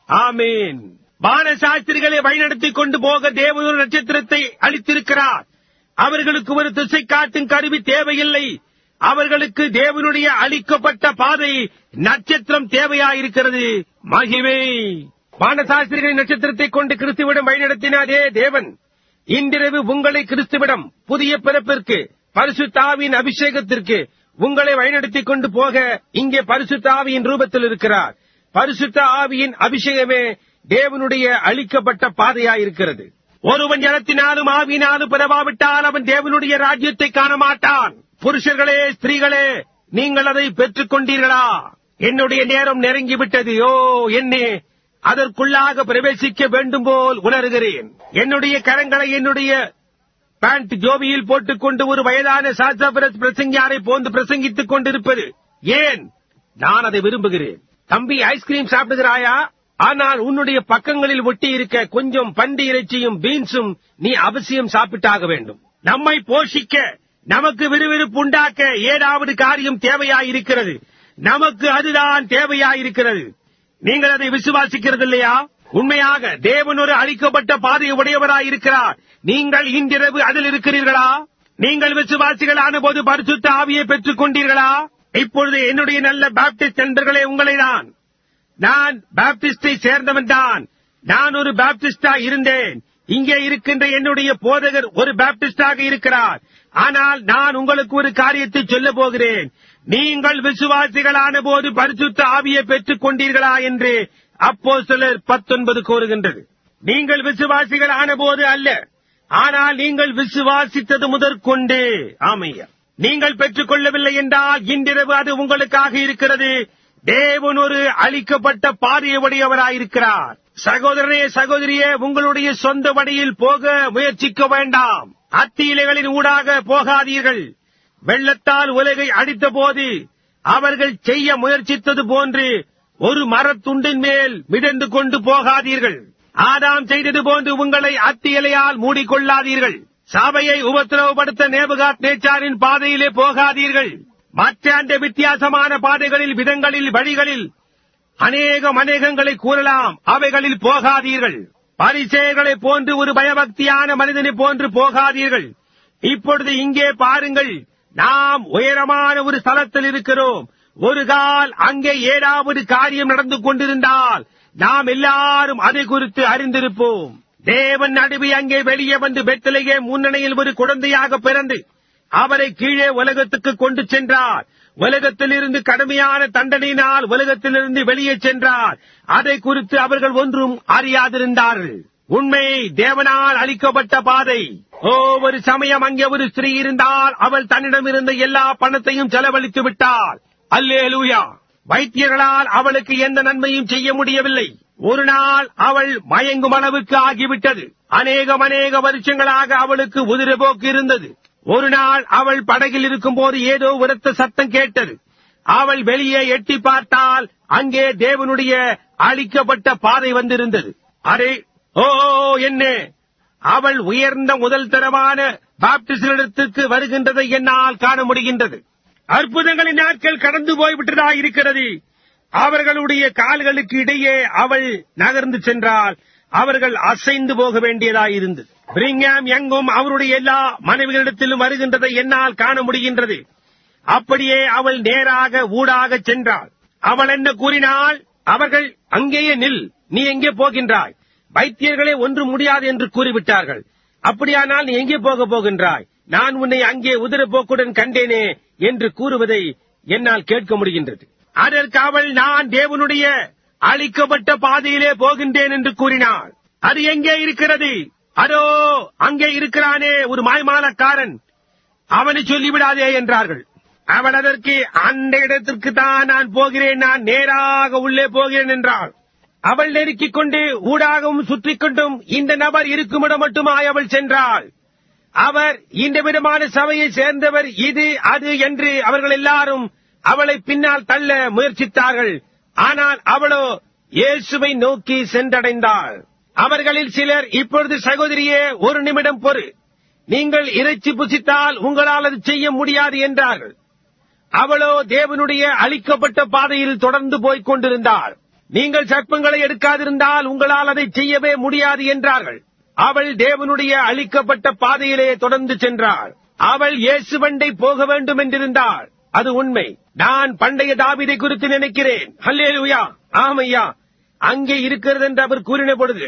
ஆமீன் வான சாஸ்திரிகளை வழிநடத்திக் கொண்டு போக தேவன் ஒரு நட்சத்திரத்தை அளித்திருக்கிறார் அவர்களுக்கு ஒரு திசை காட்டும் கருவி தேவையில்லை அவர்களுக்கு தேவனுடைய அளிக்கப்பட்ட பாதை நட்சத்திரம் தேவையாயிருக்கிறது மகிமை வானசாஸ்திரிகளின் நட்சத்திரத்தை கொண்டு கிறிஸ்துவிடம் வழிநடத்தினாரே தேவன் இன்றிரவு உங்களை கிறிஸ்துவிடம் புதிய பிறப்பிற்கு பரிசுத்தாவின் அபிஷேகத்திற்கு உங்களை வழிநடத்திக் கொண்டு போக இங்கே பரிசுத்த ஆவியின் ரூபத்தில் இருக்கிறார் பரிசுத்த ஆவியின் அபிஷேகமே தேவனுடைய அளிக்கப்பட்ட பாதையாயிருக்கிறது ஒருவன் ஜலத்தினாலும் ஆவியினாலும் பிறவாவிட்டால் அவன் தேவனுடைய ராஜ்யத்தை காண மாட்டான் புருஷர்களே ஸ்திரீகளே நீங்கள் அதை பெற்றுக் கொண்டீர்களா என்னுடைய நேரம் நெருங்கிவிட்டது ஓ என்னே அதற்குள்ளாக பிரவேசிக்க வேண்டும் போல் உணர்கிறேன் என்னுடைய கரங்களை என்னுடைய பேண்ட் ஜோபியில் போட்டுக்கொண்டு ஒரு வயதான சாஸ்திரபிரஸ் பிரசங்கியாரை போன்று பிரசங்கித்துக் கொண்டிருப்பது ஏன் நான் அதை விரும்புகிறேன் தம்பி ஐஸ்கிரீம் சாப்பிடுகிறாயா ஆனால் உன்னுடைய பக்கங்களில் ஒட்டி இருக்க கொஞ்சம் பன்றி இறைச்சியும் பீன்ஸும் நீ அவசியம் சாப்பிட்டாக வேண்டும் நம்மை போஷிக்க நமக்கு விறுவிறுப்பு உண்டாக்க ஏதாவது காரியம் தேவையாயிருக்கிறது நமக்கு அதுதான் தேவையாயிருக்கிறது நீங்கள் அதை விசுவாசிக்கிறது இல்லையா உண்மையாக தேவன் ஒரு அளிக்கப்பட்ட பாதையை உடையவராயிருக்கிறார் நீங்கள் இன்றிரவு அதில் இருக்கிறீர்களா நீங்கள் விசுவாசிகளான போது பரிசுத்த ஆவியை பெற்றுக் கொண்டீர்களா இப்பொழுது என்னுடைய நல்ல பாப்டிஸ்ட் நண்பர்களே உங்களை தான் நான் பாப்டிஸ்டை சேர்ந்தவன் தான் நான் ஒரு பாப்டிஸ்டா இருந்தேன் இங்கே இருக்கின்ற என்னுடைய போதகர் ஒரு பாப்டிஸ்டாக இருக்கிறார் ஆனால் நான் உங்களுக்கு ஒரு காரியத்தை சொல்ல போகிறேன் நீங்கள் விசுவாசிகளான போது பரிசுத்த ஆவியை பெற்றுக் கொண்டீர்களா என்று அப்போ சிலர் பத்தொன்பது கூறுகின்றது நீங்கள் விசுவாசிகளான போது அல்ல ஆனால் நீங்கள் விசுவாசித்தது முதற்கொண்டு ஆமையா நீங்கள் பெற்றுக் கொள்ளவில்லை என்றால் இன்றிரவு அது உங்களுக்காக இருக்கிறது தேவன் ஒரு அளிக்கப்பட்ட பாதையை உடையவராயிருக்கிறார் சகோதரனே சகோதரியே உங்களுடைய சொந்த வழியில் போக முயற்சிக்க வேண்டாம் அத்தி இலைகளின் ஊடாக போகாதீர்கள் வெள்ளத்தால் உலகை அடித்த போது அவர்கள் செய்ய முயற்சித்தது போன்று ஒரு மரத்துண்டின் மேல் மிதந்து கொண்டு போகாதீர்கள் ஆதாம் செய்தது போன்று உங்களை அத்தி இலையால் மூடிக்கொள்ளாதீர்கள் சபையை உபத்திரவப்படுத்த நேபுகாத் நேச்சாரின் பாதையிலே போகாதீர்கள் மற்ற அந்த வித்தியாசமான பாதைகளில் விதங்களில் வழிகளில் அநேகம் அநேகங்களை கூறலாம் அவைகளில் போகாதீர்கள் பரிசேயர்களைப் போன்று ஒரு பயபக்தியான மனிதனைப் போன்று போகாதீர்கள் இப்பொழுது இங்கே பாருங்கள் நாம் உயரமான ஒரு ஸ்தலத்தில் இருக்கிறோம் ஒரு கால் அங்கே ஏதாவது காரியம் நடந்து கொண்டிருந்தால் நாம் எல்லாரும் அதை குறித்து அறிந்திருப்போம் தேவன் நடுவி அங்கே வெளியே வந்து பெத்தலையே முன்னணியில் ஒரு குழந்தையாக பிறந்து அவரை கீழே உலகத்துக்கு கொண்டு சென்றார் உலகத்திலிருந்து கடுமையான தண்டனையினால் உலகத்திலிருந்து வெளியே சென்றார் அதை குறித்து அவர்கள் ஒன்றும் அறியாதிருந்தார்கள் உண்மை தேவனால் அளிக்கப்பட்ட பாதை ஓ ஒரு சமயம் அங்கே ஒரு ஸ்திரீ இருந்தால் அவள் தன்னிடம் இருந்த எல்லா பணத்தையும் செலவழித்து விட்டாள் அல்லேலூயா வைத்தியர்களால் அவளுக்கு எந்த நன்மையும் செய்ய முடியவில்லை ஒரு நாள் அவள் மயங்கும் அளவுக்கு ஆகிவிட்டது அநேகம் அநேக வருஷங்களாக அவளுக்கு உதிரபோக்கு இருந்தது ஒரு நாள் அவள் படகில் இருக்கும்போது ஏதோ உரத்த சத்தம் கேட்டது அவள் வெளியே எட்டி பார்த்தால் அங்கே தேவனுடைய அளிக்கப்பட்ட பாதை வந்திருந்தது அரே ஓ என்ன அவள் உயர்ந்த முதல் தரமான பாப்டிஸ்டிடத்திற்கு வருகின்றதை என்னால் காண முடிகின்றது அற்புதங்களின் நாட்கள் கடந்து போய்விட்டதா இருக்கிறது அவர்களுடைய கால்களுக்கு இடையே அவள் நகர்ந்து சென்றால் அவர்கள் அசைந்து போக வேண்டியதாயிருந்தது பிரிங்காம் எங்கும் அவருடைய எல்லா மனைவிகளிடத்திலும் வருகின்றதை என்னால் காண முடிகின்றது அப்படியே அவள் நேராக ஊடாக சென்றாள் அவள் என்ன கூறினாள் அவர்கள் அங்கேயே நில் நீ எங்கே போகின்றாய் வைத்தியர்களே ஒன்று முடியாது என்று கூறிவிட்டார்கள் அப்படியானால் நீ எங்கே போக போகின்றாய் நான் உன்னை அங்கே உதிர போக்குடன் கண்டேனே என்று கூறுவதை என்னால் கேட்க முடிகின்றது அதற்கு அவள் நான் தேவனுடைய அளிக்கப்பட்ட பாதையிலே போகின்றேன் என்று கூறினாள் அது எங்கே இருக்கிறது அதோ அங்கே இருக்கிறானே ஒரு மாய்மாலக்காரன் அவனை சொல்லிவிடாதே என்றார்கள் அவள் அதற்கு அந்த இடத்திற்கு தான் நான் போகிறேன் நான் நேராக உள்ளே போகிறேன் என்றாள் அவள் நெருக்கிக் கொண்டு ஊடாகவும் சுற்றிக் கொண்டும் இந்த நபர் இருக்குமிடம் மட்டுமாய் அவள் சென்றாள் அவர் இந்த விதமான சபையை சேர்ந்தவர் இது அது என்று அவர்கள் எல்லாரும் அவளை பின்னால் தள்ள முயற்சித்தார்கள் ஆனால் அவளோ இயேசுவை நோக்கி சென்றடைந்தாள் அவர்களில் சிலர் இப்பொழுது சகோதரியே ஒரு நிமிடம் பொறு நீங்கள் இறைச்சி புசித்தால் உங்களால் அது செய்ய முடியாது என்றார்கள் அவளோ தேவனுடைய அளிக்கப்பட்ட பாதையில் தொடர்ந்து போய்க் கொண்டிருந்தாள் நீங்கள் சர்ப்பங்களை எடுக்காதிருந்தால் உங்களால் அதை செய்யவே முடியாது என்றார்கள் அவள் தேவனுடைய அளிக்கப்பட்ட பாதையிலே தொடர்ந்து சென்றாள் அவள் இயேசுவண்டை போக வேண்டும் என்றிருந்தாள் அது உண்மை நான் பண்டைய தாவிதை குறித்து நினைக்கிறேன் ஹல்லேலூயா ஆமையா அங்கே இருக்கிறது என்று அவர் கூறின பொழுது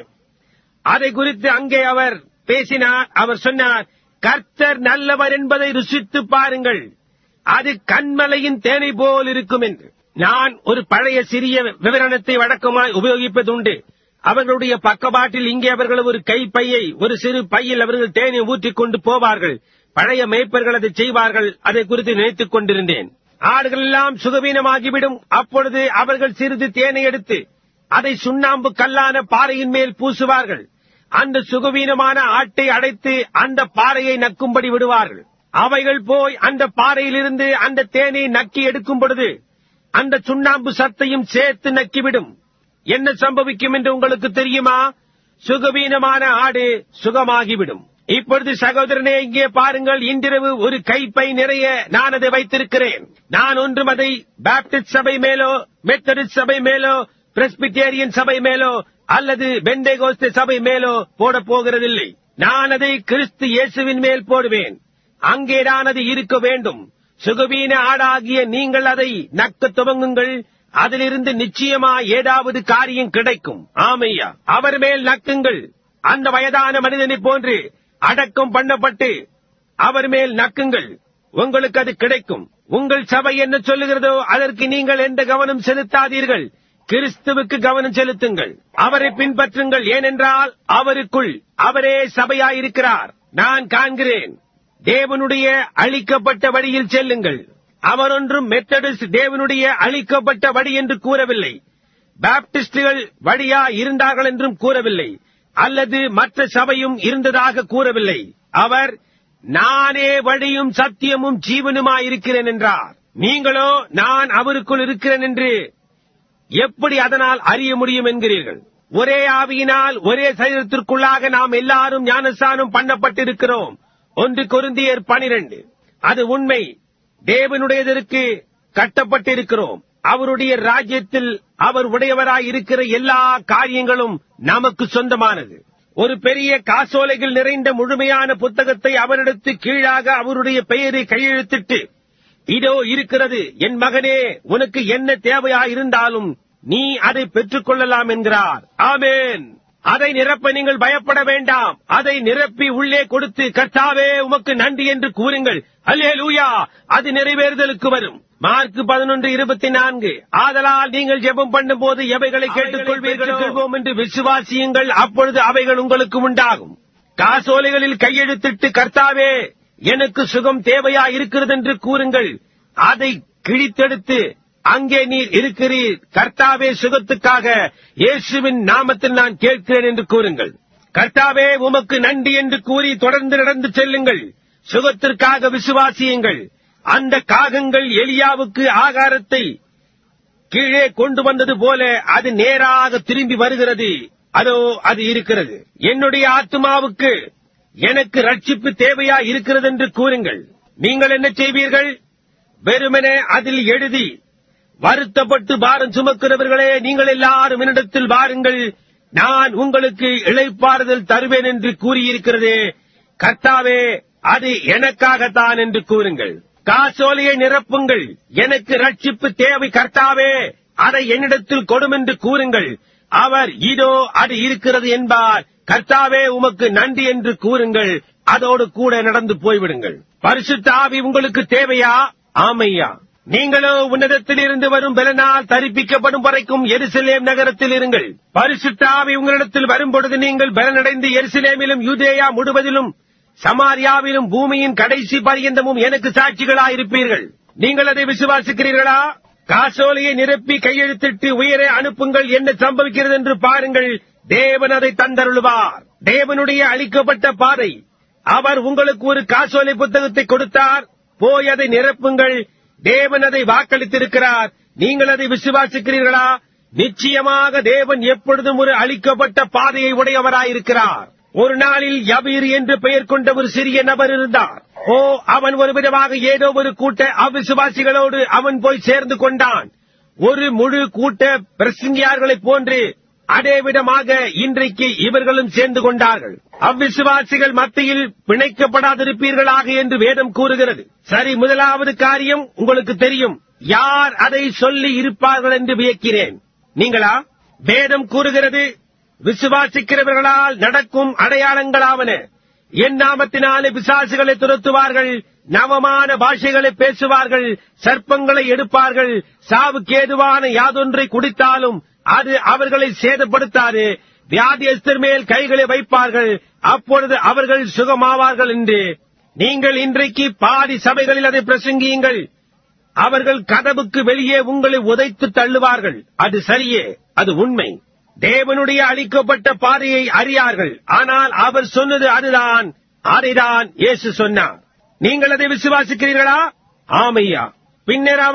அதை குறித்து அங்கே அவர் பேசினார் அவர் சொன்னார் கர்த்தர் நல்லவர் என்பதை ருசித்து பாருங்கள் அது கண்மலையின் தேனை போல் இருக்கும் என்று நான் ஒரு பழைய சிறிய விவரணத்தை வழக்கமாய் உபயோகிப்பதுண்டு அவர்களுடைய பக்கபாட்டில் இங்கே அவர்கள் ஒரு கைப்பையை ஒரு சிறு பையில் அவர்கள் தேனை ஊற்றிக் கொண்டு போவார்கள் பழைய மேய்ப்பர்கள் அதை செய்வார்கள் அதை குறித்து நினைத்துக் கொண்டிருந்தேன் ஆடுகள் எல்லாம் சுகவீனமாகிவிடும் அப்பொழுது அவர்கள் சிறிது தேனை எடுத்து அதை சுண்ணாம்பு கல்லான பாறையின் மேல் பூசுவார்கள் அந்த சுகவீனமான ஆட்டை அடைத்து அந்த பாறையை நக்கும்படி விடுவார்கள் அவைகள் போய் அந்த பாறையிலிருந்து அந்த தேனை நக்கி எடுக்கும் பொழுது அந்த சுண்ணாம்பு சத்தையும் சேர்த்து நக்கிவிடும் என்ன சம்பவிக்கும் என்று உங்களுக்கு தெரியுமா சுகவீனமான ஆடு சுகமாகிவிடும் இப்பொழுது சகோதரனே இங்கே பாருங்கள் இன்றிரவு ஒரு கைப்பை நிறைய நான் அதை வைத்திருக்கிறேன் நான் ஒன்றும் அதை பாப்டிஸ்ட் சபை மேலோ மெத்தடிஸ்ட் சபை மேலோ பிரஸ்பிட்டேரியன் சபை மேலோ அல்லது பெண்டேகோஸ்தே சபை மேலோ போட போகிறதில்லை நான் அதை கிறிஸ்து இயேசுவின் மேல் போடுவேன் அங்கே நான் அது இருக்க வேண்டும் சுகவீன ஆடாகிய நீங்கள் அதை நக்க துவங்குங்கள் அதிலிருந்து நிச்சயமா ஏதாவது காரியம் கிடைக்கும் ஆமையா அவர் மேல் நக்குங்கள் அந்த வயதான மனிதனைப் போன்று அடக்கம் பண்ணப்பட்டு அவர் மேல் நக்குங்கள் உங்களுக்கு அது கிடைக்கும் உங்கள் சபை என்ன சொல்லுகிறதோ அதற்கு நீங்கள் எந்த கவனம் செலுத்தாதீர்கள் கிறிஸ்துவுக்கு கவனம் செலுத்துங்கள் அவரை பின்பற்றுங்கள் ஏனென்றால் அவருக்குள் அவரே சபையாயிருக்கிறார் நான் காண்கிறேன் தேவனுடைய அழிக்கப்பட்ட வழியில் செல்லுங்கள் அவர் ஒன்றும் மெத்தடிஸ்ட் தேவனுடைய அழிக்கப்பட்ட வழி என்று கூறவில்லை பாப்டிஸ்டுகள் வழியா இருந்தார்கள் என்றும் கூறவில்லை அல்லது மற்ற சபையும் இருந்ததாக கூறவில்லை அவர் நானே வழியும் சத்தியமும் ஜீவனுமாயிருக்கிறேன் என்றார் நீங்களோ நான் அவருக்குள் இருக்கிறேன் என்று எப்படி அதனால் அறிய முடியும் என்கிறீர்கள் ஒரே ஆவியினால் ஒரே சரீரத்திற்குள்ளாக நாம் எல்லாரும் ஞானஸ்தானம் பண்ணப்பட்டிருக்கிறோம் ஒன்று கொருந்தியர் பனிரெண்டு அது உண்மை தேவனுடையதற்கு கட்டப்பட்டிருக்கிறோம் அவருடைய ராஜ்யத்தில் அவர் உடையவராய் இருக்கிற எல்லா காரியங்களும் நமக்கு சொந்தமானது ஒரு பெரிய காசோலைகள் நிறைந்த முழுமையான புத்தகத்தை அவரிடத்து கீழாக அவருடைய பெயரை கையெழுத்திட்டு இதோ இருக்கிறது என் மகனே உனக்கு என்ன தேவையாயிருந்தாலும் நீ அதை பெற்றுக் கொள்ளலாம் என்கிறார் ஆமேன் அதை நிரப்ப நீங்கள் பயப்பட வேண்டாம் அதை நிரப்பி உள்ளே கொடுத்து கர்த்தாவே உமக்கு நன்றி என்று கூறுங்கள் அல்லே லூயா அது நிறைவேறுதலுக்கு வரும் மார்க் பதினொன்று இருபத்தி நான்கு ஆதலால் நீங்கள் ஜெபம் பண்ணும் போது எவைகளை கேட்டுக் கொள்வீர்கள் என்று விசுவாசியுங்கள் அப்பொழுது அவைகள் உங்களுக்கு உண்டாகும் காசோலைகளில் கையெழுத்திட்டு கர்த்தாவே எனக்கு சுகம் தேவையா இருக்கிறது என்று கூறுங்கள் அதை கிழித்தெடுத்து அங்கே நீர் இருக்கிறீர் கர்த்தாவே சுகத்துக்காக இயேசுவின் நாமத்தில் நான் கேட்கிறேன் என்று கூறுங்கள் கர்த்தாவே உமக்கு நன்றி என்று கூறி தொடர்ந்து நடந்து செல்லுங்கள் சுகத்திற்காக விசுவாசியுங்கள் அந்த காகங்கள் எலியாவுக்கு ஆகாரத்தை கீழே கொண்டு வந்தது போல அது நேராக திரும்பி வருகிறது அதோ அது இருக்கிறது என்னுடைய ஆத்மாவுக்கு எனக்கு ரட்சிப்பு தேவையா இருக்கிறது என்று கூறுங்கள் நீங்கள் என்ன செய்வீர்கள் வெறுமனே அதில் எழுதி வருத்தப்பட்டு பாரம் சுமக்கிறவர்களே நீங்கள் எல்லாரும் என்னிடத்தில் வாருங்கள் நான் உங்களுக்கு இளைப்பாறுதல் தருவேன் என்று கூறியிருக்கிறதே கர்த்தாவே அது எனக்காகத்தான் என்று கூறுங்கள் காசோலையை நிரப்புங்கள் எனக்கு ரட்சிப்பு தேவை கர்த்தாவே அதை என்னிடத்தில் கொடும் என்று கூறுங்கள் அவர் இதோ அது இருக்கிறது என்பார் கர்த்தாவே உமக்கு நன்றி என்று கூறுங்கள் அதோடு கூட நடந்து போய்விடுங்கள் பரிசுத்த ஆவி உங்களுக்கு தேவையா ஆமையா நீங்களோ உன்னதத்தில் இருந்து வரும் பலனால் தரிப்பிக்கப்படும் வரைக்கும் எருசலேம் நகரத்தில் இருங்கள் பரிசுத்த ஆவி உங்களிடத்தில் வரும்பொழுது நீங்கள் பலனடைந்து எருசலேமிலும் யூதேயா முழுவதிலும் சமாரியாவிலும் பூமியின் கடைசி பரியந்தமும் எனக்கு சாட்சிகளாயிருப்பீர்கள் நீங்கள் அதை விசுவாசிக்கிறீர்களா காசோலையை நிரப்பி கையெழுத்திட்டு உயரே அனுப்புங்கள் என்ன சம்பவிக்கிறது என்று பாருங்கள் தேவன் அதை தந்தருளுவார் தேவனுடைய அளிக்கப்பட்ட பாதை அவர் உங்களுக்கு ஒரு காசோலை புத்தகத்தை கொடுத்தார் போய் அதை நிரப்புங்கள் தேவன் அதை வாக்களித்திருக்கிறார் நீங்கள் அதை விசுவாசிக்கிறீர்களா நிச்சயமாக தேவன் எப்பொழுதும் ஒரு அளிக்கப்பட்ட பாதையை உடையவராயிருக்கிறார் ஒரு நாளில் யபீர் என்று பெயர் கொண்ட ஒரு சிறிய நபர் இருந்தார் ஓ அவன் ஒரு விதமாக ஏதோ ஒரு கூட்ட அவிசுவாசிகளோடு அவன் போய் சேர்ந்து கொண்டான் ஒரு முழு கூட்ட பிரசங்கியார்களைப் போன்று அதே விதமாக இன்றைக்கு இவர்களும் சேர்ந்து கொண்டார்கள் அவ்விசுவாசிகள் மத்தியில் பிணைக்கப்படாதிருப்பீர்களாக என்று வேதம் கூறுகிறது சரி முதலாவது காரியம் உங்களுக்கு தெரியும் யார் அதை சொல்லி இருப்பார்கள் என்று வியக்கிறேன் நீங்களா வேதம் கூறுகிறது விசுவாசிக்கிறவர்களால் நடக்கும் அடையாளங்களாவன என் நாமத்தினாலே பிசாசுகளை துரத்துவார்கள் நவமான பாஷைகளை பேசுவார்கள் சர்ப்பங்களை எடுப்பார்கள் சாவுக்கேதுவான யாதொன்றை குடித்தாலும் அது அவர்களை சேதப்படுத்தாது வியாதியஸ்தர் மேல் கைகளை வைப்பார்கள் அப்பொழுது அவர்கள் சுகமாவார்கள் என்று நீங்கள் இன்றைக்கு பாதி சபைகளில் அதை பிரசங்கியுங்கள் அவர்கள் கதவுக்கு வெளியே உங்களை உதைத்து தள்ளுவார்கள் அது சரியே அது உண்மை தேவனுடைய அளிக்கப்பட்ட பாதையை அறியார்கள் ஆனால் அவர் சொன்னது அதுதான் அதைதான் இயேசு சொன்னார் நீங்கள் அதை விசுவாசிக்கிறீர்களா ஆமையா பின்னர் அவர்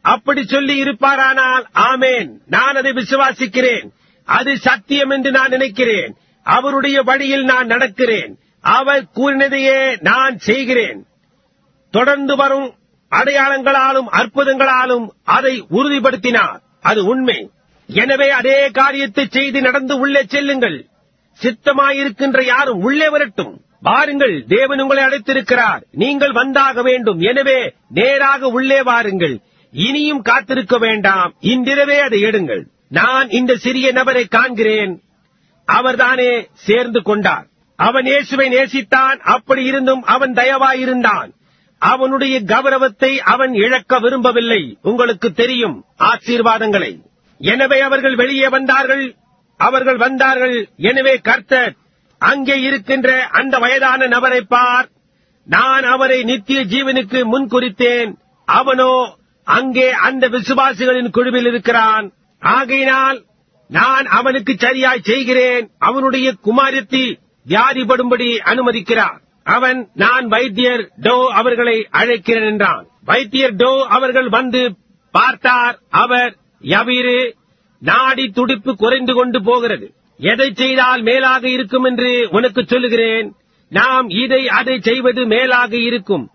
அப்படி சொல்லி இருப்பாரானால் ஆமேன் நான் அதை விசுவாசிக்கிறேன் அது சத்தியம் என்று நான் நினைக்கிறேன் அவருடைய வழியில் நான் நடக்கிறேன் அவர் கூறினதையே நான் செய்கிறேன் தொடர்ந்து வரும் அடையாளங்களாலும் அற்புதங்களாலும் அதை உறுதிப்படுத்தினார் அது உண்மை எனவே அதே காரியத்தை செய்து நடந்து உள்ளே செல்லுங்கள் சித்தமாயிருக்கின்ற யாரும் உள்ளே வரட்டும் வாருங்கள் தேவன் உங்களை அழைத்திருக்கிறார் நீங்கள் வந்தாக வேண்டும் எனவே நேராக உள்ளே வாருங்கள் இனியும் காத்திருக்க வேண்டாம் இன்றிரவே அதை எடுங்கள் நான் இந்த சிறிய நபரை காண்கிறேன் அவர்தானே சேர்ந்து கொண்டார் அவன் இயேசுவை நேசித்தான் அப்படி இருந்தும் அவன் தயவாயிருந்தான் அவனுடைய கௌரவத்தை அவன் இழக்க விரும்பவில்லை உங்களுக்கு தெரியும் ஆசீர்வாதங்களை எனவே அவர்கள் வெளியே வந்தார்கள் அவர்கள் வந்தார்கள் எனவே கர்த்தர் அங்கே இருக்கின்ற அந்த வயதான நபரை பார் நான் அவரை நித்திய ஜீவனுக்கு முன் குறித்தேன் அவனோ அங்கே அந்த விசுவாசிகளின் குழுவில் இருக்கிறான் ஆகையினால் நான் அவனுக்கு சரியாய் செய்கிறேன் அவனுடைய குமாரத்தி வியாதிப்படும்படி அனுமதிக்கிறார் அவன் நான் வைத்தியர் டோ அவர்களை அழைக்கிறேன் என்றான் வைத்தியர் டோ அவர்கள் வந்து பார்த்தார் அவர் யவீரு நாடி துடிப்பு குறைந்து கொண்டு போகிறது எதை செய்தால் மேலாக இருக்கும் என்று உனக்கு சொல்லுகிறேன் நாம் இதை அதை செய்வது மேலாக இருக்கும்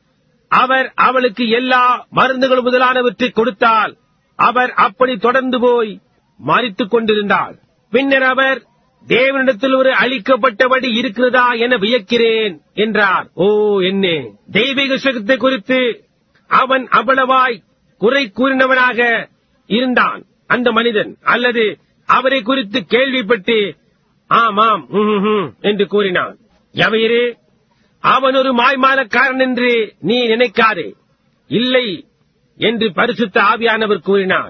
அவர் அவளுக்கு எல்லா மருந்துகள் முதலானவற்றை கொடுத்தால் அவர் அப்படி தொடர்ந்து போய் மறித்துக் கொண்டிருந்தாள் பின்னர் அவர் தேவனிடத்தில் ஒரு அளிக்கப்பட்டபடி இருக்கிறதா என வியக்கிறேன் என்றார் ஓ என்னே தெய்வீக சுகத்தை குறித்து அவன் அவ்வளவாய் குறை கூறினவனாக இருந்தான் அந்த மனிதன் அல்லது அவரை குறித்து கேள்விப்பட்டு ஆமாம் ம்ஹும், ம்ஹும் என்று கூறினான் எவையரே அவன் ஒரு மாய்மாலக்காரன் என்று நீ நினைக்காதே இல்லை என்று பரிசுத்த ஆவியானவர் கூறினார்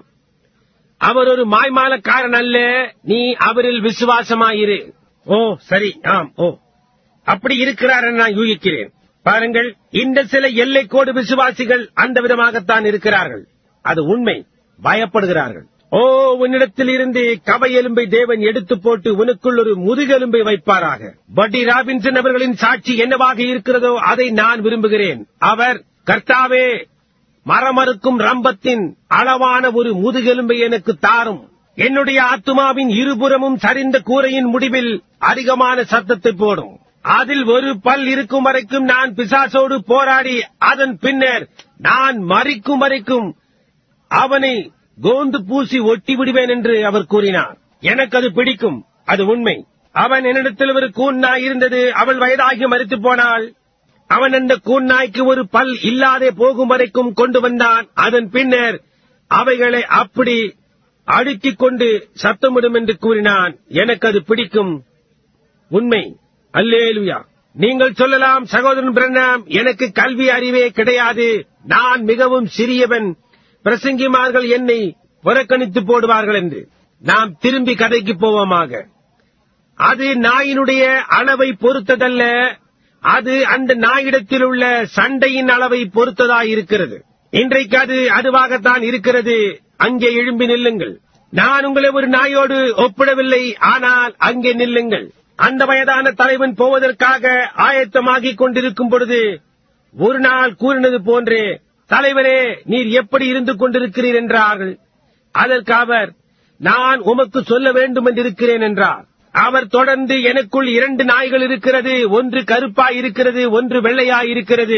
அவர் ஒரு மாய்மாலக்காரன் அல்ல நீ அவரில் விசுவாசமாயிரு ஓ சரி ஆம் ஓ அப்படி இருக்கிறார் என நான் யூகிக்கிறேன் பாருங்கள் இந்த சில எல்லைக்கோடு விசுவாசிகள் அந்த விதமாகத்தான் இருக்கிறார்கள் அது உண்மை பயப்படுகிறார்கள் ஓ உன்னிடத்தில் இருந்து கவை எலும்பை தேவன் எடுத்து போட்டு உனக்குள் ஒரு முதுகெலும்பை வைப்பாராக பட்டி ராபின்சன் அவர்களின் சாட்சி என்னவாக இருக்கிறதோ அதை நான் விரும்புகிறேன் அவர் கர்த்தாவே மரமறுக்கும் ரம்பத்தின் அளவான ஒரு முதுகெலும்பை எனக்கு தாரும் என்னுடைய ஆத்துமாவின் இருபுறமும் சரிந்த கூரையின் முடிவில் அதிகமான சத்தத்தை போடும் அதில் ஒரு பல் இருக்கும் வரைக்கும் நான் பிசாசோடு போராடி அதன் பின்னர் நான் மறிக்கும் வரைக்கும் அவனை கோந்து பூசி ஒட்டி விடுவேன் என்று அவர் கூறினார் எனக்கு அது பிடிக்கும் அது உண்மை அவன் என்னிடத்தில் ஒரு கூன் நாய் இருந்தது அவள் வயதாகி மறித்து போனாள் அவன் அந்த கூன் நாய்க்கு ஒரு பல் இல்லாதே போகும் வரைக்கும் கொண்டு வந்தான் அதன் பின்னர் அவைகளை அப்படி அடுக்கிக் கொண்டு சத்தமிடும் என்று கூறினான் எனக்கு அது பிடிக்கும் உண்மை அல்லேலுயா நீங்கள் சொல்லலாம் சகோதரன் பிரண்ணாம் எனக்கு கல்வி அறிவே கிடையாது நான் மிகவும் சிறியவன் பிரசங்கிமார்கள் என்னை புறக்கணித்து போடுவார்கள் என்று நாம் திரும்பி கதைக்கு போவோமாக அது நாயினுடைய அளவை பொறுத்ததல்ல அது அந்த நாயிடத்தில் உள்ள சண்டையின் அளவை பொறுத்ததாயிருக்கிறது இன்றைக்கு அது அதுவாகத்தான் இருக்கிறது அங்கே எழும்பி நில்லுங்கள் நான் உங்களை ஒரு நாயோடு ஒப்பிடவில்லை ஆனால் அங்கே நில்லுங்கள் அந்த வயதான தலைவன் போவதற்காக ஆயத்தமாகிக் கொண்டிருக்கும் பொழுது ஒரு நாள் கூறினது போன்றே தலைவரே நீர் எப்படி இருந்து கொண்டிருக்கிறீர் என்றார்கள் அதற்கு அவர் நான் உமக்கு சொல்ல வேண்டும் என்றிருக்கிறேன் என்றார் அவர் தொடர்ந்து எனக்குள் இரண்டு நாய்கள் இருக்கிறது ஒன்று கருப்பாய் இருக்கிறது ஒன்று வெள்ளையாய் இருக்கிறது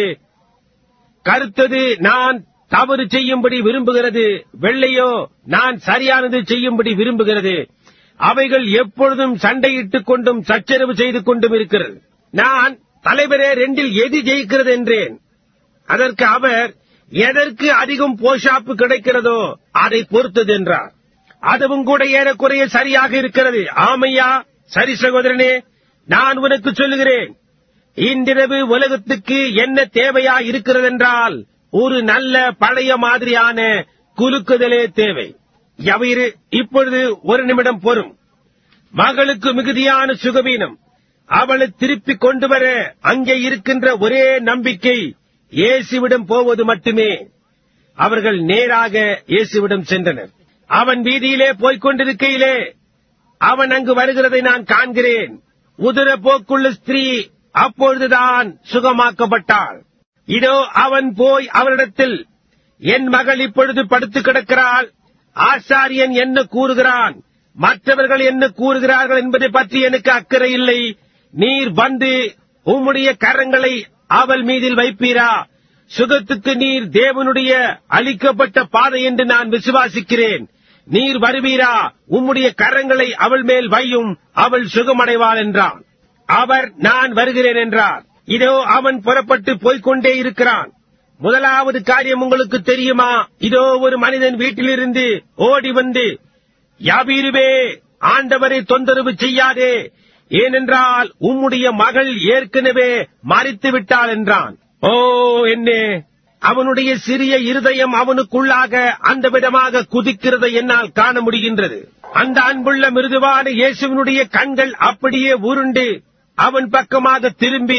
கருத்தது நான் தவறு செய்யும்படி விரும்புகிறது வெள்ளையோ நான் சரியானது செய்யும்படி விரும்புகிறது அவைகள் எப்பொழுதும் சண்டையிட்டுக் கொண்டும் சச்சரவு செய்து கொண்டும் இருக்கிறது நான் தலைவரே ரெண்டில் எது ஜெயிக்கிறது என்றேன் அதற்கு அவர் எதற்கு அதிகம் போஷாப்பு கிடைக்கிறதோ அதை பொறுத்தது என்றார் அதுவும் கூட ஏறக்குறைய சரியாக இருக்கிறது ஆமையா சரி சகோதரனே நான் உனக்கு சொல்லுகிறேன் இன்றிரவு உலகத்துக்கு என்ன தேவையா இருக்கிறதென்றால் ஒரு நல்ல பழைய மாதிரியான குலுக்குதலே தேவை யவீரு இப்பொழுது ஒரு நிமிடம் பொறும் மகளுக்கு மிகுதியான சுகவீனம் அவளை திருப்பிக் கொண்டு வர அங்கே இருக்கின்ற ஒரே நம்பிக்கை இயேசுவிடம் போவது மட்டுமே அவர்கள் நேராக இயேசுவிடம் சென்றனர் அவன் வீதியிலே போய்க் கொண்டிருக்கையிலே அவன் அங்கு வருகிறதை நான் காண்கிறேன் உதிர போக்குள்ள ஸ்திரீ அப்பொழுதுதான் சுகமாக்கப்பட்டாள் இதோ அவன் போய் அவரிடத்தில் என் மகள் இப்பொழுது படுத்து கிடக்கிறாள் ஆசாரியன் என்ன கூறுகிறான் மற்றவர்கள் என்ன கூறுகிறார்கள் என்பதை பற்றி எனக்கு அக்கறை இல்லை நீர் வந்து உம்முடைய கரங்களை அவள் மீதில் வைப்பீரா சுகத்துக்கு நீர் தேவனுடைய அளிக்கப்பட்ட பாதை என்று நான் விசுவாசிக்கிறேன் நீர் வருவீரா உம்முடைய கரங்களை அவள் மேல் வையும் அவள் சுகமடைவாள் என்றான் அவர் நான் வருகிறேன் என்றார் இதோ அவன் புறப்பட்டு போய்க்கொண்டே இருக்கிறான் முதலாவது காரியம் உங்களுக்கு தெரியுமா இதோ ஒரு மனிதன் வீட்டிலிருந்து ஓடி வந்து யாபீருவே ஆண்டவரை தொந்தரவு செய்யாதே ஏனென்றால் உம்முடைய மகள் ஏற்கனவே மறித்து விட்டாள் என்றான் ஓ என்னே அவனுடைய சிறிய இருதயம் அவனுக்குள்ளாக அந்த விதமாக குதிக்கிறதை என்னால் காண முடிகின்றது அந்த அன்புள்ள மிருதுவான இயேசுவினுடைய கண்கள் அப்படியே உருண்டு அவன் பக்கமாக திரும்பி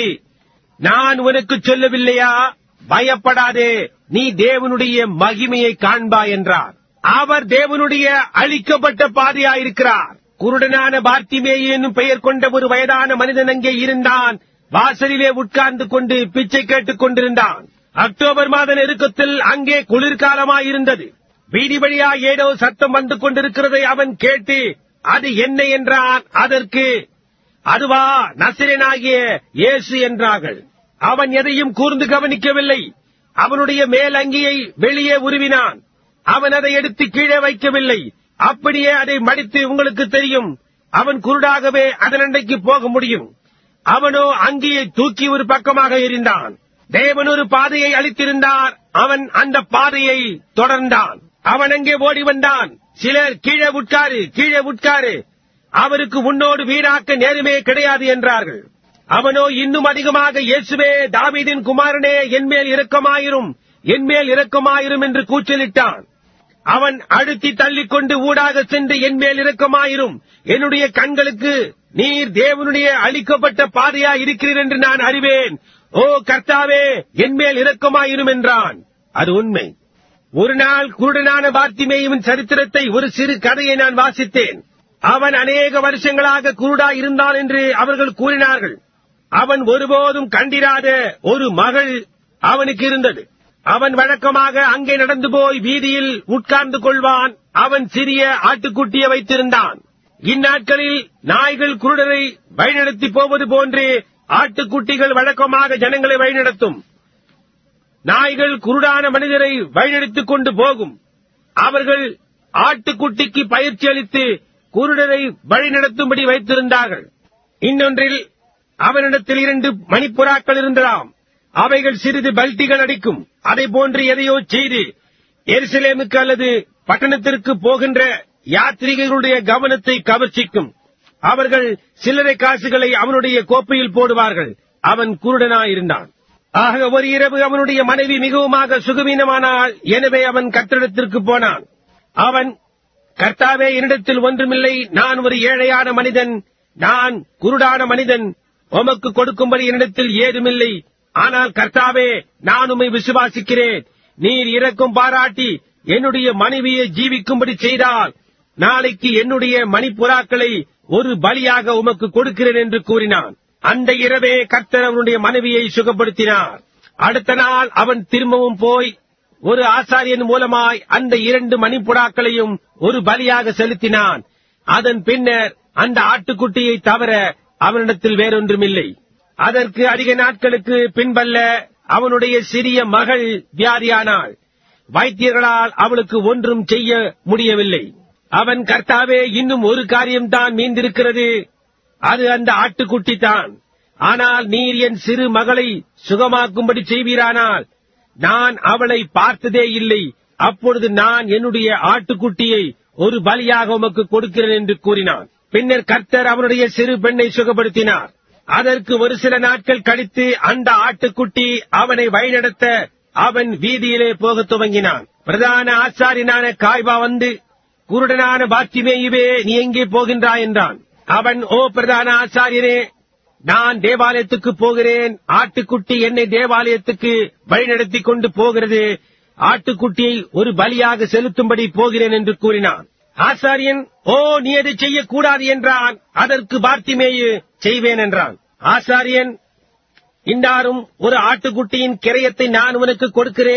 நான் உனக்கு சொல்லவில்லையா பயப்படாதே நீ தேவனுடைய மகிமையை காண்பாய் என்றார் அவர் தேவனுடைய அழிக்கப்பட்ட பாதையாயிருக்கிறார் குருடனான பார்த்திமேயு என்னும் பெயர் கொண்ட ஒரு வயதான மனிதன் அங்கே இருந்தான் வாசலிலே உட்கார்ந்து கொண்டு பிச்சை கேட்டுக் கொண்டிருந்தான் அக்டோபர் மாத நெருக்கத்தில் அங்கே குளிர்காலமாயிருந்தது வீதி வழியா ஏதோ சத்தம் வந்து கொண்டிருக்கிறதை அவன் கேட்டு அது என்ன என்றான் அதற்கு அதுவா நசிரனாகிய இயேசு என்றார்கள் அவன் எதையும் கூர்ந்து கவனிக்கவில்லை அவனுடைய மேல் அங்கியை வெளியே உருவினான் அவன் அதை எடுத்து கீழே வைக்கவில்லை அப்படியே அதை மடித்து உங்களுக்கு தெரியும் அவன் குருடாகவே அதனண்டைக்கு போக முடியும் அவனோ அங்கியை தூக்கி ஒரு பக்கமாக எறிந்தான் தேவன் ஒரு பாதையை அளித்திருந்தார் அவன் அந்த பாதையை தொடர்ந்தான் அவன் அங்கே ஓடி வந்தான் சிலர் கீழே உட்காரு கீழே உட்காரு அவருக்கு உன்னோடு வீணாக்க நேருமே கிடையாது என்றார்கள் அவனோ இன்னும் அதிகமாக இயேசுவே தாவீதின் குமாரனே என்மேல் இரக்கமாயிரும் என்மேல் இரக்கமாயிரும் என்று கூச்சலிட்டான் அவன் அழுத்தி தள்ளிக்கொண்டு ஊடாக சென்று என்மேல் இரக்கமாயிரும் என்னுடைய கண்களுக்கு நீர் தேவனுடைய அளிக்கப்பட்ட பாதையா இருக்கிறீர் என்று நான் அறிவேன் ஓ கர்த்தாவே என்மேல் இரக்கமாயிரும் என்றான் அது உண்மை ஒரு நாள் குருடனான பார்த்திமேயின் சரித்திரத்தை ஒரு சிறு கதையை நான் வாசித்தேன் அவன் அநேக வருஷங்களாக குருடா இருந்தான் என்று அவர்கள் கூறினார்கள் அவன் ஒருபோதும் கண்டிராத ஒரு மகள் அவனுக்கு இருந்தது அவன் வழக்கமாக அங்கே நடந்து போய் வீதியில் உட்கார்ந்து கொள்வான் அவன் சிறிய ஆட்டுக்குட்டியை வைத்திருந்தான் இந்நாட்களில் நாய்கள் குருடரை வழிநடத்தி போவது போன்று ஆட்டுக்குட்டிகள் வழக்கமாக ஜனங்களை வழிநடத்தும் நாய்கள் குருடான மனிதரை வழிநடத்திக் கொண்டு போகும் அவர்கள் ஆட்டுக்குட்டிக்கு பயிற்சி அளித்து குருடரை வழிநடத்தும்படி வைத்திருந்தார்கள் இன்னொன்றில் அவனிடத்தில் இரண்டு மணிப்புறாக்கள் இருந்ததாம் அவைகள் சிறிது பல்ட்டிகள் அடிக்கும் அதை போன்று எதையோ செய்து எருசலேமுக்கு அல்லது பட்டணத்திற்கு போகின்ற யாத்ரீகர்களுடைய கவனத்தை கவர்ச்சிக்கும் அவர்கள் சில்லறை காசுகளை அவனுடைய கோப்பையில் போடுவார்கள் அவன் குருடனாயிருந்தான் ஆக ஒரு இரவு அவனுடைய மனைவி மிகவுமாக சுகவீனமானாள் எனவே அவன் கட்டிடத்திற்கு போனான் அவன் கர்த்தாவே என்னிடத்தில் ஒன்றுமில்லை நான் ஒரு ஏழையான மனிதன் நான் குருடான மனிதன் உமக்கு கொடுக்கும்படி என்னிடத்தில் ஏதுமில்லை ஆனால் கர்த்தாவே நான் உம்மை விசுவாசிக்கிறேன் நீர் இறக்கும் பாராட்டி என்னுடைய மனைவியை ஜீவிக்கும்படி செய்தால் நாளைக்கு என்னுடைய மணிப்புறாக்களை ஒரு பலியாக உமக்கு கொடுக்கிறேன் என்று கூறினான் அந்த இரவே கர்த்தர் அவனுடைய மனைவியை சுகப்படுத்தினார் அடுத்த நாள் அவன் திரும்பவும் போய் ஒரு ஆசாரியன் மூலமாய் அந்த இரண்டு மணிப்புறாக்களையும் ஒரு பலியாக செலுத்தினான் அதன் பின்னர் அந்த ஆட்டுக்குட்டியை தவிர அவனிடத்தில் வேறொன்றுமில்லை அதற்கு அதிக நாட்களுக்கு பின்பல்ல அவனுடைய சிறிய மகள் வியாதியானாள் வைத்தியர்களால் அவளுக்கு ஒன்றும் செய்ய முடியவில்லை அவன் கர்த்தாவே இன்னும் ஒரு காரியம்தான் மீந்திருக்கிறது அது அந்த ஆட்டுக்குட்டி தான் ஆனால் நீர் என் சிறு மகளை சுகமாக்கும்படி செய்வீரானால் நான் அவளை பார்த்ததே இல்லை அப்பொழுது நான் என்னுடைய ஆட்டுக்குட்டியை ஒரு பலியாக உமக்கு கொடுக்கிறேன் என்று கூறினான் பின்னர் கர்த்தர் அவனுடைய சிறு பெண்ணை சுகப்படுத்தினார் அதற்கு ஒரு சில நாட்கள் கழித்து அந்த ஆட்டுக்குட்டி அவனை வழிநடத்த அவன் வீதியிலே போகத் துவங்கினான் பிரதான ஆச்சாரியனான காய்பா வந்து குருடனான பாத்திமேயுவே நீ எங்கே போகின்றாய் என்றான் அவன் ஓ பிரதான ஆச்சாரியனே நான் தேவாலயத்துக்கு போகிறேன் ஆட்டுக்குட்டி என்னை தேவாலயத்துக்கு வழிநடத்தி கொண்டு போகிறது ஆட்டுக்குட்டியை ஒரு பலியாக செலுத்தும்படி போகிறேன் என்று கூறினான் ஆசாரியன் ஓ நீ அதை செய்யக்கூடாது என்றான் அதற்கு பார்த்திமேயு செய்வேன் என்றான் ஆசாரியன் இன்னாரும் ஒரு ஆட்டுக்குட்டியின் கிரயத்தை நான் உனக்கு கொடுக்கிறேன்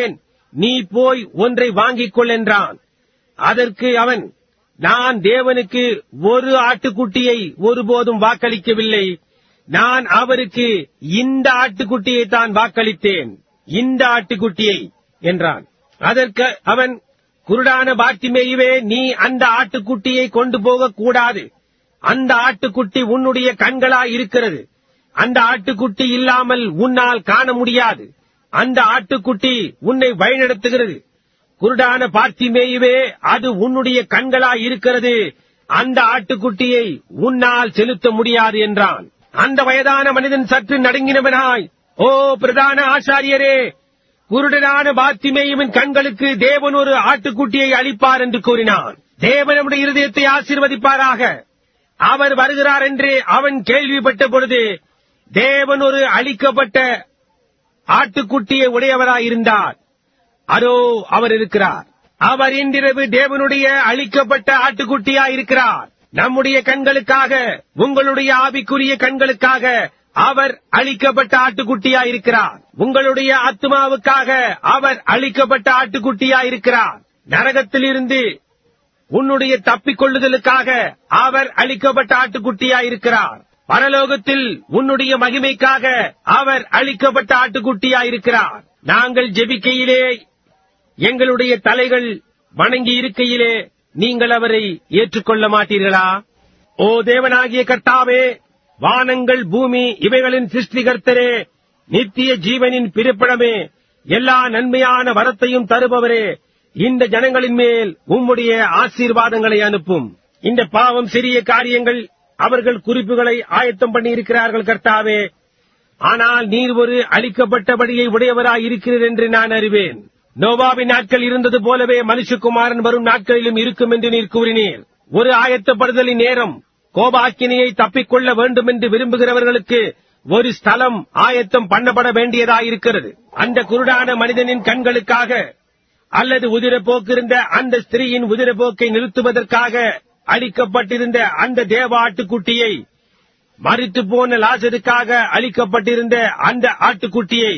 நீ போய் ஒன்றை வாங்கிக் கொள் என்றான் அதற்கு அவன் நான் தேவனுக்கு ஒரு ஆட்டுக்குட்டியை ஒருபோதும் வாக்களிக்கவில்லை நான் அவருக்கு இந்த ஆட்டுக்குட்டியை தான் வாக்களித்தேன் இந்த ஆட்டுக்குட்டியை என்றான் அதற்கு அவன் குருடான பார்த்திமேயுவே நீ அந்த ஆட்டுக்குட்டியை கொண்டு போகக் கூடாது அந்த ஆட்டுக்குட்டி உன்னுடைய கண்களாய் இருக்கிறது அந்த ஆட்டுக்குட்டி இல்லாமல் உன்னால் காண முடியாது அந்த ஆட்டுக்குட்டி உன்னை வழிநடத்துகிறது குருடான பார்த்திமேயுவே அது உன்னுடைய கண்களாய் இருக்கிறது அந்த ஆட்டுக்குட்டியை உன்னால் செலுத்த முடியாது என்றான் அந்த வயதான மனிதன் சற்று நடுங்கினவனாய் ஓ பிரதான ஆசாரியரே குருடனான பார்த்திமேயுவின் கண்களுக்கு தேவன் ஒரு ஆட்டுக்குட்டியை அளிப்பார் என்று கூறினான் தேவன் நம்முடைய இருதயத்தை ஆசீர்வதிப்பாராக அவர் வருகிறார் என்று அவன் கேள்விப்பட்ட பொழுது தேவன் ஒரு அளிக்கப்பட்ட ஆட்டுக்குட்டியை உடையவராயிருந்தார் அதோ அவர் இருக்கிறார் அவர் இன்றிரவு தேவனுடைய அளிக்கப்பட்ட ஆட்டுக்குட்டியாய் இருக்கிறார் நம்முடைய கண்களுக்காக உங்களுடைய ஆவிக்குரிய கண்களுக்காக அவர் அளிக்கப்பட்ட ஆட்டுக்குட்டியாய் இருக்கிறார் உங்களுடைய ஆத்மாவுக்காக அவர் அளிக்கப்பட்ட ஆட்டுக்குட்டியாய் இருக்கிறார் நரகத்திலிருந்து உன்னுடைய தப்பிக்கொள்ளுதலுக்காக அவர் அளிக்கப்பட்ட ஆட்டுக்குட்டியாய் இருக்கிறார் பரலோகத்தில் உன்னுடைய மகிமைக்காக அவர் அளிக்கப்பட்ட ஆட்டுக்குட்டியாய் இருக்கிறார் நாங்கள் ஜெபிக்கையிலே எங்களுடைய தலைகள் வணங்கி இருக்கையிலே நீங்கள் அவரை ஏற்றுக்கொள்ள மாட்டீர்களா ஓ தேவனாகிய கர்த்தாவே வானங்கள் பூமி இவைகளின் சிருஷ்டிகர்த்தரே நித்திய ஜீவனின் பிறப்பிடமே எல்லா நன்மையான வரத்தையும் தருபவரே இந்த ஜனங்களின் மேல் உம்முடைய ஆசீர்வாதங்களை அனுப்பும் இந்த பாவம் சிறிய காரியங்கள் அவர்கள் குறிப்புகளை ஆயத்தம் பண்ணி இருக்கிறார்கள் கர்த்தாவே ஆனால் நீர் ஒரு அளிக்கப்பட்டபடியை உடையவராய் இருக்கிறீர் என்று நான் அறிவேன் நோவாவின் நாட்கள் இருந்தது போலவே மனுஷகுமாரன் வரும் நாட்களிலும் இருக்கும் என்று நீர் கூறினீர் ஒரு ஆயத்தப்படுதலின் நேரம் கோபாக்கினியை தப்பிக்கொள்ள வேண்டும் என்று விரும்புகிறவர்களுக்கு ஒரு ஸ்தலம் ஆயத்தம் பண்ணப்பட வேண்டியதாயிருக்கிறது அந்த குருடான மனிதனின் கண்களுக்காக அல்லது உதிரப்போக்கிருந்த அந்த ஸ்திரீயின் உதிரப்போக்கை நிறுத்துவதற்காக அளிக்கப்பட்டிருந்த அந்த தேவ ஆட்டுக்குட்டியை மறித்து போன லாசருக்காக அளிக்கப்பட்டிருந்த அந்த ஆட்டுக்குட்டியை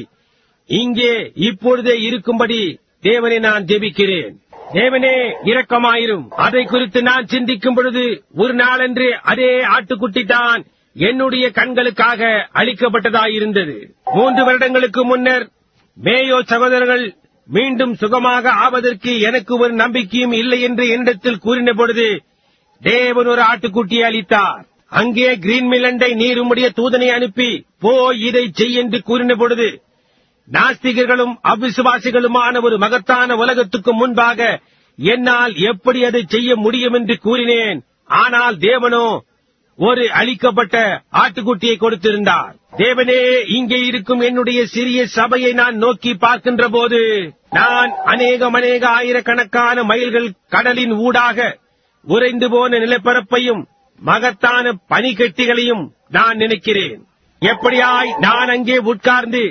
இங்கே இப்பொழுதே இருக்கும்படி தேவனை நான் ஜெபிக்கிறேன் தேவனே இரக்கமாயிரும் அதை குறித்து நான் சிந்திக்கும் பொழுது ஒரு நாளன்று அதே ஆட்டுக்குட்டி தான் என்னுடைய கண்களுக்காக அளிக்கப்பட்டதாயிருந்தது மூன்று வருடங்களுக்கு முன்னர் மேயோ சகோதரர்கள் மீண்டும் சுகமாக ஆவதற்கு எனக்கு ஒரு நம்பிக்கையும் இல்லை என்று என்னிடத்தில் கூறின பொழுது தேவன் ஒரு ஆட்டுக்குட்டியை அளித்தார் அங்கே கிரீன்மிலண்டை நீர் உம்முடைய தூதனை அனுப்பி போய் இதை செய் என்று கூறின பொழுது நாஸ்திகர்களும் அவிசுவாசிகளுமான ஒரு மகத்தான உலகத்துக்கு முன்பாக என்னால் எப்படி அதை செய்ய முடியும் என்று கூறினேன் ஆனால் தேவனோ ஒரு அளிக்கப்பட்ட ஆட்டுக்குட்டியை கொடுத்திருந்தார் தேவனே இங்கே இருக்கும் என்னுடைய சிறிய சபையை நான் நோக்கி பார்க்கின்ற போது நான் அநேகம் அநேக ஆயிரக்கணக்கான மைல்கள் கடலின் ஊடாக உறைந்து போன நிலப்பரப்பையும் மகத்தான பனிக்கட்டிகளையும் நான் நினைக்கிறேன் எப்படியாய் நான் அங்கே உட்கார்ந்து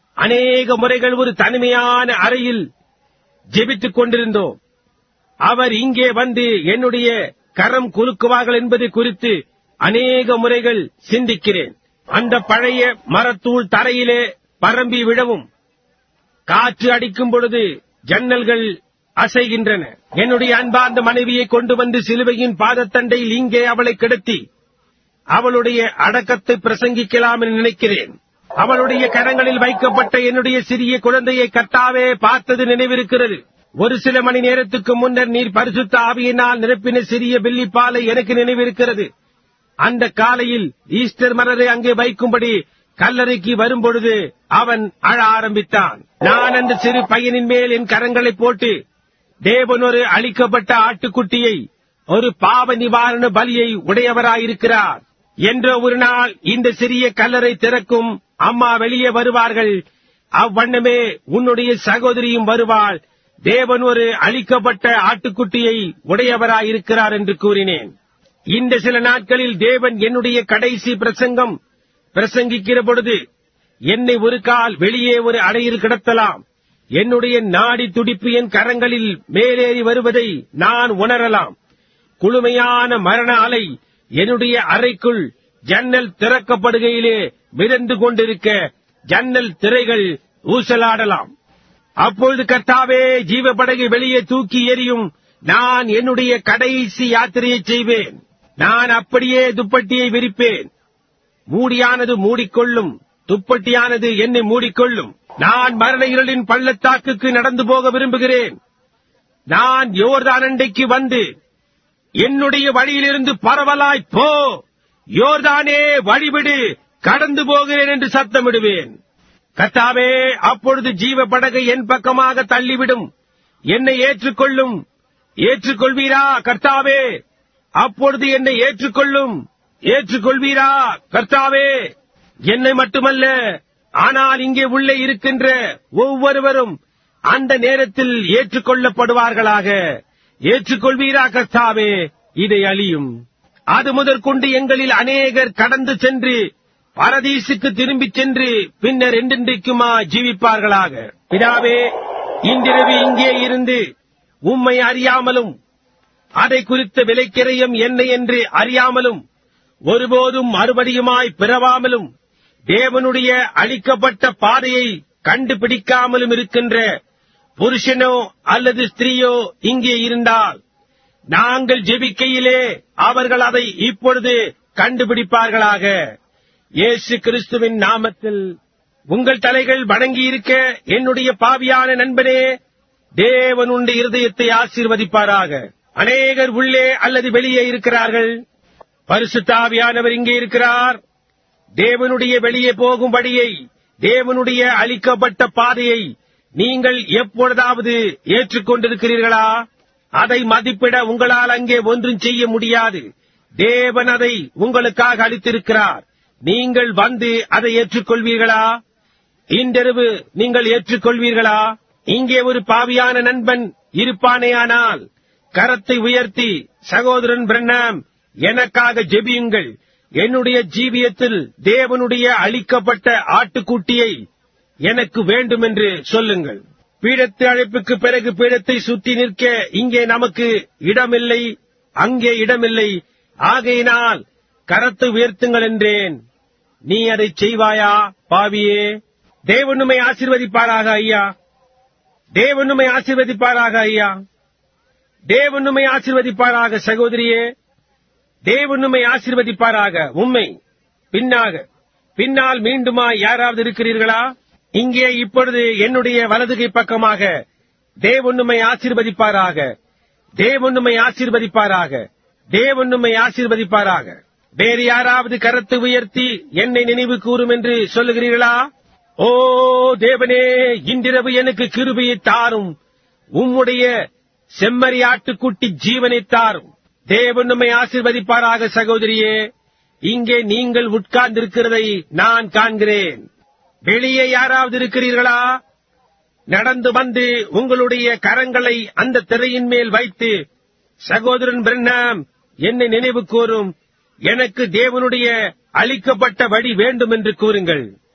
அநேக முறைகள் ஒரு தனிமையான அறையில் ஜெபித்துக் கொண்டிருந்தோம் அவர் இங்கே வந்து என்னுடைய கரம் குலுக்குவார்கள் என்பது குறித்து அநேக முறைகள் சிந்திக்கிறேன் அந்த பழைய மரத்தூள் தரையிலே பரம்பி விழவும் காற்று அடிக்கும் பொழுது ஜன்னல்கள் அசைகின்றன என்னுடைய அன்பார்ந்த மனைவியை கொண்டு வந்து சிலுவையின் பாதத்தண்டையில் இங்கே அவளை கிடத்தி அவளுடைய அடக்கத்தை பிரசங்கிக்கலாம் என்று நினைக்கிறேன் அவளுடைய கரங்களில் வைக்கப்பட்ட என்னுடைய சிறிய குழந்தையை கர்த்தாவே பார்த்தது நினைவிருக்கிறது ஒரு சில மணி நேரத்துக்கு முன்னர் நீர் பரிசுத்த ஆவியினால் நிரப்பின சிறிய வெள்ளிப்பாலை எனக்கு நினைவிருக்கிறது அந்த காலையில் ஈஸ்டர் மலரை அங்கே வைக்கும்படி கல்லறைக்கு வரும்பொழுது அவன் அழ ஆரம்பித்தான் நான் அந்த சிறு பையனின் மேல் என் கரங்களை போட்டு தேவன் ஒரு அளிக்கப்பட்ட ஆட்டுக்குட்டியை ஒரு பாவ நிவாரண பலியை உடையவராயிருக்கிறார் என்ற ஒரு நாள் இந்த சிறிய கல்லறை திறக்கும் அம்மா வெளியே வருவார்கள் அவ்வண்ணமே உன்னுடைய சகோதரியும் வருவாள் தேவன் ஒரு அளிக்கப்பட்ட ஆட்டுக்குட்டியை உடையவராயிருக்கிறார் என்று கூறினேன் இந்த சில நாட்களில் தேவன் என்னுடைய கடைசி பிரசங்கம் பிரசங்கிக்கிற பொழுது என்னை ஒரு கால் வெளியே ஒரு அறையில் கிடத்தலாம் என்னுடைய நாடி துடிப்பு என் கரங்களில் மேலேறி வருவதை நான் உணரலாம் குளுமையான மரண அலை என்னுடைய அறைக்குள் ஜன்னல் திறக்கப்படுகையிலே மிதந்து கொண்டிருக்க ஜன்னல் திரைகள் ஊசலாடலாம் அப்பொழுது கர்த்தாவே ஜீவ படகை வெளியே தூக்கி எறியும் நான் என்னுடைய கடைசி யாத்திரையை செய்வேன் நான் அப்படியே துப்பட்டியை விரிப்பேன் மூடியானது மூடிக்கொள்ளும் துப்பட்டியானது என்னை மூடிக்கொள்ளும் நான் மரண இருளின் பள்ளத்தாக்குக்கு நடந்து போக விரும்புகிறேன் நான் யோர்தான் அண்டைக்கு வந்து என்னுடைய வழியிலிருந்து பரவலாய் போ யோர்தானே வழிவிடு கடந்து போகிறேன் என்று சத்தமிடுவேன் கர்த்தாவே அப்பொழுது ஜீவ படகை என் பக்கமாக தள்ளிவிடும் என்னை ஏற்றுக்கொள்ளும் ஏற்றுக்கொள்வீரா கர்த்தாவே அப்பொழுது என்னை ஏற்றுக்கொள்ளும் ஏற்றுக்கொள்வீரா கர்த்தாவே என்னை மட்டுமல்ல ஆனால் இங்கே உள்ளே இருக்கின்ற ஒவ்வொருவரும் அந்த நேரத்தில் ஏற்றுக்கொள்ளப்படுவார்களாக ஏற்றுக்கொள்வீரா கர்த்தாவே இதை அழியும் அது முதற்கொண்டு எங்களில் அநேகர் கடந்து சென்று பரதீசுக்கு திரும்பிச் சென்று பின்னர் என்றென்றைக்குமா ஜீவிப்பார்களாக பிதாவே இன்றிரவு இங்கே இருந்து உம்மை அறியாமலும் அதை குறித்த விலைக்கிரயம் என்ன என்று அறியாமலும் ஒருபோதும் மறுபடியுமாய் பிறவாமலும் தேவனுடைய அளிக்கப்பட்ட பாதையை கண்டுபிடிக்காமலும் இருக்கின்ற புருஷனோ அல்லது ஸ்திரீயோ இங்கே இருந்தால் நாங்கள் ஜெபிக்கையிலே அவர்கள் அதை இப்பொழுது கண்டுபிடிப்பார்களாக இயேசு கிறிஸ்துவின் நாமத்தில் உங்கள் தலைகள் வணங்கியிருக்க என்னுடைய பாவியான நண்பனே தேவன் உடைய இருதயத்தை ஆசீர்வதிப்பாராக அநேகர் உள்ளே அல்லது வெளியே இருக்கிறார்கள் பரிசுத்தாவியானவர் இங்கே இருக்கிறார் தேவனுடைய வெளியே போகும் வழியை தேவனுடைய அளிக்கப்பட்ட பாதையை நீங்கள் எப்பொழுதாவது ஏற்றுக்கொண்டிருக்கிறீர்களா அதை மதிப்பிட உங்களால் அங்கே ஒன்றும் செய்ய முடியாது தேவன் அதை உங்களுக்காக அளித்திருக்கிறார் நீங்கள் வந்து அதை ஏற்றுக்கொள்வீர்களா இன்றிரவு நீங்கள் ஏற்றுக்கொள்வீர்களா இங்கே ஒரு பாவியான நண்பன் இருப்பானேயானால் கரத்தை உயர்த்தி சகோதரன் பிரண்ணாம் எனக்காக ஜெபியுங்கள் என்னுடைய ஜீவியத்தில் தேவனுடைய அளிக்கப்பட்ட ஆட்டுக்குட்டியை எனக்கு வேண்டும் என்று சொல்லுங்கள் பீடத்து அழைப்புக்கு பிறகு பீடத்தை சுற்றி நிற்க இங்கே நமக்கு இடமில்லை அங்கே இடமில்லை ஆகையினால் கரத்தை உயர்த்துங்கள் என்றேன் நீ அதை செய்வாயா பாவியே தேவனுமை ஆசீர்வதிப்பாராக ஐயா தேவனுமை ஆசீர்வதிப்பாராக ஐயா தேவனுமை ஆசீர்வதிப்பாராக சகோதரியே தேவனுமை ஆசீர்வதிப்பாராக உண்மை பின்னாக பின்னால் மீண்டுமா யாராவது இருக்கிறீர்களா இங்கே இப்பொழுது என்னுடைய வலதுகை பக்கமாக தேவனுமை ஆசீர்வதிப்பாராக தேவனுமை ஆசீர்வதிப்பாராக தேவனுமை ஆசீர்வதிப்பாராக வேறு யாராவது கரத்து உயர்த்தி என்னை நினைவு கூறும் என்று சொல்லுகிறீர்களா ஓ தேவனே இன்றிரவு எனக்கு கிருபையை தாரும் உம்முடைய செம்மறி ஆட்டுக்குட்டி ஜீவனை தாரும் தேவன் நம்மை ஆசீர்வதிப்பாராக சகோதரியே இங்கே நீங்கள் உட்கார்ந்திருக்கிறதை நான் காண்கிறேன் வெளியே யாராவது இருக்கிறீர்களா நடந்து வந்து உங்களுடைய கரங்களை அந்த திரையின் மேல் வைத்து சகோதரன் பிரண்ணாம் என்னை நினைவு கூறும் எனக்கு தேவனுடைய அளிக்கப்பட்ட வழி வேண்டும் என்று கூறுங்கள்